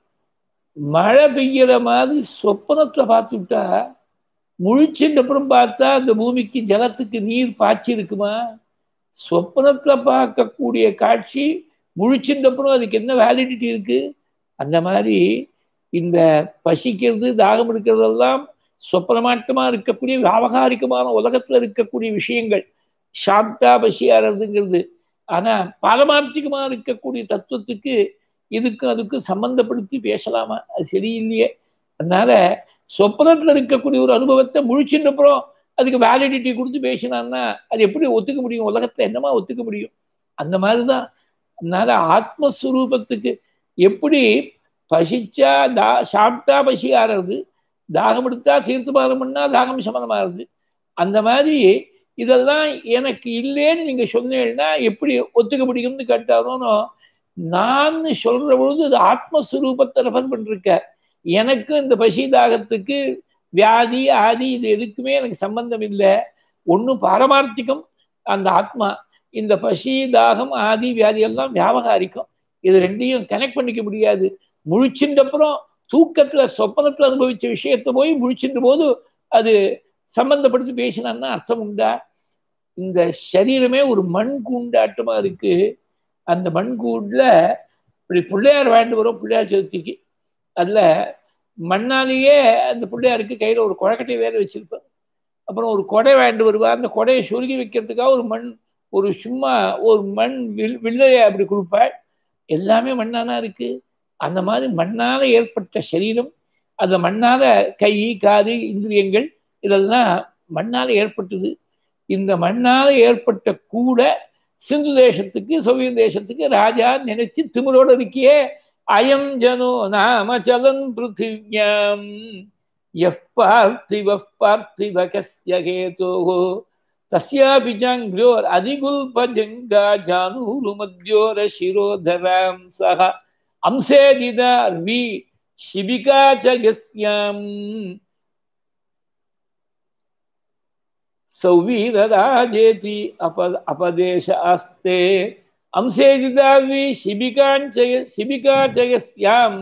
மழை பெய்கிற மாதிரி சொப்பனத்துல பார்த்து விட்டா முழிச்சுட்டு அப்புறம் பார்த்தா அந்த பூமிக்கு ஜலத்துக்கு நீர் பாய்ச்சி இருக்குமா சொப்பனத்துல பார்க்கக்கூடிய காட்சி முழிச்சுட்டு அப்புறம் அதுக்கு என்ன வேலிடிட்டி இருக்கு அந்த மாதிரி இந்த பசிக்கிறது தாகம் எடுக்கிறதெல்லாம் சொப்பனமாட்டமா இருக்கக்கூடிய வியாபகாரிகமான உலகத்துல இருக்கக்கூடிய விஷயங்கள் சாப்பிட்டா பசியாறதுங்கிறது ஆனா பாரமார்த்திகமா இருக்கக்கூடிய தத்துவத்துக்கு இதுக்கும் அதுக்கும் சம்பந்தப்படுத்தி பேசலாமா அது சரியில்லையே அதனால சொப்பனத்துல இருக்கக்கூடிய ஒரு அனுபவத்தை முழிச்சுட்டு அப்புறம் அதுக்கு வேலிடிட்டி கொடுத்து பேசினான்னா அது எப்படி ஒத்துக்க முடியும் உலகத்துல என்னமா ஒத்துக்க முடியும் அந்த மாதிரிதான் அதனால ஆத்மஸ்வரூபத்துக்கு எப்படி பசிச்சா தா சாப்பிட்டா பசி ஆறுறது தாகம் எடுத்தா தீர்த்தபாதம் பண்ணா தாகம் சமனமாகுது அந்த மாதிரி இதெல்லாம் எனக்கு இல்லைன்னு நீங்க சொன்னீங்கன்னா எப்படி ஒத்துக்க முடியும்னு கேட்டாரோனோ நான் சொல்ற பொழுது அது ஆத்மஸ்வரூபத்தை ரெஃபர் பண்ணிருக்க எனக்கு இந்த பசி தாகத்துக்கு வியாதி ஆதி இது எதுக்குமே எனக்கு சம்பந்தம் இல்லை ஒன்றும் பாரமார்த்திகம் அந்த ஆத்மா இந்த பசி தாகம் ஆதி வியாதி எல்லாம் வியாபகாரிக்கும் இது ரெண்டையும் கனெக்ட் பண்ணிக்க முடியாது முழிச்சுட்ட அப்புறம் தூக்கத்துல சொப்பனத்துல அனுபவிச்ச விஷயத்த போய் முழிச்சுன்ற போது அது சம்பந்தப்படுத்தி பேசினான்னா அர்த்தம் உண்டா இந்த சரீரமே ஒரு மண் கூண்டாட்டமா இருக்கு அந்த மண் கூண்டுல இப்படி பிள்ளையார் வாங்கிட்டு வரும் பிள்ளையார் சதுர்த்திக்கு அதுல மண்ணாலேயே அந்த பிள்ளையாருக்கு கையில ஒரு குழக்கட்டை வேற வச்சிருப்பார் அப்புறம் ஒரு கொடை வாங்கிட்டு வருவா அந்த கொடையை சொருகி வைக்கிறதுக்காக ஒரு மண் ஒரு சும்மா ஒரு மண் வில் வில்லையை அப்படி கொடுப்பாள் எல்லாமே மண்ணானா இருக்கு அந்த மாதிரி மண்ணால ஏற்பட்ட சரீரம் அந்த மண்ணால கை காது இந்திரியங்கள் இதெல்லாம் மண்ணால ஏற்பட்டது இந்த மண்ணால ஏற்பட்ட கூட சிந்து தேசத்துக்கு சோவியத் தேசத்துக்கு ராஜா நினைச்சு திமிரோடு இருக்கியே அயம் ஜனோ நாம சலன் பிருத்திவியாம் எஃப் பார்த்திவ பார்த்திவ கஸ்ய கேதோகோ தஸ்யாபி ஜாங்கியோர் அதிகுல்பஜங்கா ஜானூரு மத்தியோர சிரோதராம் சக அம்சேதிதார்வி शिबिका च यस्याम् सौवीरराजेति अप अपदेश आस्ते अंसेदिदावि शिबिकाञ्च शिबिका च यस्याम्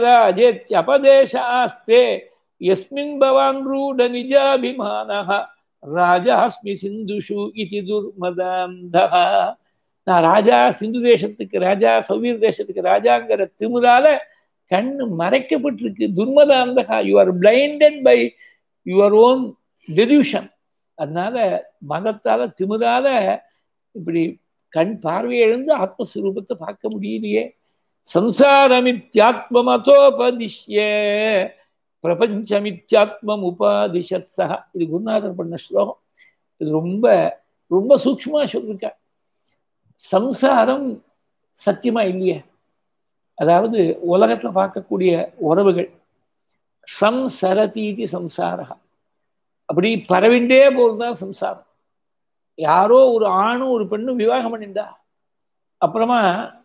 सौवीरराजेत्यपदेश आस्ते यस्मिन् भवान् रूढनिजाभिमानः ராஜாஸ்மி சிந்துஷு இது துர்மதாந்தகா நான் ராஜா சிந்து தேசத்துக்கு ராஜா சௌவீர் தேசத்துக்கு ராஜாங்கிற திமுறால கண்ணு மறைக்கப்பட்டிருக்கு துர்மதாந்தகா you are blinded by your own delusion அதனால மதத்தால திமுறால இப்படி கண் பார்வையிழந்து ஆத்மஸ்வரூபத்தை பார்க்க முடியலையே சம்சாரமித்யாத்மமதோபதிஷ்ய பிரபஞ்சமித்யாத்மம் உபாதிஷத் சக இது குருநாதர் பண்ண ஸ்லோகம் இது ரொம்ப ரொம்ப சூக்ஷமா சொல்லிருக்க சம்சாரம் சத்தியமா இல்லையே அதாவது உலகத்துல பார்க்கக்கூடிய உறவுகள் சம்சரதீதி சம்சாரா அப்படி பரவிண்டே போறதுதான் சம்சாரம் யாரோ ஒரு ஆணும் ஒரு பெண்ணும் விவாகம் பண்ணிண்டா அப்புறமா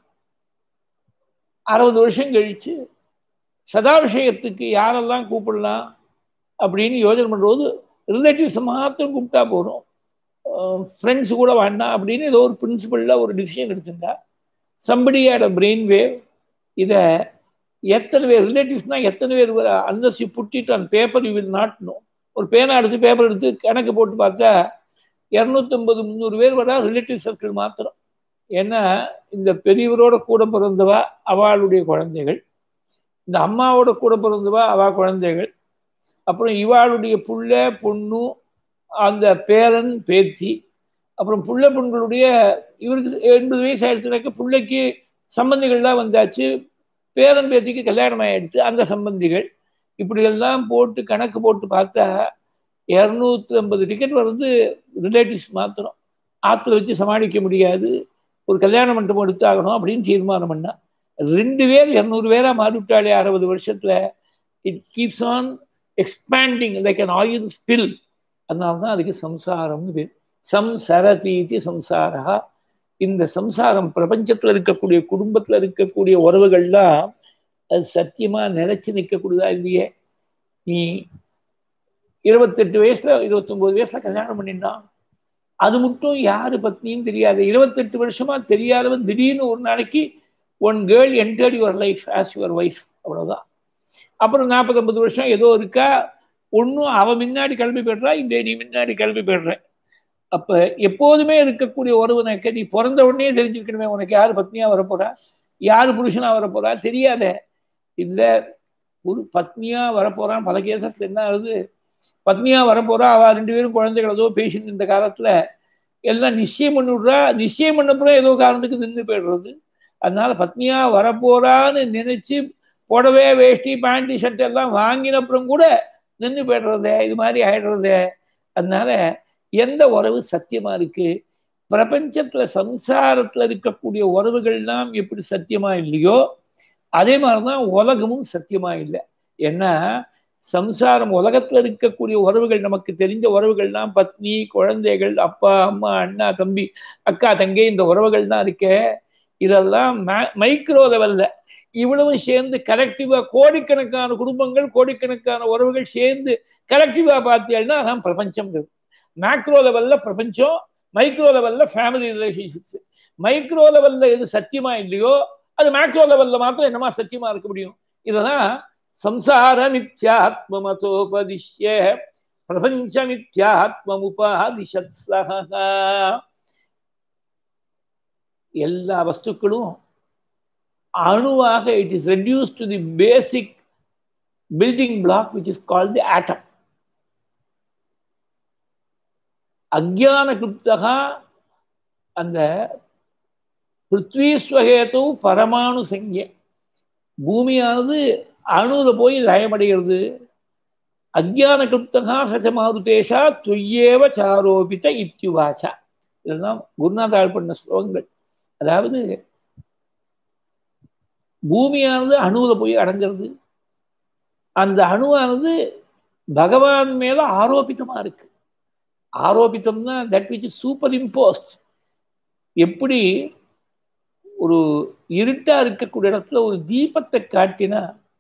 அறுபது வருஷம் கழிச்சு சதாபிஷேகத்துக்கு யாரெல்லாம் கூப்பிடலாம் அப்படின்னு யோஜனை பண்ணும்போது ரிலேட்டிவ்ஸ் மாத்திரம் கூப்பிட்டா போகிறோம் ஃப்ரெண்ட்ஸ் கூட வேண்டாம் அப்படின்னு ஏதோ ஒரு பிரின்சிபலில் ஒரு டிசிஷன் எடுத்துட்டா சம்படி ஆட் பிரெயின் வேவ் இதை எத்தனை பேர் ரிலேட்டிவ்ஸ்னால் எத்தனை பேர் unless you put it on paper you will not know ஒரு பேனா எடுத்து பேப்பர் எடுத்து கணக்கு போட்டு பார்த்தா இரநூத்தம்பது முந்நூறு பேர் வரா ரிலேட்டிவ் சர்க்கிள் மாத்திரம் ஏன்னா இந்த பெரியவரோட கூட பிறந்தவா அவளுடைய குழந்தைகள் இந்த அம்மாவோட கூட பிறந்தவா அவ குழந்தைகள் அப்புறம் இவாளுடைய புள்ள பொண்ணு அந்த பேரன் பேத்தி அப்புறம் புள்ள பெண்களுடைய இவருக்கு எண்பது வயசு ஆயிடுச்சுனாக்க பிள்ளைக்கு சம்பந்திகள்லாம் வந்தாச்சு பேரன் பேத்திக்கு கல்யாணம் ஆயிடுச்சு அந்த சம்பந்திகள் இப்படியெல்லாம் போட்டு கணக்கு போட்டு பார்த்தா இரநூத்தி ஐம்பது டிக்கெட் வர்றது ரிலேட்டிவ்ஸ் மாத்திரம் ஆற்றுல வச்சு சமாளிக்க முடியாது ஒரு கல்யாண மண்டபம் எடுத்தாகணும் அப்படின்னு தீர்மானம் பண்ணா ரெண்டு பேர் இரநூறு பேராக மாறிவிட்டாலே அறுபது வருஷத்தில் it keeps on expanding like an oil spill அதனால தான் அதுக்கு சம்சாரம்னு பேர் சம்சரதீதி சம்சாரா இந்த சம்சாரம் பிரபஞ்சத்தில் இருக்கக்கூடிய குடும்பத்தில் இருக்கக்கூடிய உறவுகள்லாம் அது சத்தியமாக நிலைச்சு நிற்கக்கூடியதா இல்லையே நீ இருபத்தெட்டு வயசுல இருபத்தொம்போது வயசுல கல்யாணம் பண்ணிட்டான் அது மட்டும் யாரு பத்னின்னு தெரியாது இருபத்தெட்டு வருஷமா தெரியாதவன் திடீர்னு ஒரு நாளைக்கு one girl entered your life as your wife அவ்வளோதான் அப்புறம் நாற்பது ஐம்பது வருஷம் ஏதோ இருக்கா ஒன்றும் அவன் முன்னாடி கிளம்பி போய்ட்றா இந்த நீ முன்னாடி கிளம்பி போய்டுற அப்போ எப்போதுமே இருக்கக்கூடிய உறவுனாக்க நீ பிறந்த உடனே தெரிஞ்சுக்கணுமே உனக்கு யார் பத்னியாக வரப்போறா யார் புருஷனாக வரப்போறா தெரியாத இல்லை ஒரு பத்னியாக வரப்போறான் பல கேசத்தில் என்ன ஆகுது பத்னியாக வரப்போறா அவள் ரெண்டு பேரும் குழந்தைகள் ஏதோ பேசிட்டு இந்த காலத்தில் எல்லாம் நிச்சயம் பண்ணி விட்றா நிச்சயம் பண்ணப்புறம் ஏதோ காரணத்துக்கு நின்று போயிடுறது அதனால பத்னியாக வரப்போறான்னு நினைச்சு புடவை வேஷ்டி பேண்டி ஷர்ட் எல்லாம் வாங்கினப்புறம் கூட நின்று போயிடுறதே இது மாதிரி ஆயிடுறதே அதனால எந்த உறவு சத்தியமா இருக்கு பிரபஞ்சத்துல சம்சாரத்துல இருக்கக்கூடிய உறவுகள்லாம் எப்படி சத்தியமா இல்லையோ அதே மாதிரிதான் உலகமும் சத்தியமா இல்லை ஏன்னா சம்சாரம் உலகத்துல இருக்கக்கூடிய உறவுகள் நமக்கு தெரிஞ்ச உறவுகள்லாம் பத்னி குழந்தைகள் அப்பா அம்மா அண்ணா தம்பி அக்கா தங்கை இந்த உறவுகள் தான் இருக்கே இதெல்லாம் மைக்ரோ லெவல்ல இவ்வளவும் சேர்ந்து கலெக்டிவா கோடிக்கணக்கான குடும்பங்கள் கோடிக்கணக்கான உறவுகள் சேர்ந்து கலெக்டிவா பார்த்தீங்கன்னா அதான் பிரபஞ்சம் மேக்ரோ லெவல்ல பிரபஞ்சம் மைக்ரோ லெவல்ல ஃபேமிலி ரிலேஷன்ஷிப்ஸ் மைக்ரோ லெவல்ல எது சத்தியமா இல்லையோ அது மேக்ரோ லெவல்ல மாத்திரம் என்னமா சத்தியமா இருக்க முடியும் இததான் சம்சாரமித்யாத்மமதோபதிஷ்ய பிரபஞ்சமித்யாத்மமுபாதிஷத் சகா எல்லா வஸ்துக்களும் அணுவாக it is reduce to the basic building block which is call the atom அஜான கிருப்தகா அந்த பிருத்வீஸ்வகேத்து பரமாணு சங்கிய பூமியானது அணுல போய் லயமடைகிறது அஜான கிருப்தகா சச்சமாருதேஷா துய்யேவ சாரோபித்த இத்யுவாச்சா இதெல்லாம் குருநாதாள் பண்ண ஸ்லோகங்கள் அதாவது பூமியானது அணுவில் போய் அடங்கிறது அந்த அணுவானது பகவான் மேல ஆரோபித்தமா இருக்கு ஆரோபித்தம்னா தட் விச் சூப்பர் இம்போஸ்ட் எப்படி ஒரு இருட்டா இருக்கக்கூடிய இடத்துல ஒரு தீபத்தை காட்டினா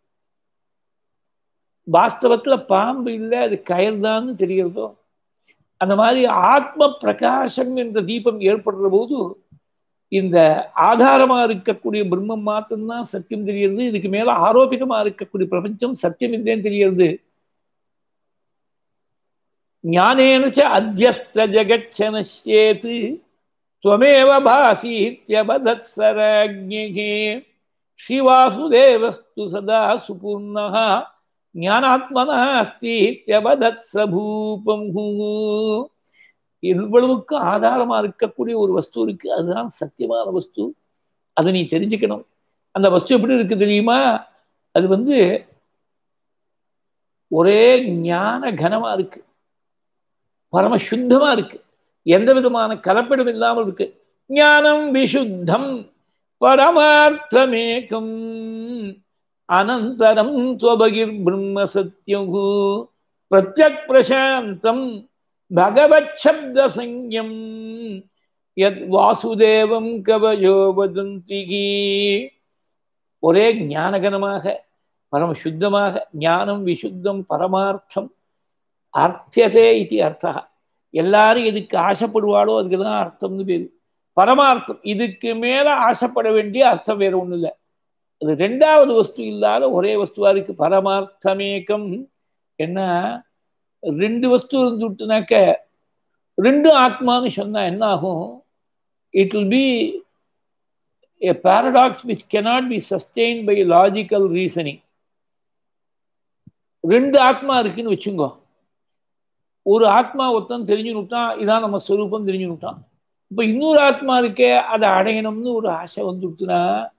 வாஸ்தவத்துல பாம்பு இல்லை அது கயர்தான்னு தெரிகிறதோ அந்த மாதிரி ஆத்ம பிரகாசம் என்ற தீபம் ஏற்படுற போது இந்த ஆதாரமா இருக்கக்கூடிய பிரம்மம் மாத்திரம்தான் சத்தியம் தெரிகிறது இதுக்கு மேல ஆரோபிதமா இருக்கக்கூடிய பிரபஞ்சம் சத்தியம் இல்லைன்னு தெரிகிறது ஞானேன ச அத்தியஸ்த ஜெகச்சனஷ்யேத் त्वमेव भासीत्यवदत्सराज्ञिः श्रीवासुदेवस्तु सदा सुपूर्णः ஞானாத்மனா அஸ்தித்யவதத்ச பூபம் இவ்வளவுக்கு ஆதாரமா இருக்கக்கூடிய ஒரு வஸ்து இருக்கு அதுதான் சத்தியமான வஸ்து அதை நீ தெரிஞ்சுக்கணும் அந்த வஸ்து எப்படி இருக்கு தெரியுமா அது வந்து ஒரே ஞான கனமா இருக்கு பரம சுத்தமா இருக்கு எந்த விதமான கலப்பிடம் இல்லாமல் இருக்கு ஞானம் விசுத்தம் பரமார்த்தமேகம் அனந்தரம் துவபகிர் பிரம்ம சத்யகு பிரத்யக் பிரசாந்தம் பகவத் சப்த சங்யம் யத் வாசுதேவம் கவயோ வதந்திகி ஒரே ஞானகனமாக பரம சுத்தமாக ஞானம் விசுத்தம் பரமார்த்தம் அர்த்தியதே இது அர்த்தா எல்லாரும் எதுக்கு ஆசைப்படுவாளோ அதுக்கு தான் அர்த்தம்னு பேரு பரமார்த்தம் இதுக்கு மேல ஆசைப்பட வேண்டிய அர்த்தம் வேற ஒண்ணும் இல்லை அது ரெண்டாவது வஸ்து இல்லாத ஒரே வஸ்துவா இருக்கு பரமார்த்தமேக்கம் என்ன ரெண்டு வஸ்து இருந்துட்டுனாக்க ரெண்டு ஆத்மான்னு சொன்னா என்ன ஆகும் it will be a paradox which cannot be sustained by logical reasoning ரெண்டு ஆத்மா இருக்குன்னு வச்சுங்கோ ஒரு ஆத்மா ஒருத்தன் தெரிஞ்சு விட்டான் இதான் நம்ம ஸ்வரூபம் தெரிஞ்சு விட்டான் இப்போ இன்னொரு ஆத்மா இருக்கே அதை அடையணும்னு ஒரு ஆசை வந்துடுச்சுன்னா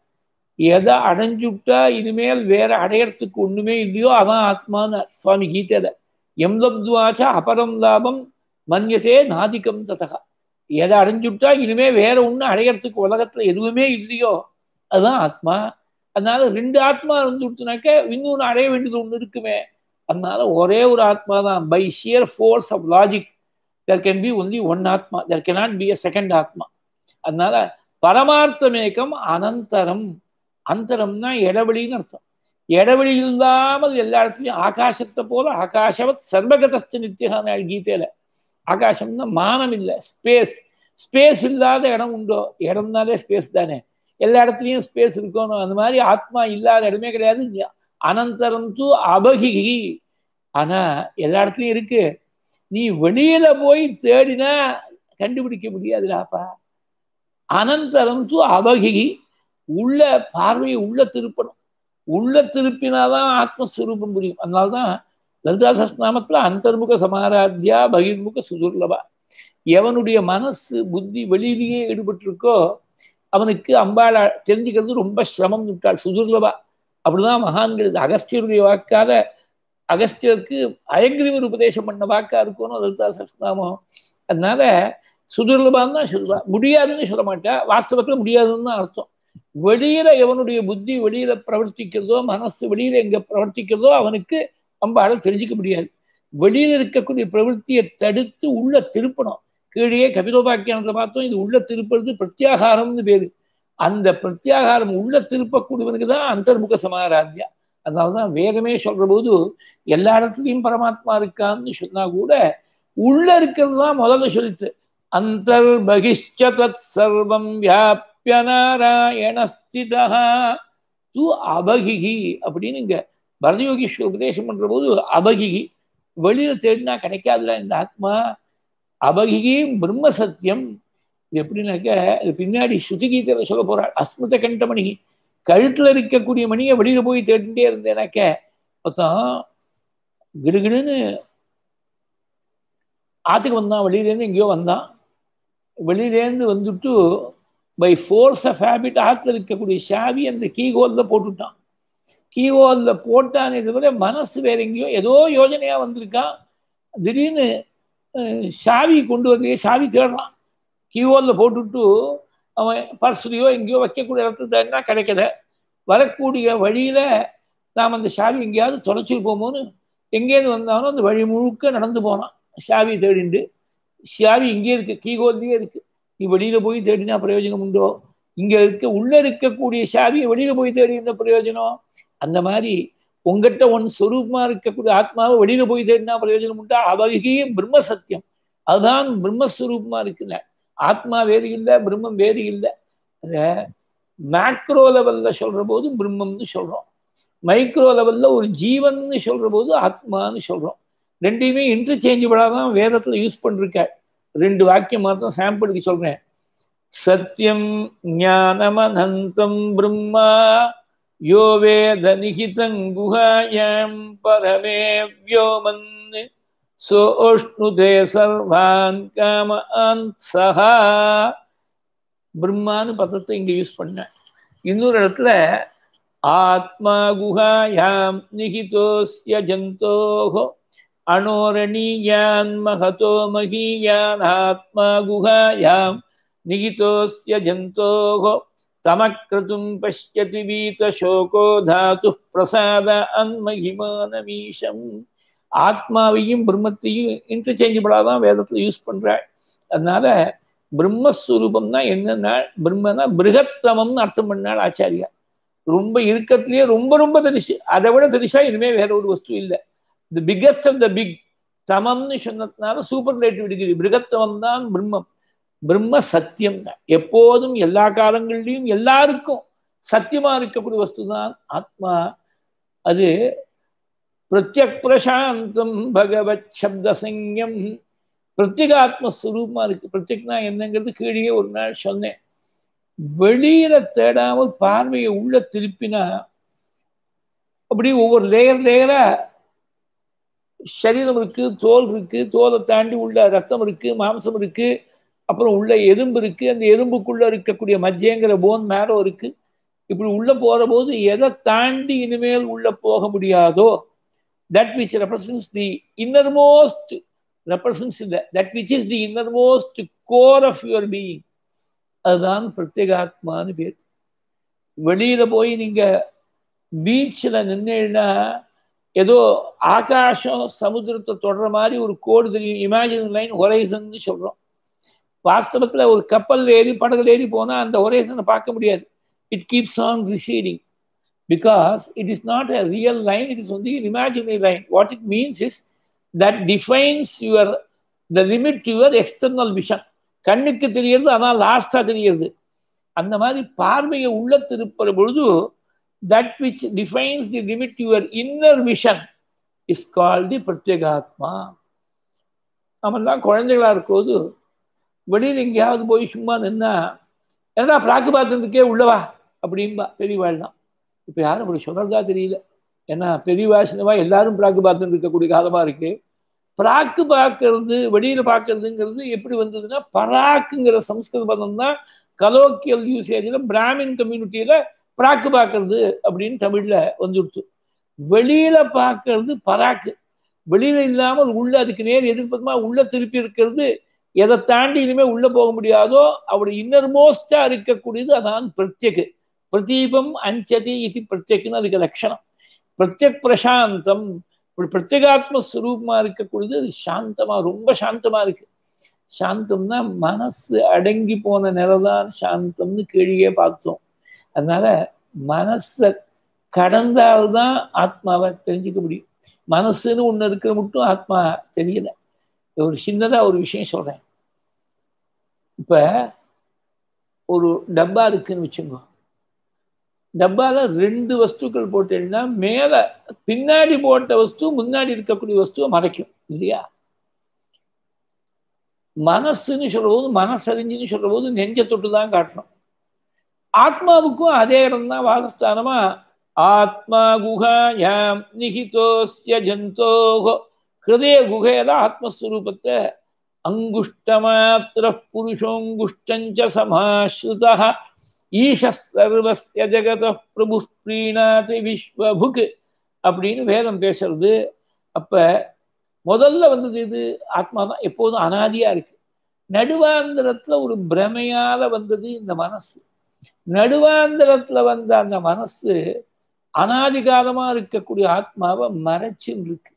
எதை அடைஞ்சுட்டா இனிமேல் வேற அடையறதுக்கு ஒண்ணுமே இல்லையோ அதான் ஆத்மான்னு சுவாமி கீதையில எம்லப்துவாச்சா அபரம் லாபம் மன்யத்தே நாதிக்கம் ததகா எதை அடைஞ்சுட்டா இனிமே வேற ஒண்ணு அடையறதுக்கு உலகத்துல எதுவுமே இல்லையோ அதுதான் ஆத்மா அதனால ரெண்டு ஆத்மா இருந்துட்டுனாக்க இன்னொன்று அடைய வேண்டியது ஒன்று இருக்குமே அதனால ஒரே ஒரு ஆத்மா தான் by sheer force of logic there can be only one ஆத்மா there cannot be a second ஆத்மா அதனால பரமார்த்தமேக்கம் அனந்தரம் அந்தரம்னா இடவெளின்னு அர்த்தம் இடவெளி இல்லாமல் எல்லா இடத்துலையும் ஆகாசத்தை போல ஆகாஷவத் சர்வகதஸ்து நித்தியகான கீதையில ஆகாசம்னா மானம் இல்லை ஸ்பேஸ் ஸ்பேஸ் இல்லாத இடம் உண்டோ இடம்னாலே ஸ்பேஸ் தானே எல்லா இடத்துலையும் ஸ்பேஸ் இருக்கணும் அந்த மாதிரி ஆத்மா இல்லாத இடமே கிடையாது அனந்தரம் தூ அபகிகி ஆனா எல்லா இடத்துலையும் இருக்கு நீ வெளியில போய் தேடினா கண்டுபிடிக்க முடியாதுடாப்பா அனந்தரம் தூ அபகிகி உள்ள பார்வையை உள்ள திருப்பணும் உள்ள திருப்பினாதான் ஆத்மஸ்வரூபம் புரியும் அதனால்தான் லலிதா சஸ்நாமத்துல அந்தர்முக சமாராத்தியா பகிர்முக சுதுர்லபா எவனுடைய மனசு புத்தி வெளியிலேயே ஈடுபட்டிருக்கோ அவனுக்கு அம்பாளை தெரிஞ்சுக்கிறது ரொம்ப சிரமம் விட்டாள் சுதுர்லபா அப்படிதான் மகான்கள் அகஸ்தியருடைய வாக்காத அகஸ்தியருக்கு அயங்கிரிவர் உபதேசம் பண்ண வாக்கா இருக்கணும் லலிதா சஸ்நாமம் அதனால சுதுர்லபான்னு தான் சொல்லுவா முடியாதுன்னு சொல்ல மாட்டா வாஸ்தவத்துல முடியாதுன்னு தான் அர்த்தம் வெளியில எவனுடைய புத்தி வெளியில பிரவர்த்திக்கிறதோ மனசு வெளியில எங்க பிரவர்த்திக்கிறதோ அவனுக்கு அம்பாளை தெரிஞ்சுக்க முடியாது வெளியில இருக்கக்கூடிய பிரவೃத்தியை தடுத்து உள்ள திருப்பணும் கீழே கபிலோபாக்கியானத்தை பார்த்தோம் இது உள்ள திருப்புறது பிரத்யாகாரம்னு பேரு அந்த பிரத்யாகாரம் உள்ள திருப்பக்கூடியவனுக்கு தான் அந்தர்முக சமாராத்தியா அதனாலதான் வேதமே சொல்ற போது எல்லா இடத்துலையும் பரமாத்மா இருக்கான்னு சொன்னா கூட உள்ள இருக்கிறது தான் முதல்ல சொல்லித்து அந்தர் பகிஷ்ட தத் சர்வம் வியாபிய நாராயணஸ்திதா து அபகிகி அப்படின்னு இங்க பரதயோகீஸ்வர உபதேசம் பண்ற போது அபகிகி வெளியில தேடினா கிடைக்காதுல இந்த ஆத்மா அபகிகி பிரம்ம சத்தியம் இது எப்படின்னாக்க இது பின்னாடி ஸ்ருதிகீதையில சொல்ல போறாள் அஸ்மிருத கண்டமணி கழுத்துல இருக்கக்கூடிய மணியை வெளியில போய் தேடிட்டே இருந்தேனாக்க மொத்தம் கிடுகிடுன்னு ஆத்துக்கு வந்தான் வெளியிலேருந்து எங்கேயோ வந்தான் வெளியிலேருந்து வந்துட்டு பை ஃபோர்ஸ் ஆஃப் ஹேபிட் ஆற்றுல இருக்கக்கூடிய ஷாவி அந்த கீகோலில் போட்டுட்டான் கீகோலில் போட்டானே தவிர மனசு வேற எங்கேயோ ஏதோ யோஜனையாக வந்திருக்கான் திடீர்னு ஷாவி கொண்டு வந்து ஷாவி தேடுறான் கீவோலில் போட்டுவிட்டு அவன் பர்ஸ்லையோ எங்கேயோ வைக்கக்கூடிய இடத்துல தேடினா கிடைக்கல வரக்கூடிய வழியில் நாம் அந்த ஷாவி எங்கேயாவது தொலைச்சிருப்போமோன்னு எங்கேயிருந்து வந்தாலும் அந்த வழி முழுக்க நடந்து போனான் ஷாவி தேடிண்டு ஷாவி இங்கே இருக்கு கீகோல்லையே இருக்கு நீ வெளியில போய் தேடினா பிரயோஜனம் உண்டோ இங்க இருக்க உள்ள இருக்கக்கூடிய ஷாவியை வெளியில போய் தேடி இருந்த பிரயோஜனம் அந்த மாதிரி உங்ககிட்ட ஒன் ஸ்வரூபமா இருக்கக்கூடிய ஆத்மாவை வெளியில போய் தேடினா பிரயோஜனம் உண்டா அவகியே பிரம்ம சத்தியம் அதுதான் பிரம்மஸ்வரூபமா இருக்குல்ல ஆத்மா வேறு இல்லை பிரம்மம் வேறு இல்லை மேக்ரோ லெவல்ல சொல்ற போது பிரம்மம்னு சொல்றோம் மைக்ரோ லெவல்ல ஒரு ஜீவன்னு சொல்ற போது ஆத்மான்னு சொல்றோம் ரெண்டையுமே இன்டர்சேஞ்சபிளாக தான் வேதத்தில் யூஸ் பண்ணிருக்க ரெண்டு வாக்கியம் மாத்திரம் சாம்பிளுக்கு சொல்றேன் சத்யம் ஞானமனந்தம் பிரம்மா யோ வேத நிகிதம் குஹாயாம் பரமே வியோமன் சோஷ்ணுதே சர்வான் காமான் சஹா பிரம்மான்னு பதத்தை இங்க யூஸ் பண்ண இன்னொரு இடத்துல ஆத்மா குஹாயாம் நிகிதோஸ்ய ஜந்தோஹோ அனோரணீயான் மகதோ மகீயான் ஆத்மா குஹாயாம் நிகிதோஸ்ய ஜந்தோஹோ தமக்ரதும் பஷ்யதி வீத சோகோ தாத்து பிரசாத அன்மகிமானமீஷம் ஆத்மாவையும் பிரம்மத்தையும் இன்டர்சேஞ்சபிளாக தான் வேதத்தில் யூஸ் பண்ணுறாள் அதனால பிரம்மஸ்வரூபம்னா என்னன்னா பிரம்மனா பிருகத்தமம்னு அர்த்தம் பண்ணாள் ஆச்சாரியா ரொம்ப இருக்கத்திலேயே ரொம்ப ரொம்ப தரிசு அதை விட தரிசா இனிமே வேற ஒரு வஸ்து இல்லை the biggest of the big தமம்னு சொன்னதுனால சூப்பர் லேட்டிவ் டிகிரி பிருகத்தமம் தான் பிரம்மம் பிரம்ம சத்தியம் தான் எப்போதும் எல்லா காலங்கள்லையும் எல்லாருக்கும் சத்தியமா இருக்கக்கூடிய வஸ்து தான் ஆத்மா அது பிரத்யக் பிரசாந்தம் பகவத் சப்த சங்கம் பிரத்யேகாத்மஸ்வரூபமா இருக்கு பிரத்யக்னா என்னங்கிறது கீழே ஒரு நாள் சொன்னேன் வெளியில தேடாமல் பார்வையை உள்ள திருப்பினா அப்படி ஒவ்வொரு லேயர் லேயரா சரீரம் இருக்கு தோல் இருக்கு தோலை தாண்டி உள்ள ரத்தம் இருக்கு மாம்சம் இருக்கு அப்புறம் உள்ள எறும்பு இருக்கு அந்த எறும்புக்குள்ள இருக்கக்கூடிய மஜ்ஜைங்கிற போன் மேரோ இருக்கு இப்படி உள்ள போற போது எதை தாண்டி இனிமேல் உள்ள போக முடியாதோ that which represents the innermost represents இந்த that which is the innermost core of your being அதுதான் பிரத்யேகாத்மான்னு பேர் வெளியில போய் நீங்க பீச்சில் நின்னா ஏதோ ஆகாசம் சமுத்திரத்தை தொடர மாதிரி ஒரு கோடு தெரியும் இமேஜின் லைன் ஒரைசன் சொல்றோம் வாஸ்தவத்தில் ஒரு கப்பல் ஏறி படகுல ஏறி போனால் அந்த ஒரேசனை பார்க்க முடியாது it keeps on receding because it is not a real line it is only imaginary line what it means is that defines your the limit your external vision கண்ணுக்கு தெரியறது ஆனால் லாஸ்டா தெரியறது அந்த மாதிரி பார்வையை உள்ள திருப்புற பொழுது that which defines the limit your inner vision is call the பிரத்யேகாத்மா நம்மெல்லாம் குழந்தைகளா இருக்கும்போது வெளியில் எங்கேயாவது போய் சும்மா நின்னா ஏன்னா பிராக்கு பாத்திரத்துக்கே உள்ளவா அப்படின்பா பெரியவாள் தான் இப்போ யாரும் அப்படி சொல்றதா தெரியல ஏன்னா பெரியவா சின்னவா எல்லாரும் பிராக்கு பாத்திரம் இருக்கக்கூடிய காலமா இருக்கு பிராக்கு பார்க்கறது வெளியில பார்க்கறதுங்கிறது எப்படி வந்ததுன்னா பராக்குங்கிற சம்ஸ்கிருத பதம் தான் கலோக்கியல் யூசேஜில் பிராமின் கம்யூனிட்டியில பிராக்கு பார்க்கறது அப்படின்னு தமிழ்ல வந்துடுச்சு வெளியில பார்க்கறது பராக்கு வெளியில இல்லாமல் உள்ள அதுக்கு நேர் எதிர்ப்பதமா உள்ள திருப்பி இருக்கிறது எதை தாண்டி இனிமேல் உள்ள போக முடியாதோ அவருடைய இன்னர்மோஸ்டா இருக்கக்கூடியது அதான் பிரத்யக்கு பிரதீபம் அஞ்சதி இது பிரத்யக்குன்னு அதுக்கு லட்சணம் பிரத்யக் பிரசாந்தம் இப்படி பிரத்யேகாத்ம ஸ்வரூபமா இருக்கக்கூடியது அது சாந்தமா ரொம்ப சாந்தமா இருக்கு சாந்தம்னா மனசு அடங்கி போன நிலைதான் சாந்தம்னு கீழே பார்த்தோம் அதனால மனசை கடந்தால்தான் ஆத்மாவை தெரிஞ்சுக்க முடியும் மனசுன்னு ஒன்று இருக்கிற மட்டும் ஆத்மா தெரியல ஒரு சின்னதா ஒரு விஷயம் சொல்றேன் இப்ப ஒரு டப்பா இருக்குன்னு வச்சுக்கோ டப்பால ரெண்டு வஸ்துக்கள் போட்டேன்னா மேல பின்னாடி போட்ட வஸ்து முன்னாடி இருக்கக்கூடிய வஸ்துவை மறைக்கும் இல்லையா மனசுன்னு சொல்ற போது மனசறிஞ்சுன்னு சொல்ற போது நெஞ்ச தொட்டு தான் காட்டணும் ஆத்மாவுக்கும் அதே இடம் தான் வாசஸ்தானமா ஆத்மா குஹாயாம் நிகிதோஸ்ய ஜந்தோகோ ஹிருதய குகையில ஆத்மஸ்வரூபத்தை அங்குஷ்டமாத்திர புருஷோங்குஷ்டஞ்ச சமாஸ்ருதா ஈஷ சர்வஸ்ய ஜெகத பிரபு பிரீணாதி விஸ்வபுக் அப்படின்னு வேதம் பேசுறது அப்ப முதல்ல வந்தது இது ஆத்மா தான் எப்போதும் அனாதியா இருக்கு நடுவாந்திரத்துல ஒரு பிரமையால வந்தது இந்த மனசு நடுவாந்திரத்துல வந்த அந்த மனசு அனாதிகாலமா இருக்கக்கூடிய ஆத்மாவை மறைச்சுன்னு இருக்கு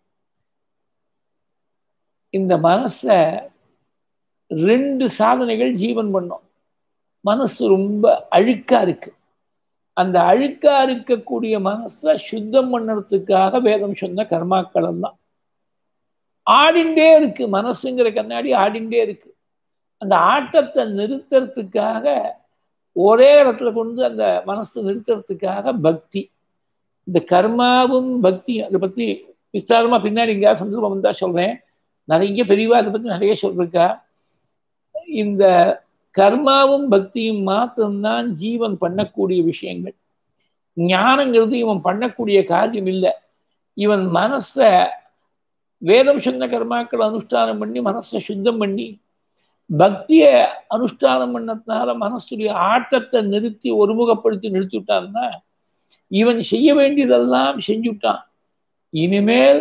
இந்த மனசை ரெண்டு சாதனைகள் ஜீவன் பண்ணோம் மனசு ரொம்ப அழுக்கா இருக்கு அந்த அழுக்கா இருக்கக்கூடிய மனசை சுத்தம் பண்ணுறதுக்காக வேதம் சொன்ன கர்மாக்களம் தான் ஆடிண்டே இருக்கு மனசுங்கிற கண்ணாடி ஆடிண்டே இருக்கு அந்த ஆட்டத்தை நிறுத்துறதுக்காக ஒரே இடத்துல கொண்டு அந்த மனசு நிறுத்துறதுக்காக பக்தி இந்த கர்மாவும் பக்தியும் அதை பத்தி விஸ்தாரமா பின்னாடி எங்கேயாவது சந்தர்ப்பம் வந்தா சொல்றேன் நிறைய பெரியவா அதை பத்தி நிறைய சொல்லிருக்கா இந்த கர்மாவும் பக்தியும் மாத்திரம்தான் ஜீவன் பண்ணக்கூடிய விஷயங்கள் ஞானங்கிறது இவன் பண்ணக்கூடிய காரியம் இல்லை இவன் மனச வேதம் சொன்ன கர்மாக்கள் அனுஷ்டானம் பண்ணி மனசை சுத்தம் பண்ணி பக்திய அனுஷ்டானம் பண்ணதுனால மனசுடைய ஆட்டத்தை நிறுத்தி ஒருமுகப்படுத்தி நிறுத்திவிட்டான்னா இவன் செய்ய வேண்டியதெல்லாம் செஞ்சுட்டான் இனிமேல்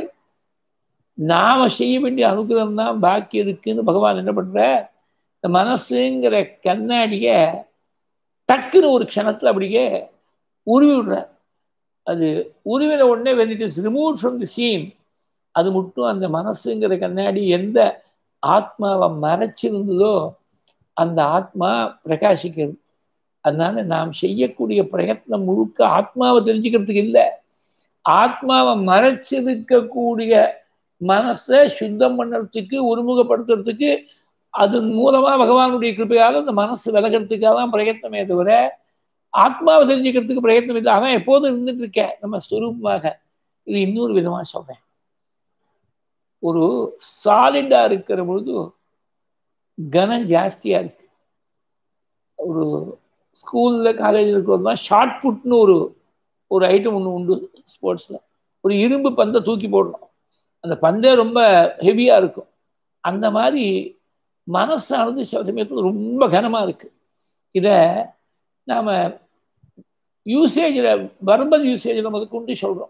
நாம செய்ய வேண்டிய அனுகிரகம் தான் பாக்கி இருக்குன்னு பகவான் என்ன பண்ற இந்த மனசுங்கிற கண்ணாடிய டக்குன்னு ஒரு க்ஷணத்துல அப்படியே உருவி விடுற அது உருவின உடனே when it is remove from the scene அது மட்டும் அந்த மனசுங்கிற கண்ணாடி எந்த ஆத்மாவை மறைச்சிருந்ததோ அந்த ஆத்மா பிரகாசிக்கிறது அதனால நாம் செய்யக்கூடிய பிரயத்னம் முழுக்க ஆத்மாவை தெரிஞ்சுக்கிறதுக்கு இல்லை ஆத்மாவை மறைச்சிருக்கக்கூடிய மனசை சுத்தம் பண்ணுறதுக்கு ஒருமுகப்படுத்துறதுக்கு அதன் மூலமா பகவானுடைய கிருப்பையால் அந்த மனசு விலகிறதுக்காக தான் பிரயத்னமே தவிர ஆத்மாவை தெரிஞ்சுக்கிறதுக்கு பிரயத்னம் இல்லை அதான் எப்போதும் இருந்துட்டு இருக்கேன் நம்ம சுரூபமாக இது இன்னொரு விதமா சொல்றேன் ஒரு சாலிடா இருக்கிற பொழுது கனம் ஜாஸ்தியா இருக்கு ஒரு ஸ்கூல்ல காலேஜில் இருக்கிறது தான் ஷார்ட் புட்னு ஒரு ஒரு ஐட்டம் ஒன்று உண்டு ஸ்போர்ட்ஸில் ஒரு இரும்பு பந்தை தூக்கி போடணும் அந்த பந்தே ரொம்ப ஹெவியாக இருக்கும் அந்த மாதிரி மனசானது சில சமயத்தில் ரொம்ப கனமாக இருக்கு இதை நாம் யூசேஜில் வர்பல் யூசேஜில் முதற்கொண்டு சொல்கிறோம்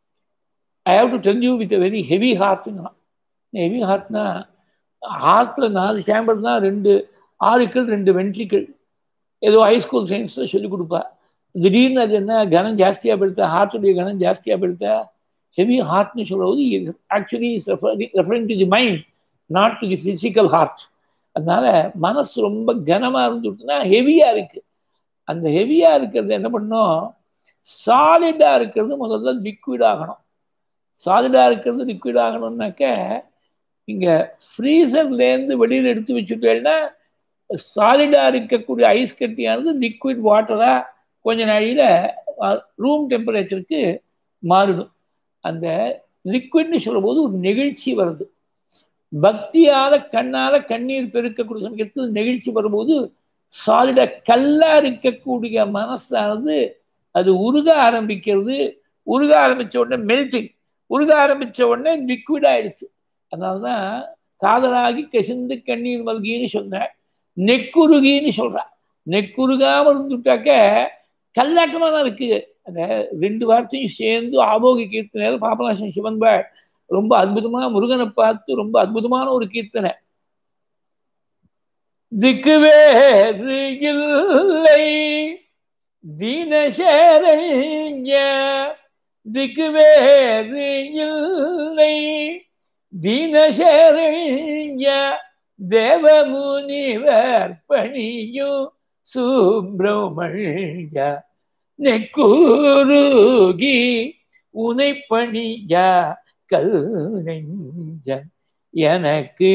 I have to tell you with very heavy ஹார்ட்னா ஹெவி ஹார்ட்னா ஹார்ட்டில் நாலு சேம்பர் தான் ரெண்டு ஆறுக்கள் ரெண்டு வென்ட்ரிக்கள் ஏதோ ஹைஸ்கூல் சயின்ஸில் சொல்லிக் கொடுப்பா திடீர்னு அது என்ன கனம் ஜாஸ்தியாக போயிடுத்தா ஹார்ட்டுடைய கனம் ஜாஸ்தியாக போயிடுத்தா ஹெவி ஹார்ட்னு சொல்கிறது actually is referring to the mind not to the physical heart அதனால மனசு ரொம்ப கனமாக இருந்துட்டுனா ஹெவியாக இருக்குது அந்த ஹெவியாக இருக்கிறது என்ன பண்ணோம் சாலிடாக இருக்கிறது முதல்ல லிக்விட் ஆகணும் சாலிடாக இருக்கிறது லிக்விட் ஆகணும்னாக்க இங்கே ஃப்ரீசர்லேருந்து வெளியில் எடுத்து வச்சுட்டேன்னா சாலிடாக இருக்கக்கூடிய ஐஸ் கட்டியானது லிக்விட் வாட்டராக கொஞ்ச நாளையில் ரூம் டெம்பரேச்சருக்கு மாறிடும் அந்த லிக்விட்னு சொல்லும்போது ஒரு நெகிழ்ச்சி வருது பக்தியால கண்ணால கண்ணீர் பெருக்கக்கூடிய சமயத்தில் நெகிழ்ச்சி வரும்போது சாலிட கல்லா இருக்கக்கூடிய மனசானது அது உருக ஆரம்பிக்கிறது உருக ஆரம்பிச்ச உடனே மெல்டிங் உருக ஆரம்பிச்ச உடனே லிக்விட் ஆயிடுச்சு அதனால்தான் காதலாகி கசிந்து கண்ணீர் மல்கின்னு சொன்னேன் நெக்குருகின்னு சொல்றான் நெக்குருகாம இருந்துட்டாக்க கல்லாட்டமாக தான் இருக்கு அந்த ரெண்டு வார்த்தையும் சேர்ந்து ஆபோகி கீர்த்தனை பாபநாசன் சிவன்பாள் ரொம்ப அற்புதமா முருகனை பார்த்து ரொம்ப அற்புதமான ஒரு கீர்த்தனை திக்கு வேறு இல்லை தீனசரண்ய திக்கு வேறு இல்லை தீனசரண்ய தேவமுனிவர் பணியும் சுப்பிரமணிய நெக்குருகி உனை பணியா கல் நெஞ்சம் எனக்கு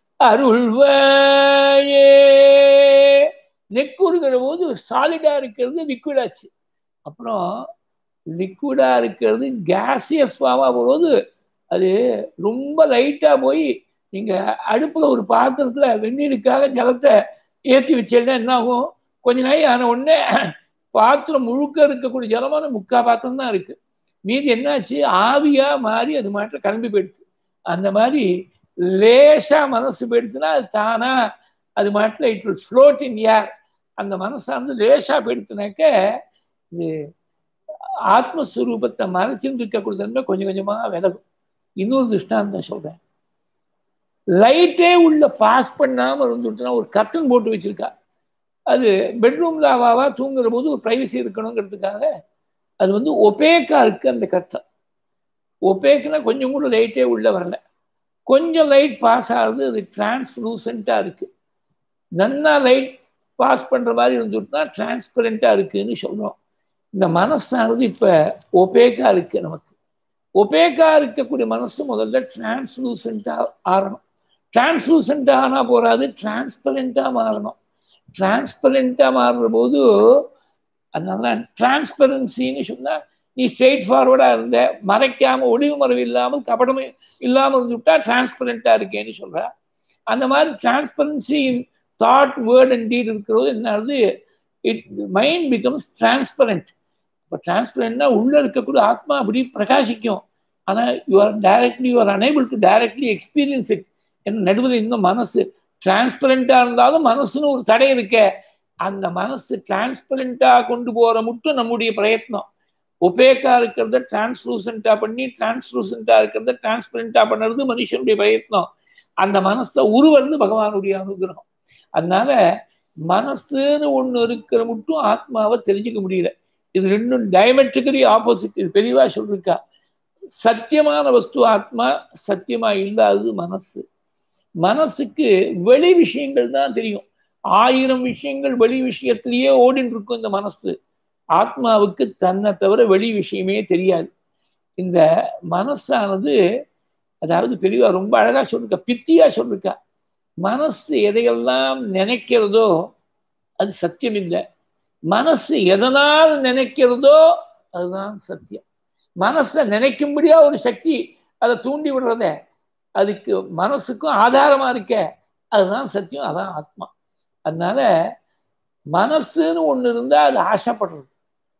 அருள்வாயே நெக்குருகிற போது சாலிடா இருக்கிறது லிக்விடாச்சு அப்புறம் லிக்விடா இருக்கிறது கேசியஸ் ஃபார்மா போகும்போது அது ரொம்ப லைட்டா போய் நீங்க அடுப்புல ஒரு பாத்திரத்துல வெந்நீருக்காக ஜலத்தை ஏற்றி வச்சேன்னா என்ன ஆகும் கொஞ்ச நாள் ஆன உடனே பாத்திரம் முழுக்க இருக்கக்கூடிய ஜலமான முக்கா பாத்திரம் தான் இருக்கு மீதி என்னாச்சு ஆவியா மாறி அது மாட்டில் கிளம்பி போயிடுச்சு அந்த மாதிரி லேசா மனசு போயிடுச்சுன்னா அது தானா அது மாட்டில் it will float in air அந்த மனசார்ந்து லேசா போயிடுச்சுனாக்க இது ஆத்மஸ்வரூபத்தை மறைச்சுட்டு இருக்கக்கூடிய தன்மை கொஞ்சம் கொஞ்சமா விலகும் இன்னொரு திருஷ்டாந்தம் சொல்றேன் லைட்டே உள்ள பாஸ் பண்ணாம இருந்துட்டுனா ஒரு கர்டன் போட்டு வச்சிருக்கா அது பெட்ரூம்ல அவாவா தூங்குற போது ஒரு ப்ரைவசி இருக்கணுங்கிறதுக்காக அது வந்து ஒபேக்கா இருக்கு அந்த கர்த்தன் ஒபேக்குனா கொஞ்சம் கூட லைட்டே உள்ள வரல கொஞ்சம் லைட் பாஸ் ஆகுது அது டிரான்ஸ்லூசண்டா இருக்கு நன்னா லைட் பாஸ் பண்ற மாதிரி இருந்துட்டுனா டிரான்ஸ்பரண்டா இருக்குன்னு சொல்றோம் இந்த மனசானது இப்ப ஒபேக்கா இருக்கு நமக்கு ஒபேக்கா இருக்கக்கூடிய மனசு முதல்ல டிரான்ஸ்லூசண்டா ஆறணும் டிரான்ஸ்லூசண்டா ஆனா போறாது டிரான்ஸ்பரண்டா மாறணும் டிரான்ஸ்பரண்டா மாறுற போது அதனால டிரான்ஸ்பரன்சின்னு சொன்னா நீ ஸ்ட்ரெயிட் ஃபார்வர்டாக இருந்த மறைக்காமல் ஒளிவு மறைவு இல்லாமல் கபடமே இல்லாமல் இருந்துவிட்டா டிரான்ஸ்பரண்ட்டாக இருக்கேன்னு சொல்கிறா அந்த மாதிரி transparency in thought word and deed இருக்கிறது என்ன ஆகுது இட் மைண்ட் பிகம்ஸ் டிரான்ஸ்பரண்ட் இப்போ டிரான்ஸ்பரண்ட்னா உள்ளே இருக்கக்கூடிய ஆத்மா அப்படி பிரகாசிக்கும் ஆனால் you are directly you are unable to directly experience it என்ன நடுவில் இன்னும் மனசு டிரான்ஸ்பரண்ட்டாக இருந்தாலும் மனசுன்னு ஒரு தடை இருக்க அந்த மனசு டிரான்ஸ்பரண்ட்டாக கொண்டு போகிற மட்டும் நம்முடைய பிரயத்னம் ஒபேக்கா இருக்கிறத டிரான்ஸ்லூசண்டா பண்ணி டிரான்ஸ்லூசண்டா இருக்கிறத டிரான்ஸ்பரண்டா பண்ணுறது மனுஷனுடைய பிரயத்னம் அந்த மனசை உருவது பகவானுடைய அனுகிரகம் அதனால மனசுன்னு ஒன்று இருக்கிற மட்டும் ஆத்மாவை தெரிஞ்சுக்க முடியல இது ரெண்டும் டயமெட்ரிக்கலி ஆப்போசிட் இது பெரியவா சொல்லிருக்கா சத்தியமான வஸ்து ஆத்மா சத்தியமா இல்லாதது மனசு மனசுக்கு வெளி விஷயங்கள் தான் தெரியும் ஆயிரம் விஷயங்கள் வெளி விஷயத்திலேயே ஓடின்னு இருக்கும் இந்த மனசு ஆத்மாவுக்கு தன்னை தவிர வெளி விஷயமே தெரியாது இந்த மனசானது அதாவது பெரியவா ரொம்ப அழகா சொல்லிருக்கா பித்தியா சொல்லிருக்கா மனசு எதையெல்லாம் நினைக்கிறதோ அது சத்தியம் இல்லை மனசு எதனால் நினைக்கிறதோ அதுதான் சத்தியம் மனசை நினைக்கும்படியா ஒரு சக்தி அதை தூண்டி விடுறத அதுக்கு மனசுக்கும் ஆதாரமா இருக்க அதுதான் சத்தியம் அதான் ஆத்மா அதனால மனசுன்னு ஒன்று இருந்தால் அது ஆசைப்படுறது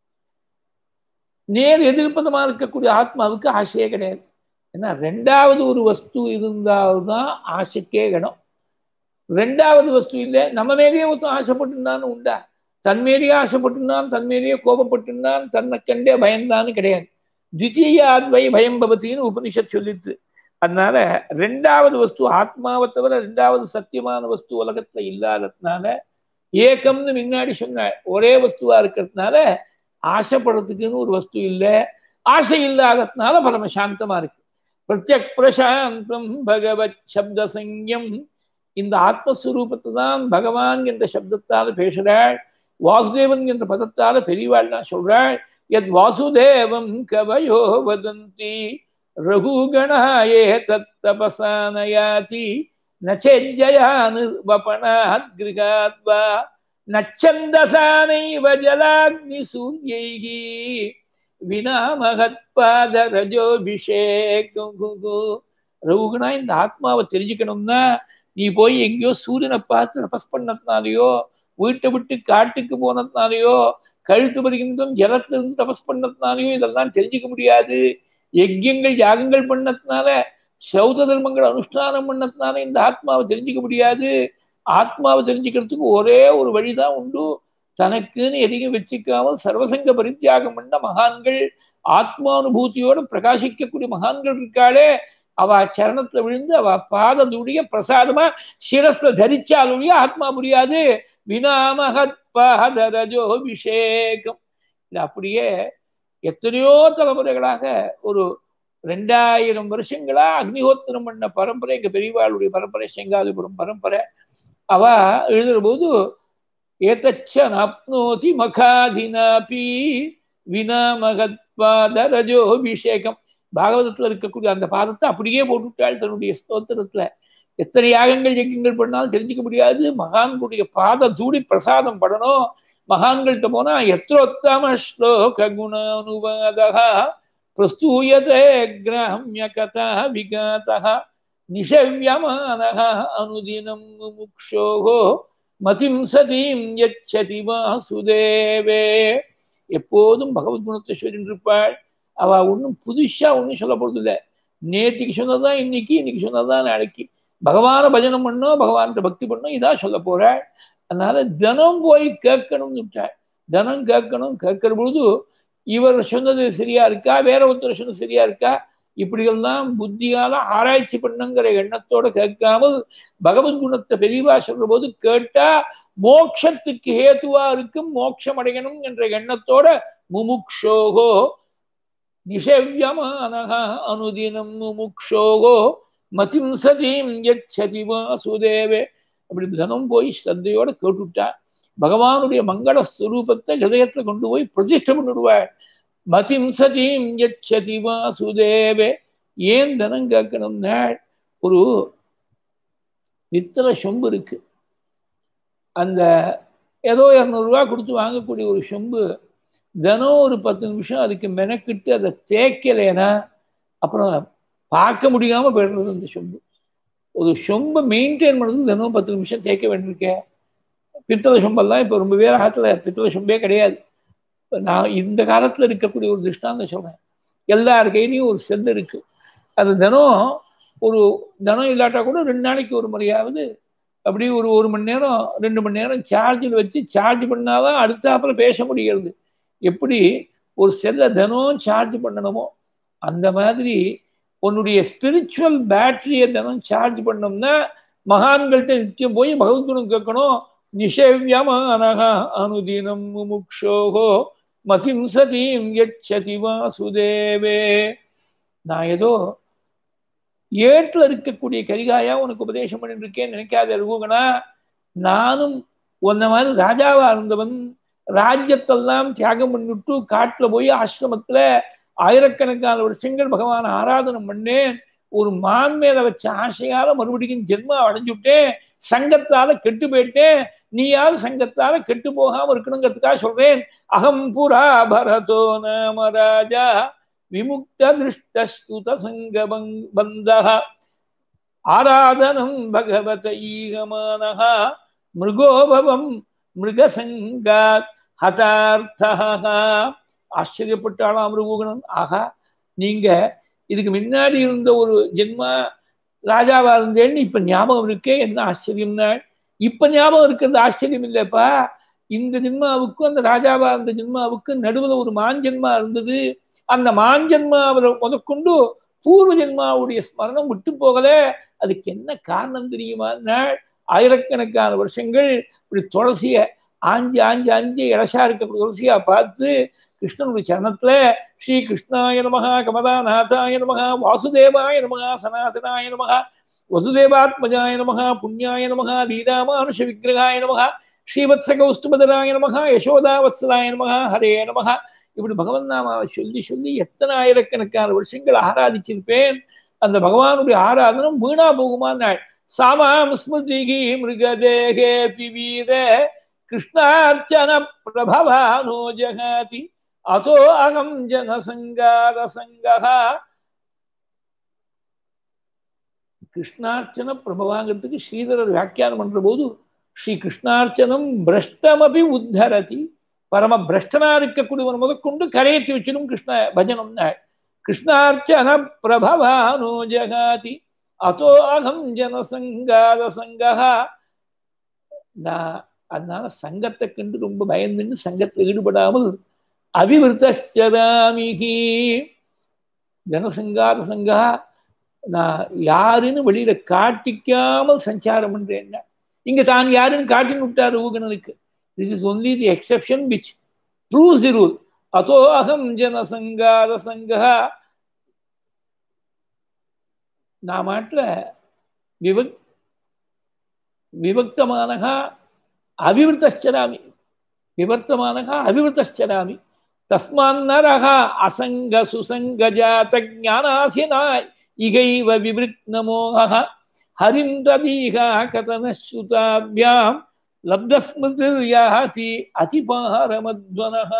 நேர் எதிர்ப்பதமாக இருக்கக்கூடிய ஆத்மாவுக்கு ஆசையே கிடையாது ஏன்னா ரெண்டாவது ஒரு வஸ்து இருந்தால்தான் ஆசைக்கே இடம் ரெண்டாவது வஸ்து இல்லை நம்ம மேலேயே ஒருத்தன் ஆசைப்பட்டுருந்தான்னு உண்டா தன்மேலேயே ஆசைப்பட்டிருந்தான் தன்மேலேயே கோபப்பட்டிருந்தான் தன்னை கண்டே பயந்தான்னு கிடையாது தித்தீயாத்வை பயம் பவத்தின்னு உபனிஷத் சொல்லித்து அதனால ரெண்டாவது வஸ்து ஆத்மாவை தவிர ரெண்டாவது சத்தியமான வஸ்து உலகத்துல இல்லாததுனால ஏக்கம்னு முன்னாடி சொன்ன ஒரே வஸ்துவா இருக்கிறதுனால ஆசைப்படுறதுக்குன்னு ஒரு வஸ்து இல்லை ஆசை இல்லாததுனால பரம சாந்தமா இருக்கு பிரத்யக் பிரசாந்தம் பகவத் சப்த சங்கியம் இந்த ஆத்மஸ்வரூபத்தை தான் பகவான் என்ற சப்தத்தால் பேசுறாள் வாசுதேவன் என்ற பதத்தால பெரியவாள் தான் சொல்றாள் எத் வாசுதேவம் கவயோ வதந்தி ரகுகணாயே தத்தபசானயாதி நச்சேஜயான் வபனாத் கிருகாத்வா நச்சந்தசானைவ ஜலாக்னி சூரியைகி வினா மகத்பாத ரஜோபிஷேகம் ரகுகணா இந்த ஆத்மாவை தெரிஞ்சுக்கணும்னா நீ போய் எங்கேயோ சூரியனை பார்த்து தபஸ் பண்ணதுனாலையோ வீட்டை விட்டு காட்டுக்கு போனதுனாலையோ கழுத்து பறிகின்றும் ஜலத்திலிருந்து தபஸ் பண்ணதுனாலையோ இதெல்லாம் தெரிஞ்சுக்க முடியாது யஜ்யங்கள் யாகங்கள் பண்ணதுனால சௌத தர்மங்கள் அனுஷ்டானம் பண்ணதுனால இந்த ஆத்மாவை தெரிஞ்சுக்க முடியாது ஆத்மாவை தெரிஞ்சுக்கிறதுக்கு ஒரே ஒரு வழிதான் உண்டு தனக்குன்னு எதையும் வச்சுக்காமல் சர்வசங்க பரித்தியாகம் பண்ண மகான்கள் ஆத்மானுபூதியோடு பிரகாசிக்கக்கூடிய மகான்கள் இருக்காளே அவ சரணத்துல விழுந்து அவ பாததுடைய பிரசாதமா சிரஸ்ல தரிச்சாலுடைய ஆத்மா புரியாது வினாமகத் பாதரஜோபிஷேகம் இது அப்படியே எத்தனையோ தலைமுறைகளாக ஒரு ரெண்டாயிரம் வருஷங்களா அக்னிஹோத்திரம் பண்ண பரம்பரை எங்க பெரியவாளுடைய பரம்பரை செங்காதிபுரம் பரம்பரை அவ எழுதுற போது ஏதச்ச நப்னோதி மகாதினாபி வினா மகத்பாதரஜோபிஷேகம் பாகவதத்துல இருக்கக்கூடிய அந்த பாதத்தை அப்படியே போட்டுவிட்டாள் தன்னுடைய ஸ்தோத்திரத்துல எத்தனை யாகங்கள் யஜ்யங்கள் பண்ணாலும் தெரிஞ்சுக்க முடியாது மகான்களுடைய பாத தூடி பிரசாதம் படணும் மகான்கள்கிட்ட போனா எத்திரோத்தம ஸ்லோக குணானுவாதா பிரஸ்தூயதே கிராமிய கதா விகாதா நிஷவ்யமானः அனுதினம் முக்ஷோகோ மதிம் சதீம் யச்சதி வாசுதேவே எப்போதும் பகவத் குணத்தை சொல்லிட்டு இருப்பாள் அவ ஒன்றும் புதுசா ஒன்றும் சொல்ல போறது இல்லை நேற்றுக்கு சொன்னதான் இன்னைக்கு இன்னைக்கு சொன்னதான் நாளைக்கு பகவான பஜனம் பண்ணோம் பகவான்கிட்ட பக்தி பண்ணோம் இதான் சொல்ல போறாள் அதனால தினம் போய் கேட்கணும்னு விட்டாள் தினம் கேட்கணும் கேட்கிற பொழுது இவர் சொன்னது சரியா இருக்கா வேற ஒருத்தர் சொன்னது சரியா இருக்கா இப்படியெல்லாம் புத்தியால ஆராய்ச்சி பண்ணுங்கிற எண்ணத்தோட கேட்காமல் பகவத் குணத்தை பெரியவா சொல்ற போது கேட்டா மோட்சத்துக்கு ஹேத்துவா இருக்கும் மோட்சம் அடையணும் என்ற எண்ணத்தோட முமுக்ஷோகோ நிஷவ்யமானக அனுதினம் முமுக்ஷோகோ மதிம் சதீம் யச்சதி வாசுதேவே அப்படி தினம் போய் ஸ்ரத்தையோட கேட்டுட்டா பகவானுடைய மங்கள ஸ்வரூபத்தை ஹதயத்துல கொண்டு போய் பிரதிஷ்டை பண்ணிடுவாள் மதிம் சதீம் யச்சதி வாசுதேவே ஏன் தினம் கேட்கணும்னா ஒரு நித்திர சொம்பு இருக்கு அந்த ஏதோ இரநூறுவா கொடுத்து வாங்கக்கூடிய ஒரு சொம்பு தினம் ஒரு பத்து நிமிஷம் அதுக்கு மெனக்கிட்டு அதை தேய்க்கலைன்னா அப்புறம் பார்க்க முடியாமல் போயிடுறது இந்த சொம்பு ஒரு சொம்பை மெயின்டைன் பண்ணுறது தினம் பத்து நிமிஷம் தேய்க்க வேண்டியிருக்கேன் பித்தளை சொம்பெல்லாம் இப்போ ரொம்ப பேர் ஆற்றுல பித்தளை சொம்பே கிடையாது நான் இந்த காலத்தில் இருக்கக்கூடிய ஒரு திருஷ்டாந்தம் சொல்கிறேன் எல்லார் கையிலையும் ஒரு செல் இருக்குது அது தினம் ஒரு தினம் இல்லாட்டா கூட ரெண்டு நாளைக்கு ஒரு முறையாவது அப்படி ஒரு ஒரு மணி நேரம் ரெண்டு மணி நேரம் சார்ஜில் வச்சு சார்ஜ் பண்ணாதான் அடுத்தாப்புல பேச முடிகிறது எப்படி ஒரு செல்லை தினம் சார்ஜ் பண்ணணுமோ அந்த மாதிரி உன்னுடைய ஸ்பிரிச்சுவல் பேட்டரியை தினம் சார்ஜ் பண்ணோம்னா மகான்கள்கிட்ட நித்தியம் போய் பகவத்குணம் கேட்கணும் நிஷேவியமானகா அனுதினம் முமுக்ஷோகோ மதிம் சதீம் யட்சதி வாசுதேவே நான் ஏதோ ஏட்டில் இருக்கக்கூடிய கரிகாயா உனக்கு உபதேசம் பண்ணிட்டு இருக்கேன்னு நினைக்காத ரகுகனா நானும் உன்ன மாதிரி ராஜாவா இருந்தவன் ராஜ்யத்தெல்லாம் தியாகம் பண்ணிவிட்டு காட்டில் போய் ஆசிரமத்தில் ஆயிரக்கணக்கான வருஷங்கள் பகவான் ஆராதனம் பண்ணேன் ஒரு மான் மேல வச்ச ஆசையால மறுபடியும் ஜென்மா அடைஞ்சுட்டேன் சங்கத்தால கெட்டு போயிட்டேன் நீயாவது சங்கத்தால கெட்டு போகாம இருக்கணுங்கிறதுக்காக சொல்றேன் அகம் புரா பரதோ நாம ராஜா விமுக்த திருஷ்டஸ்துத சங்க பந்த ஆராதனம் பகவத ஈகமானஹ மிருகோபவம் மிருகசங்காத் ஹதார்த்தா ஆச்சரியப்பட்டாளாம் மிருகூகணன் ஆகா நீங்க இதுக்கு முன்னாடி இருந்த ஒரு ஜென்மா ராஜாவா இருந்தேன்னு இப்ப ஞாபகம் இருக்கே என்ன ஆச்சரியம்னா இப்ப ஞாபகம் இருக்கிறது ஆச்சரியம் இல்லைப்பா இந்த ஜென்மாவுக்கும் அந்த ராஜாவா இருந்த ஜென்மாவுக்கும் நடுவில் ஒரு மாஞ்சென்மா இருந்தது அந்த மாஞ்சென்மாவில் முதற்கொண்டு பூர்வ ஜென்மாவுடைய ஸ்மரணம் விட்டு போகல அதுக்கு என்ன காரணம் தெரியுமா ஆயிரக்கணக்கான வருஷங்கள் இப்படி துளசிய ஆஞ்சு ஆஞ்சு ஆஞ்சு இலசா இருக்க துளசியா பார்த்து கிருஷ்ணனுடைய சரணத்துல ஸ்ரீ கிருஷ்ணாய நமகா கமதாநாதாய நமகா வாசுதேவாய நமகா சனாதனாய நமகா வசுதேவாத்மஜாய நமகா புண்ணியாய நமகா தீராமானுஷ விக்கிரகாய நமகா ஸ்ரீவத்ச கௌஸ்துபதராய நமகா யசோதா வத்சலாய நமகா ஹரே நமகா இப்படி பகவன் நாமாவை சொல்லி சொல்லி எத்தனை ஆயிரக்கணக்கான வருஷங்கள் ஆராதிச்சிருப்பேன் அந்த பகவானுடைய ஆராதனம் வீணா போகுமா நாள் சாமாம் ஸ்மிருதிகி மிருகதேகே பிவீத கிருஷ்ணார்ச்சன பிரபவானோ ஜகாதி அதோ அகம் ஜனசங்கார சங்கா கிருஷ்ணார்ச்சன பிரபவாங்கிறதுக்கு ஸ்ரீதரர் வியாக்கியானம் பண்ற போது ஸ்ரீ கிருஷ்ணார்ச்சனம் பிரஷ்டமபி உத்தரதி பரம பிரஷ்டனா இருக்கக்கூடியவன் முதற்கொண்டு கரையேற்றி வச்சிடும் கிருஷ்ண பஜனம் கிருஷ்ணார்ச்சன பிரபவானோ ஜகாதி அதோ அகம் ஜனசங்காத சங்கா நான் அதனால சங்கத்தை கண்டு ரொம்ப பயந்துன்னு சங்கத்தில் ஈடுபடாமல் அபிவிருத்தராமிகி ஜனசங்காத சங்கா நான் யாருன்னு வெளியில காட்டிக்காமல் சஞ்சாரம் பண்றேன் இங்க தான் யாருன்னு காட்டின்னு விட்டாரு ஊகனனுக்கு this is only the exception which proves the rule அதோ அகம் ஜனசங்காத சங்கா நான் மாட்டில் விவக் விபக்தமானகா அபிவிருத்தராமி விவர்த்தமானகா அபிவிருத்தராமி தஸ்மான்னரக அசங்க சுசங்கஜாத ஜானாசினாய் இகைவ விவృக்னமோக ஹரிம் ததீகா கதனஸ்ருதாபியாம் லப்தஸ்மிருதிர்யாதி அதிபாரமத்வனக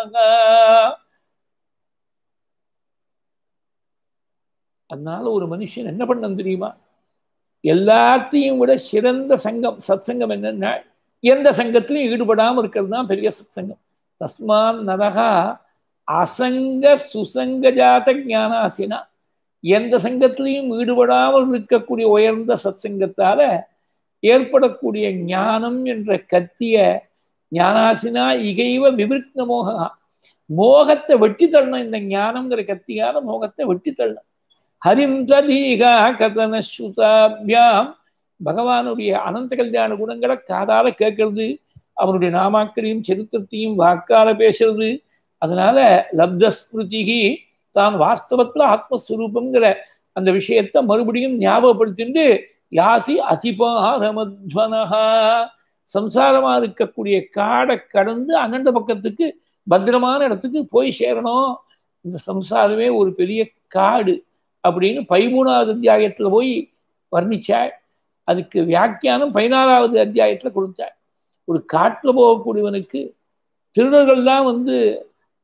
அதனால ஒரு மனுஷன் என்ன பண்ண தெரியுமா எல்லாத்தையும் விட சிறந்த சங்கம் சத் சங்கம் என்னன்னா எந்த சங்கத்திலையும் ஈடுபடாமல் இருக்கிறது தான் பெரிய சத் சங்கம் தஸ்மான் நரகா அசங்க சுசங்கஜாத ஞானாசினா எந்த சங்கத்திலையும் ஈடுபடாமல் இருக்கக்கூடிய உயர்ந்த சத் சங்கத்தால ஏற்படக்கூடிய ஞானம் என்ற கத்திய ஞானாசினா இகைவ விவிருக்ன மோகா மோகத்தை வெட்டி தள்ளணும் இந்த ஞானம்ங்கிற கத்தியால மோகத்தை வெட்டி தள்ளணும் ஹரிம் ததீகா கதன ஸ்ருதாபியாம் பகவானுடைய அனந்த கல்யாண குணங்களை காதால கேட்கறது அவனுடைய நாமாக்களையும் சரித்திரத்தையும் வாக்கால பேசுறது அதனால லப்தஸ்மிருதிகி தான் வாஸ்தவத்துல ஆத்மஸ்வரூபங்கிற அந்த விஷயத்தை மறுபடியும் ஞாபகப்படுத்திட்டு யாதி அதிபாரமத்வனஹா சம்சாரமா இருக்கக்கூடிய காடை கடந்து அண்ணண்ட பக்கத்துக்கு பத்திரமான இடத்துக்கு போய் சேரணும் இந்த சம்சாரமே ஒரு பெரிய காடு அப்படின்னு பதிமூணாவது அத்தியாயத்துல போய் வர்ணிச்சாள் அதுக்கு வியாக்கியானம் பதினாறாவது அத்தியாயத்துல கொடுத்தாள் ஒரு காட்டுல போகக்கூடியவனுக்கு திருடர்கள் தான் வந்து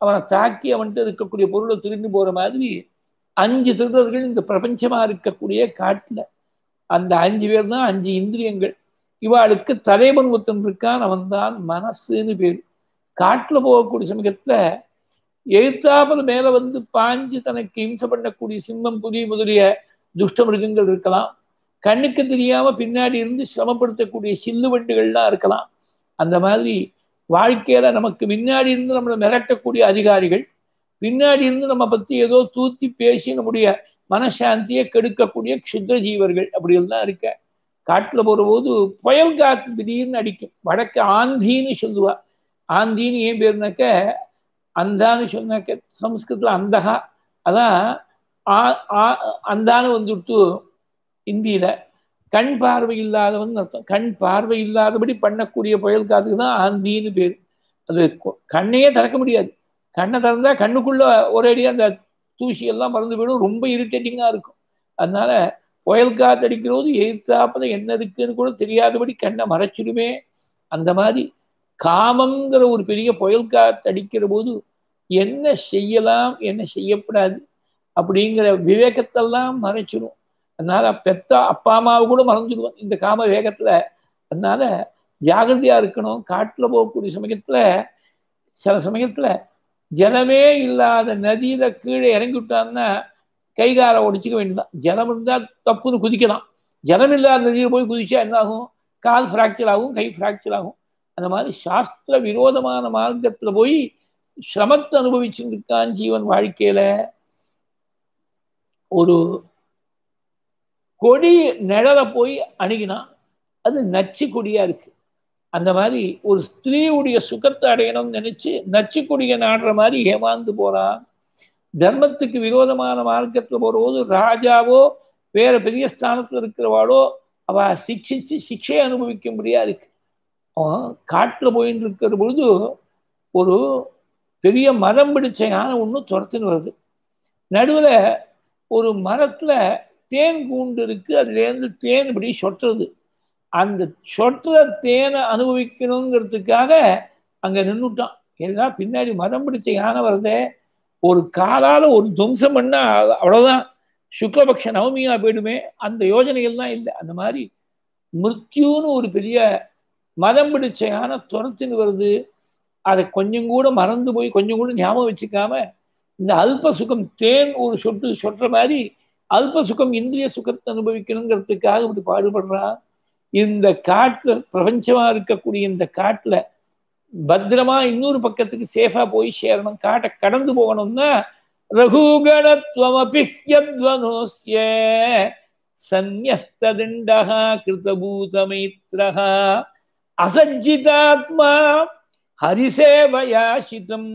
அவனை தாக்கி அவன்கிட்ட இருக்கக்கூடிய பொருளை திரும்பி போற மாதிரி அஞ்சு திருடர்கள் இந்த பிரபஞ்சமா இருக்கக்கூடிய காட்டுல அந்த அஞ்சு பேர் தான் அஞ்சு இந்திரியங்கள் இவாளுக்கு தலைவன் ஒருத்தன் இருக்கான் அவன் தான் மனசுன்னு பேர் காட்டுல போகக்கூடிய சமயத்துல எழுத்தாப்பல் மேல வந்து பாஞ்சு தனக்கு இம்சை பண்ணக்கூடிய சிம்மம் புலி முதலிய துஷ்ட மிருகங்கள் இருக்கலாம் கண்ணுக்கு தெரியாம பின்னாடி இருந்து சிரமப்படுத்தக்கூடிய சில்லு வண்டுகள்லாம் இருக்கலாம் அந்த மாதிரி வாழ்க்கையில நமக்கு முன்னாடி இருந்து நம்மளை மிரட்டக்கூடிய அதிகாரிகள் பின்னாடி இருந்து நம்ம பத்தி ஏதோ தூத்தி பேசி நம்முடைய மனசாந்தியை கெடுக்கக்கூடிய க்ஷுத்ர ஜீவர்கள் அப்படியெல்லாம் இருக்க காட்டுல போற போது புயல் காத்து திடீர்னு அடிக்கும் வடக்கு ஆந்தின்னு சொல்லுவா ஆந்தின்னு ஏன் பேருனாக்க அந்தான்னு சொன்னாக்க சம்ஸ்கிருத்துல அந்தகா அதான் அந்தான்னு வந்துட்டு இந்தியில கண் பார்வை இல்லாதவன் அர்த்தம் கண் பார்வை இல்லாதபடி பண்ணக்கூடிய புயல் காத்துக்கு தான் ஆந்தின்னு பேர் அது கண்ணையே திறக்க முடியாது கண்ணை திறந்தா கண்ணுக்குள்ள ஒரேடியாக அந்த தூசி எல்லாம் மறந்து போயிடும் ரொம்ப இரிட்டேட்டிங்காக இருக்கும் அதனால புயல் காத்து அடிக்கிறபோது எதிர்த்தாப்புல என்ன இருக்குன்னு கூட தெரியாதபடி கண்ணை மறைச்சிடுமே அந்த மாதிரி காமங்கிற ஒரு பெரிய புயல் காத்து அடிக்கிற போது என்ன செய்யலாம் என்ன செய்யக்கூடாது அப்படிங்கிற விவேகத்தெல்லாம் மறைச்சிடும் அதனால பெத்த அப்பா அம்மாவை கூட மறந்துடுவோம் இந்த காம வேகத்துல அதனால ஜாகிரதையா இருக்கணும் காட்டுல போகக்கூடிய சமயத்துல சில சமயத்துல ஜலமே இல்லாத நதியில கீழே இறங்கி விட்டான்னா கைகார உடைச்சிக்க வேண்டியதான் ஜலம் இருந்தால் தப்புன்னு குதிக்கலாம் ஜலம் இல்லாத நதியில் போய் குதிச்சா என்ன ஆகும் கால் ஃப்ராக்சர் ஆகும் கை ஃப்ராக்சர் ஆகும் அந்த மாதிரி சாஸ்திர விரோதமான மார்க்கத்துல போய் சிரமத்தை அனுபவிச்சுட்டு இருக்கான் ஜீவன் வாழ்க்கையில ஒரு கொடி நிழல போய் அணுகினான் அது நச்சு கொடியா இருக்கு அந்த மாதிரி ஒரு ஸ்திரீவுடைய சுகத்தை அடையணும்னு நினைச்சு நச்சு கொடியை நாடுற மாதிரி ஏமாந்து போறான் தர்மத்துக்கு விரோதமான மார்க்கத்துல போறபோது ராஜாவோ வேற பெரிய ஸ்தானத்துல இருக்கிறவாளோ அவ சிக்ஷிச்சு சிக்ஷையை அனுபவிக்கும்படியா இருக்கு அவன் காட்டுல போயின்னு இருக்கிற பொழுது ஒரு பெரிய மரம் பிடிச்ச யானை ஒன்று துரத்துன்னு வருது நடுவில் ஒரு மரத்துல தேன் கூண்டு இருக்கு அதுலேருந்து தேன் இப்படி சொட்டுறது அந்த சொட்டுற தேனை அனுபவிக்கணுங்கிறதுக்காக அங்க நின்றுட்டான் ஏதா பின்னாடி மரம் பிடிச்ச யானை வருதே ஒரு காலால ஒரு துவம்சம் பண்ணா அவ்வளவுதான் சுக்லபக்ஷ நவமியா போயிடுமே அந்த யோஜனைகள்லாம் இல்லை அந்த மாதிரி மிருத்யூன்னு ஒரு பெரிய மதம் பிடிச்ச யானை துரத்துன்னு வருது அதை கொஞ்சம் கூட மறந்து போய் கொஞ்சம் கூட ஞாபகம் வச்சுக்காம இந்த அல்ப சுகம் தேன் ஒரு சொட்டு சொட்டுற மாதிரி அல்ப சுகம் இந்திரிய சுகத்தை அனுபவிக்கணுங்கிறதுக்காக இப்படி பாடுபடுறான் இந்த காட்டுல பிரபஞ்சமா இருக்கக்கூடிய இந்த காட்டுல பத்திரமா இன்னொரு பக்கத்துக்கு சேஃபா போய் சேரணும் காட்டை கடந்து போகணும்னா ரகுகணத்வமபிஹ்யத்வனோஸ்ய சந்யஸ்ததிண்டः கிருதபூதமைத்ரः அசஜ்ஜிதாத்மா ஹரிசேவயாசிதம்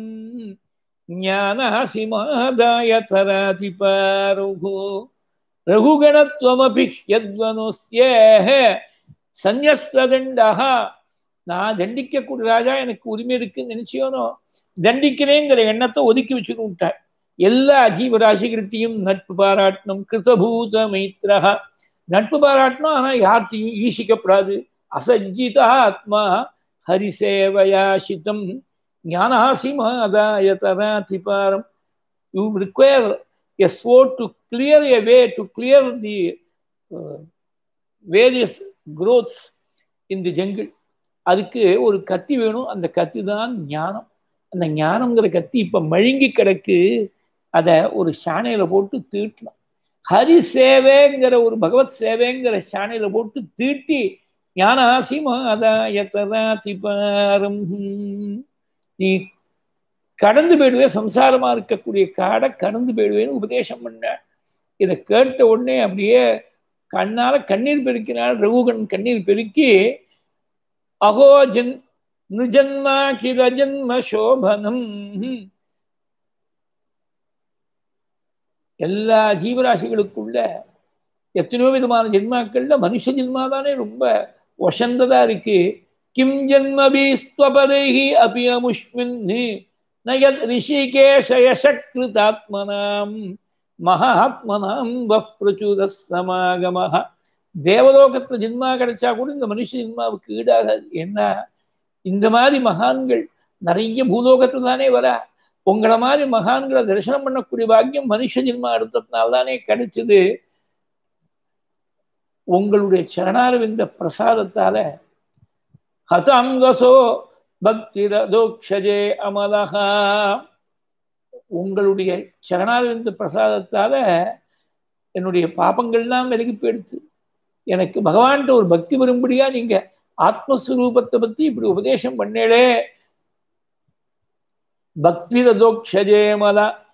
ஞானாசிமாதாய தராதிபாருகோ ரகுகணத்வமபி யத்வனுஸ்ய சந்யஸ்ததண்டா நான் தண்டிக்கக்கூடிய ராஜா எனக்கு உரிமை இருக்குன்னு நினைச்சியோனோ தண்டிக்கிறேங்கிற எண்ணத்தை ஒதுக்கி வச்சுட்டு விட்டார் எல்லா ஜீவராசிகிட்டையும் நட்பு பாராட்டணும் கிருதபூத மைத்ரா நட்பு பாராட்டணும் ஆனா யார்த்தையும் ஈசிக்கப்படாது அசஜ்ஜிதா ஆத்மா ஹரிசேவயாசிதம் ஞானாசிமாதாய தராதிபாரம் you require a sword to clear a way, to clear the uh, various growths in the jungle. அதுக்கு ஒரு கத்தி வேணும் அந்த கத்தி தான் ஞானம் அந்த ஞானம்ங்கிற கத்தி இப்ப மழுங்கி கிடக்கு அதை ஒரு சாணையில போட்டு தீட்டலாம் ஹரி சேவைங்கிற ஒரு பகவத் சேவைங்கிற சாணையில போட்டு தீட்டி ஞானாசிமா அதாயத்ததாதிபாரம் நீ கடந்து போயிடுவே சம்சாரமா இருக்கக்கூடிய காடை கடந்து போயிடுவேன்னு உபதேசம் பண்ண இதை கேட்ட உடனே அப்படியே கண்ணால கண்ணீர் பெருக்கினாள் ரகுகன் கண்ணீர் பெருக்கி அகோ ஜன் நிஜன்மா கில ஜன்ம சோபனம் எல்லா ஜீவராசிகளுக்குள்ள எத்தனையோ விதமான ஜென்மாக்கள்ல மனுஷ ஜென்மா தானே ரொம்ப வசந்ததா இருக்கு கிம் ஜென்மபீஸ்வபதைஹி அபி அமுஷ்மின் நயத் ரிஷிகேஷயசக்ருதாத்மனாம் மகாத்மனாம் வப்ரச்சுத சமாகமஹ தேவலோகத்துல ஜென்மா கிடைச்சா கூட இந்த மனுஷ ஜென்மாவுக்கு ஈடாகாது என்ன இந்த மாதிரி மகான்கள் நிறைய பூலோகத்துல தானே வரா உங்களை மாதிரி மகான்களை தரிசனம் பண்ணக்கூடிய பாக்கியம் மனுஷ ஜென்மா எடுத்ததுனால தானே கிடைச்சது உங்களுடைய சரணாரவிந்த பிரசாதத்தால ஹதாங்கசோ பக்தி ரதோக்ஷஜே அமலகா உங்களுடைய சரணாரவிந்த பிரசாதத்தால என்னுடைய பாப்பங்கள்லாம் விலகி போயிடுச்சு எனக்கு பகவான்கிட்ட ஒரு பக்தி வரும்படியா நீங்க ஆத்மஸ்வரூபத்தை பத்தி இப்படி உபதேசம் பண்ணேளே பக்தி ரதோக்ஷஜே மல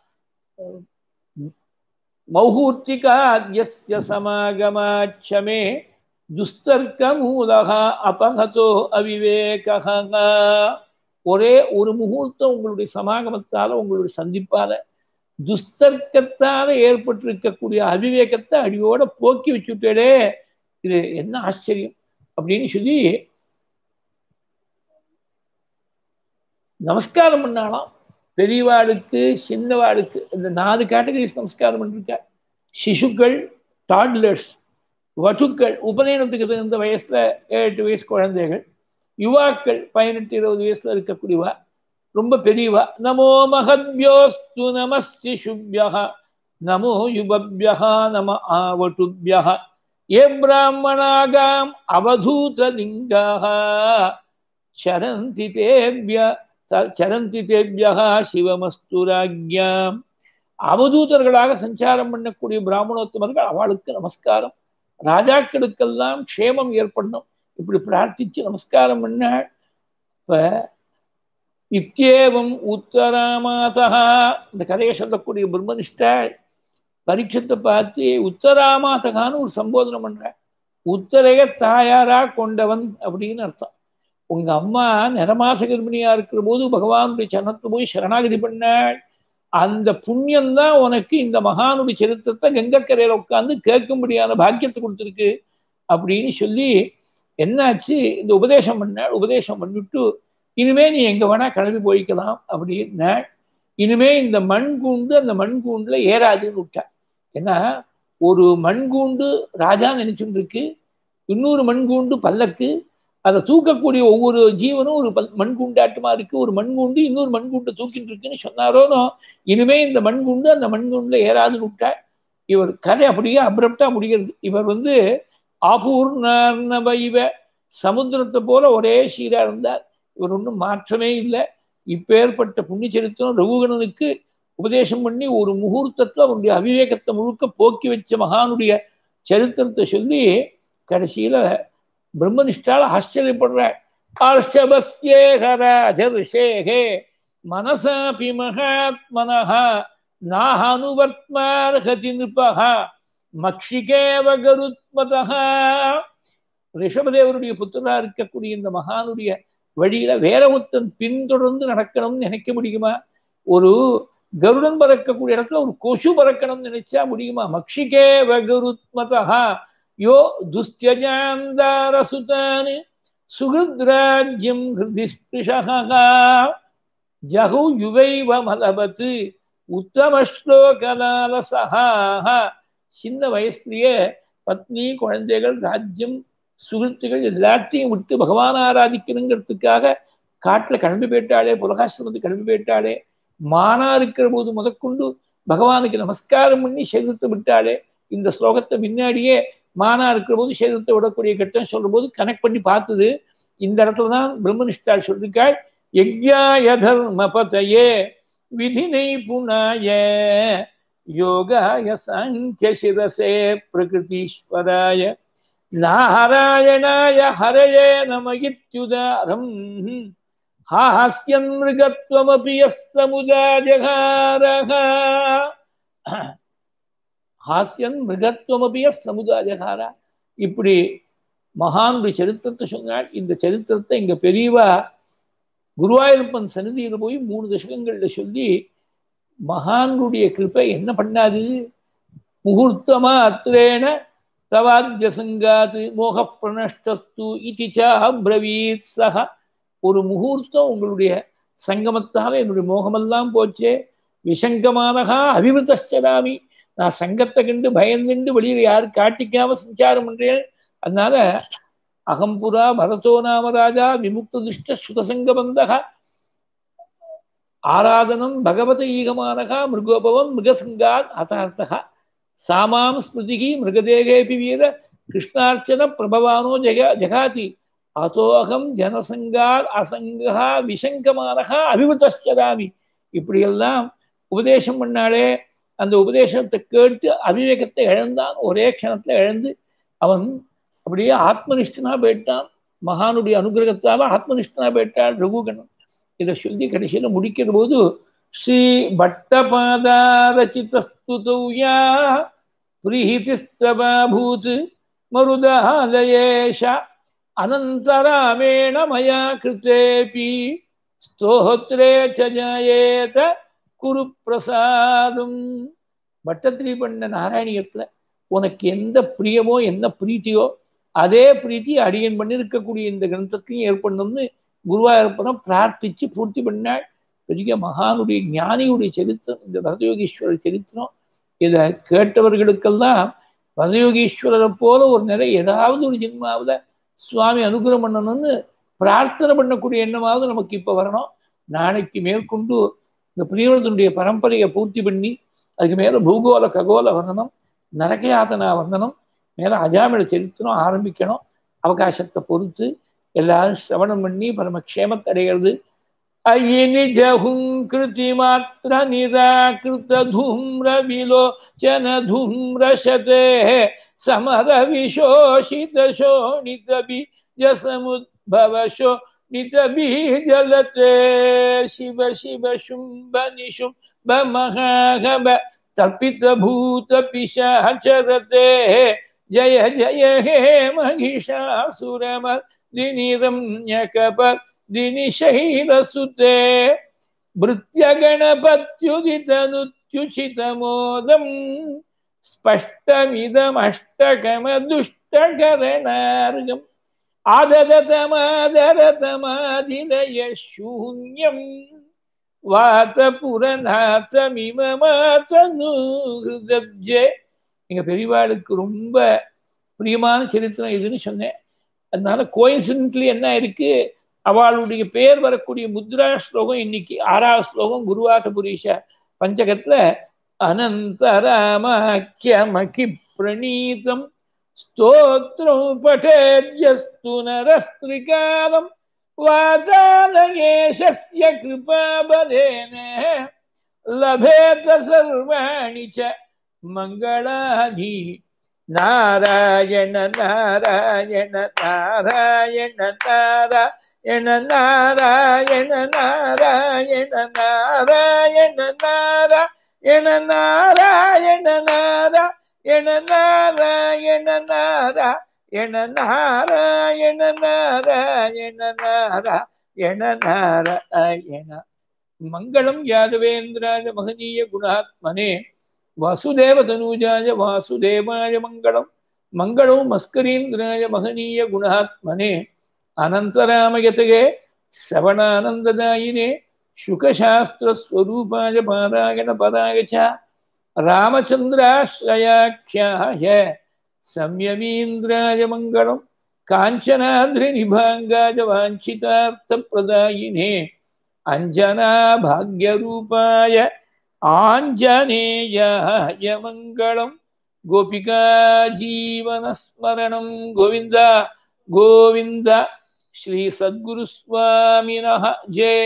மௌகூர்த்திகாத்யஸ்ய சமாகமாட்சமே துஸ்தர்க்கமூலகா அபகதோ அவிவேகா ஒரே ஒரு முகூர்த்தம் உங்களுடைய சமாகமத்தால உங்களுடைய சந்திப்பால துஸ்தர்க்கத்தால ஏற்பட்டிருக்கக்கூடிய அவிவேகத்தை அடியோட போக்கி வச்சுட்டே இது என்ன ஆச்சரியம் அப்படின்னு சொல்லி நமஸ்காரம் பண்ணாலாம் பெரியவாளுக்கு சின்னவாளுக்கு இந்த நாலு கேட்டகரிஸ் நமஸ்காரம் பண்ணிருக்கா சிசுக்கள் டாட்லர்ஸ் வட்டுக்கள் உபநயனத்துக்கு தகுந்த வயசுல ஏழு எட்டு வயசு குழந்தைகள் யுவாக்கள் பதினெட்டு இருபது வயசுல இருக்கக்கூடியவா ரொம்ப பெரியவா நமோ மகத்யோஸ்து நம சிசுபியா நமோ யுபபியா நம ஆவட்டுபியா ஏ பிராமணாகாம் அவதூத லிங்காக சரந்தி தேபிய சரந்தி தேபியா சிவமஸ்துராக்யாம் அவதூதர்களாக சஞ்சாரம் பண்ணக்கூடிய பிராமணோத்தமர்கள் அவளுக்கு நமஸ்காரம் ராஜாக்களுக்கெல்லாம் க்ஷேமம் ஏற்படணும் இப்படி பிரார்த்திச்சு நமஸ்காரம் பண்ணாள் இப்ப இத்தியேவம் உத்தராமாதா இந்த கதையை சொல்லக்கூடிய பிரம்மனிஷ்டாள் பரீட்சத்தை பார்த்து உத்தராமாதகான்னு ஒரு சம்போதனை பண்ற உத்தரைய தாயாரா கொண்டவன் அப்படின்னு அர்த்தம் உங்க அம்மா நிறமாச கர்ப்பிணியா இருக்கிற போது பகவானுடைய சரணத்தை போய் சரணாகதி பண்ணாள் அந்த புண்ணியம்தான் உனக்கு இந்த மகானுடைய சரித்திரத்தை கங்கக்கரையில உட்காந்து கேட்கும்படியான பாக்கியத்தை கொடுத்துருக்கு அப்படின்னு சொல்லி என்னாச்சு இந்த உபதேசம் பண்ணாள் உபதேசம் பண்ணிட்டு இனிமே நீ எங்க வேணா கிளம்பி போய்க்கலாம் அப்படின்னா இனிமே இந்த மண் கூண்டு அந்த மண் கூண்டுல ஏறாதுன்னு விட்டா ஏன்னா ஒரு மண் கூண்டு ராஜா நினைச்சுட்டு இருக்கு இன்னொரு மண் கூண்டு பல்லக்கு அதை தூக்கக்கூடிய ஒவ்வொரு ஜீவனும் ஒரு பல் மண்குண்டாட்டமா இருக்கு ஒரு மண்குண்டு இன்னொரு மண்குண்டை தூக்கிட்டு இருக்குன்னு சொன்னாரோனோ இனிமே இந்த மண்குண்டு அந்த மண்குண்டுல ஏறாதுன்னு விட்டா இவர் கதை அப்படியே அப்ரப்டா முடிகிறது இவர் வந்து ஆபூர்ணர்ணவ இவ சமுத்திரத்தை போல ஒரே சீரா இருந்தார் இவர் ஒன்றும் மாற்றமே இல்லை இப்பேற்பட்ட புண்ணிய சரித்திரம் ரகுகணனுக்கு உபதேசம் பண்ணி ஒரு முகூர்த்தத்தில் அவனுடைய அவிவேகத்தை முழுக்க போக்கி வச்ச மகானுடைய சரித்திரத்தை சொல்லி கடைசியில பிரம்மனிஷ்டால ஆச்சரியப்படுற ஆர்ஷபஸ்யேகராஜர்ஷேகே மனசாபி மகாத்மனः நாஹனுவர்த்மார்ஹதி நிருபः மக்ஷிகேவ கருத்மதः ரிஷபதேவருடைய புத்திரா இருக்கக்கூடிய இந்த மகானுடைய வழியில வேற ஒருத்தன் பின்தொடர்ந்து நடக்கணும்னு நினைக்க முடியுமா ஒரு கருடன் பறக்கக்கூடிய இடத்துல ஒரு கொசு பறக்கணும்னு நினைச்சா முடியுமா மக்ஷிகேவ கருத்மதா யோ துஸ்தியஜாந்தாரசுதான் சுகிருத்ராஜ்யம் ஹிருதி ஸ்பிருஷா ஜகு யுவைவ மலபத்து உத்தம ஸ்லோகலாலசகா சின்ன வயசுலயே பத்னி குழந்தைகள் ராஜ்யம் சுகிருத்துகள் எல்லாத்தையும் விட்டு பகவான் ஆராதிக்கணுங்கிறதுக்காக காட்டுல கிளம்பி போயிட்டாளே புலகாசிரமத்துக்கு கிளம்பி போயிட்டாளே மானா இருக்கிற போது முதற்கொண்டு பகவானுக்கு நமஸ்காரம் பண்ணி சரீரத்தை விட்டாளே இந்த ஸ்லோகத்தை முன்னாடியே மானா இருக்கிற போது சரீரத்தை விடக்கூடிய கட்டம் சொல்ற போது கனெக்ட் பண்ணி பார்த்தது இந்த இடத்துல தான் பிரம்மனிஷ்டாள் சொல்லிருக்காள் யஜ்யாய தர்மபதயே விதினை புனாய யோகாய சாங்கிய சிரசே பிரகிருதீஸ்வராய நாராயணாய ஹரயே நம இத்யுதாரம் ஹாஸ்யன் மிருகத்வமபி யஸ்தமுதாஜகாரः ஹாஸ்யன் மிருகத்வமபிய சமுதாயகாரா இப்படி மகானுடைய சரித்திரத்தை சொன்னாள் இந்த சரித்திரத்தை இங்க பெரியவா குருவாயூரப்பன் சன்னிதியில் போய் மூணு தசகங்கள்ல சொல்லி மகான்களுடைய கிருப்பை என்ன பண்ணாது முகூர்த்தமா அத்திரேன தவாத்திய சங்காத்து மோக பிரணஷ்டஸ்து இதிச்சா பிரவீத் சக ஒரு முகூர்த்தம் உங்களுடைய சங்கமத்தால என்னுடைய மோகமெல்லாம் போச்சே விஷங்கமானகா அபிவிருத்தராமி நான் சங்கத்தை கண்டு பயந்துண்டு வெளியில யாரு காட்டிக்காம சஞ்சாரம் பண்றேன் அதனால அகம்புரா பரதோ நாம ராஜா விமுக்த துஷ்ட சுதசங்க பந்தக ஆராதனம் பகவத ஈகமானகா மிருகோபவம் மிருகசங்காத் அதார்த்தகா சாமாம் ஸ்மிருதிகி மிருகதேகேபி வீர கிருஷ்ணார்ச்சன பிரபவானோ ஜெக ஜெகாதி அதோகம் ஜனசங்கார் அசங்கா விஷங்கமானகா அபிபுதராமி இப்படியெல்லாம் உபதேசம் பண்ணாலே அந்த உபதேசத்தை கேட்டு அவிவேகத்தை இழந்தான் ஒரே க்ஷணத்துல இழந்து அவன் அப்படியே ஆத்மனிஷ்டனா போயிட்டான் மகானுடைய அனுகிரகத்தால ஆத்மனிஷ்டனா போயிட்டான் ரகுகணன் இதை சொல்லி கடைசியில முடிக்கிற போது ஸ்ரீ பட்டபாதாரச்சிதஸ்துதௌயா பிரீதிஸ்தபாபூத் மருதாலயேஷ அனந்தராமேண மயா கிருத்தேபி ஸ்தோத்ரே சஜாயேத குரு பிரசாதம் பட்டத்திரி பண்ண நாராயணியத்துல உனக்கு எந்த பிரியமோ என்ன பிரீத்தியோ அதே பிரீத்தி அடியன் பண்ணியிருக்கக்கூடிய இந்த கிரந்தத்திலையும் ஏற்படணும்னு குருவாயூரப்பனம் பிரார்த்திச்சு பூர்த்தி பண்ணாள் பெரிய மகானுடைய ஞானியுடைய சரித்திரம் இந்த பரதயோகீஸ்வரர் சரித்திரம் இதை கேட்டவர்களுக்கெல்லாம் பரதயோகீஸ்வரரை போல ஒரு நிலை ஏதாவது ஒரு ஜென்மாவில் சுவாமி அனுகிரகம் பண்ணணும்னு பிரார்த்தனை பண்ணக்கூடிய எண்ணமாவது நமக்கு இப்போ வரணும் நாளைக்கு மேற்கொண்டு இந்த பிரியவரத்தினுடைய பரம்பரையை பூர்த்தி பண்ணி அதுக்கு மேலே பூகோள ககோல வர்ணனம் நரகயாதனா வர்ணனம் மேலே அஜாமிட சரித்திரம் ஆரம்பிக்கணும் அவகாசத்தை பொறுத்து எல்லாரும் சிரவணம் பண்ணி பரமக்ஷேமத்தை அடைகிறது அயி நிஜஹுங்கிருதி மாத்திர நிராகிருத தூம்ர விலோச்சன தூம்ரசதே சமர விசோஷித சோணித பீஜசமுத்பவ சோணித பீஜலதே சிவ சிவ சும்ப நிஷும்ப மகாகப தப்பித பூத பிசாச்சரதே ஜய ஜய ஹே மகிஷாசுரமர் தினிரம்யகபர் दिनिशैलसुते भृत्यगणपत्युदितनुत्युचितमोदम् स्पष्टमिदमष्टकमदुष्टकरणार्गम् आददतमादरतमादिलय शून्यम् வாத்தபுரநாத்தமிமமாத்தனுஹிருதப்ஜே எங்க பெரியவாளுக்கு ரொம்ப பிரியமான சரித்திரம் இதுன்னு சொன்னேன் அதனால கோயின்சிடென்ட்லி என்ன இருக்கு அவளுடைய பேர் வரக்கூடிய முத்ரா ஸ்லோகம் இன்னைக்கு ஆறாவது ஸ்லோகம் குருவாத புரீஷ பஞ்சகத்துல அனந்தராமாக்கியமகி பிரணீதம் ஸ்தோத்ரம் பட்டேத்யஸ்து நரஸ்திரிகாலம் வாதாலயேஷஸ்ய கிருபாபலேன லபேத சர்வாணி ச மங்களானி நாராயண நாராயண நாராயண நாராயண நாராயண நாராயண நாராயண நாராயண நாராயண நாராயண நாராயண நாராயண நாராயண நாராயண நாராயண நாராயண மங்களம் யாதவேந்திராய மகனீய குணாத்மனே வாசுதேவ தனூஜாய வாசுதேவாய மங்களம் மங்களம் மஸ்கரீந்திராய மகனீய குணாத்மனே அனந்தராமயதகே சவணானந்ததாயினே சுகசாஸ்திரஸ்வரூபாய பாராயண பராய ச ராமச்சந்திராஸ்ரயாக்கியாய சம்யமீந்திராய மங்களம் காஞ்சனாத்ரிநிபாங்காய வாஞ்சிதார்த்தப்பிரதாயினே அஞ்சனா பாக்யரூபாய ஆஞ்சநேயாய மங்களம் கோபிகா ஜீவனஸ்மரணம் கோவிந்த கோவிந்த ஸ்ரீ சத்குருஸ்வாமின ஜே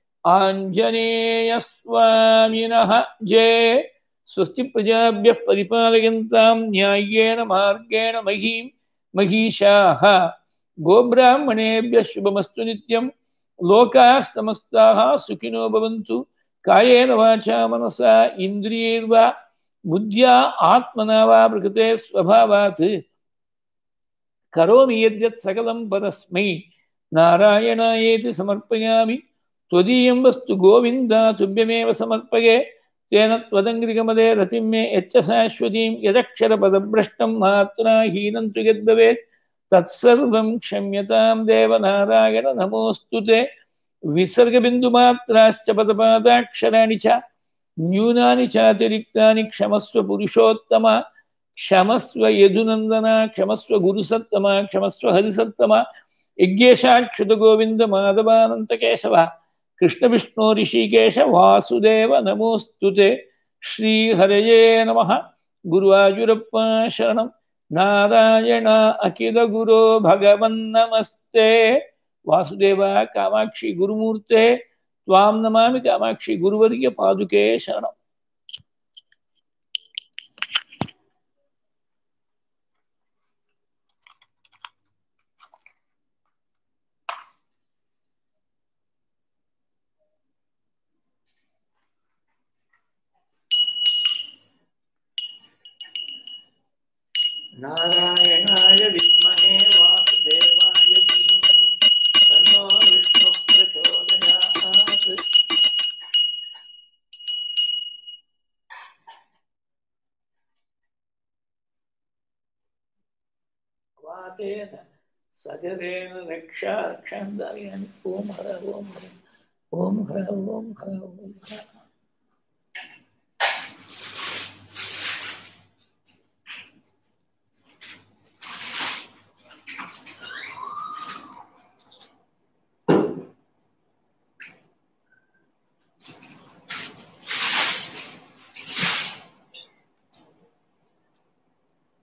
ஆஞ்சநேயஸ்வாமின ஜே स्वस्ति प्रजाभ्यः परिपालयन्तां न्याय्येन मार्गेण महीं महीषाः गोब्राह्मणेभ्यः शुभमस्तु नित्यं लोकाः समस्ताः सुखिनो भवन्तु कायेन वाचा मनसा इन्द्रियैर्वा बुद्ध्या आत्मना वा प्रकृते स्वभावात् करोमि यद्यत् सकलं परस्मै नारायणायेति समर्पयामि त्वदीयं वस्तु गोविन्दा तुभ्यमेव समर्पये तेन त्वदङ्घ्रिकमले रतिं मे यच्च शाश्वतीं यदक्षरपदभ्रष्टं मात्रा हीनं तु यद्भवेत् तत्सर्वं क्षम्यतां देवनारायण नमोऽस्तु ते विसर्गबिन्दुमात्राश्च पदपादाक्षराणि च न्यूनानि चातिरिक्तानि क्षमस्व पुरुषोत्तम क्षमस्व यदुनन्दना क्षमस्व गुरुसत्तमा क्षमस्व हरिसत्तमा यज्ञेशाक्षुतगोविन्द माधवानन्तकेशव कृष्णविष्णो ऋषिकेश वासुदेव नमोऽस्तु ते श्रीहरये नमः गुरुवायुरप्पा शरणं नारायण अखिलगुरो भगवन्नमस्ते वासुदेव कामाक्षि गुरुमूर्ते त्वां नमामि कामाक्षि गुरुवर्य पादुके शरणम् नारायणाय विद्महे वासुदेवाय धीमहि तन्नो विष्णुः प्रचोदयात् वातेन सगरेण रक्षा रक्षान्दायन् ॐ हर ॐ हर ॐ हर ॐ हर ॐ हर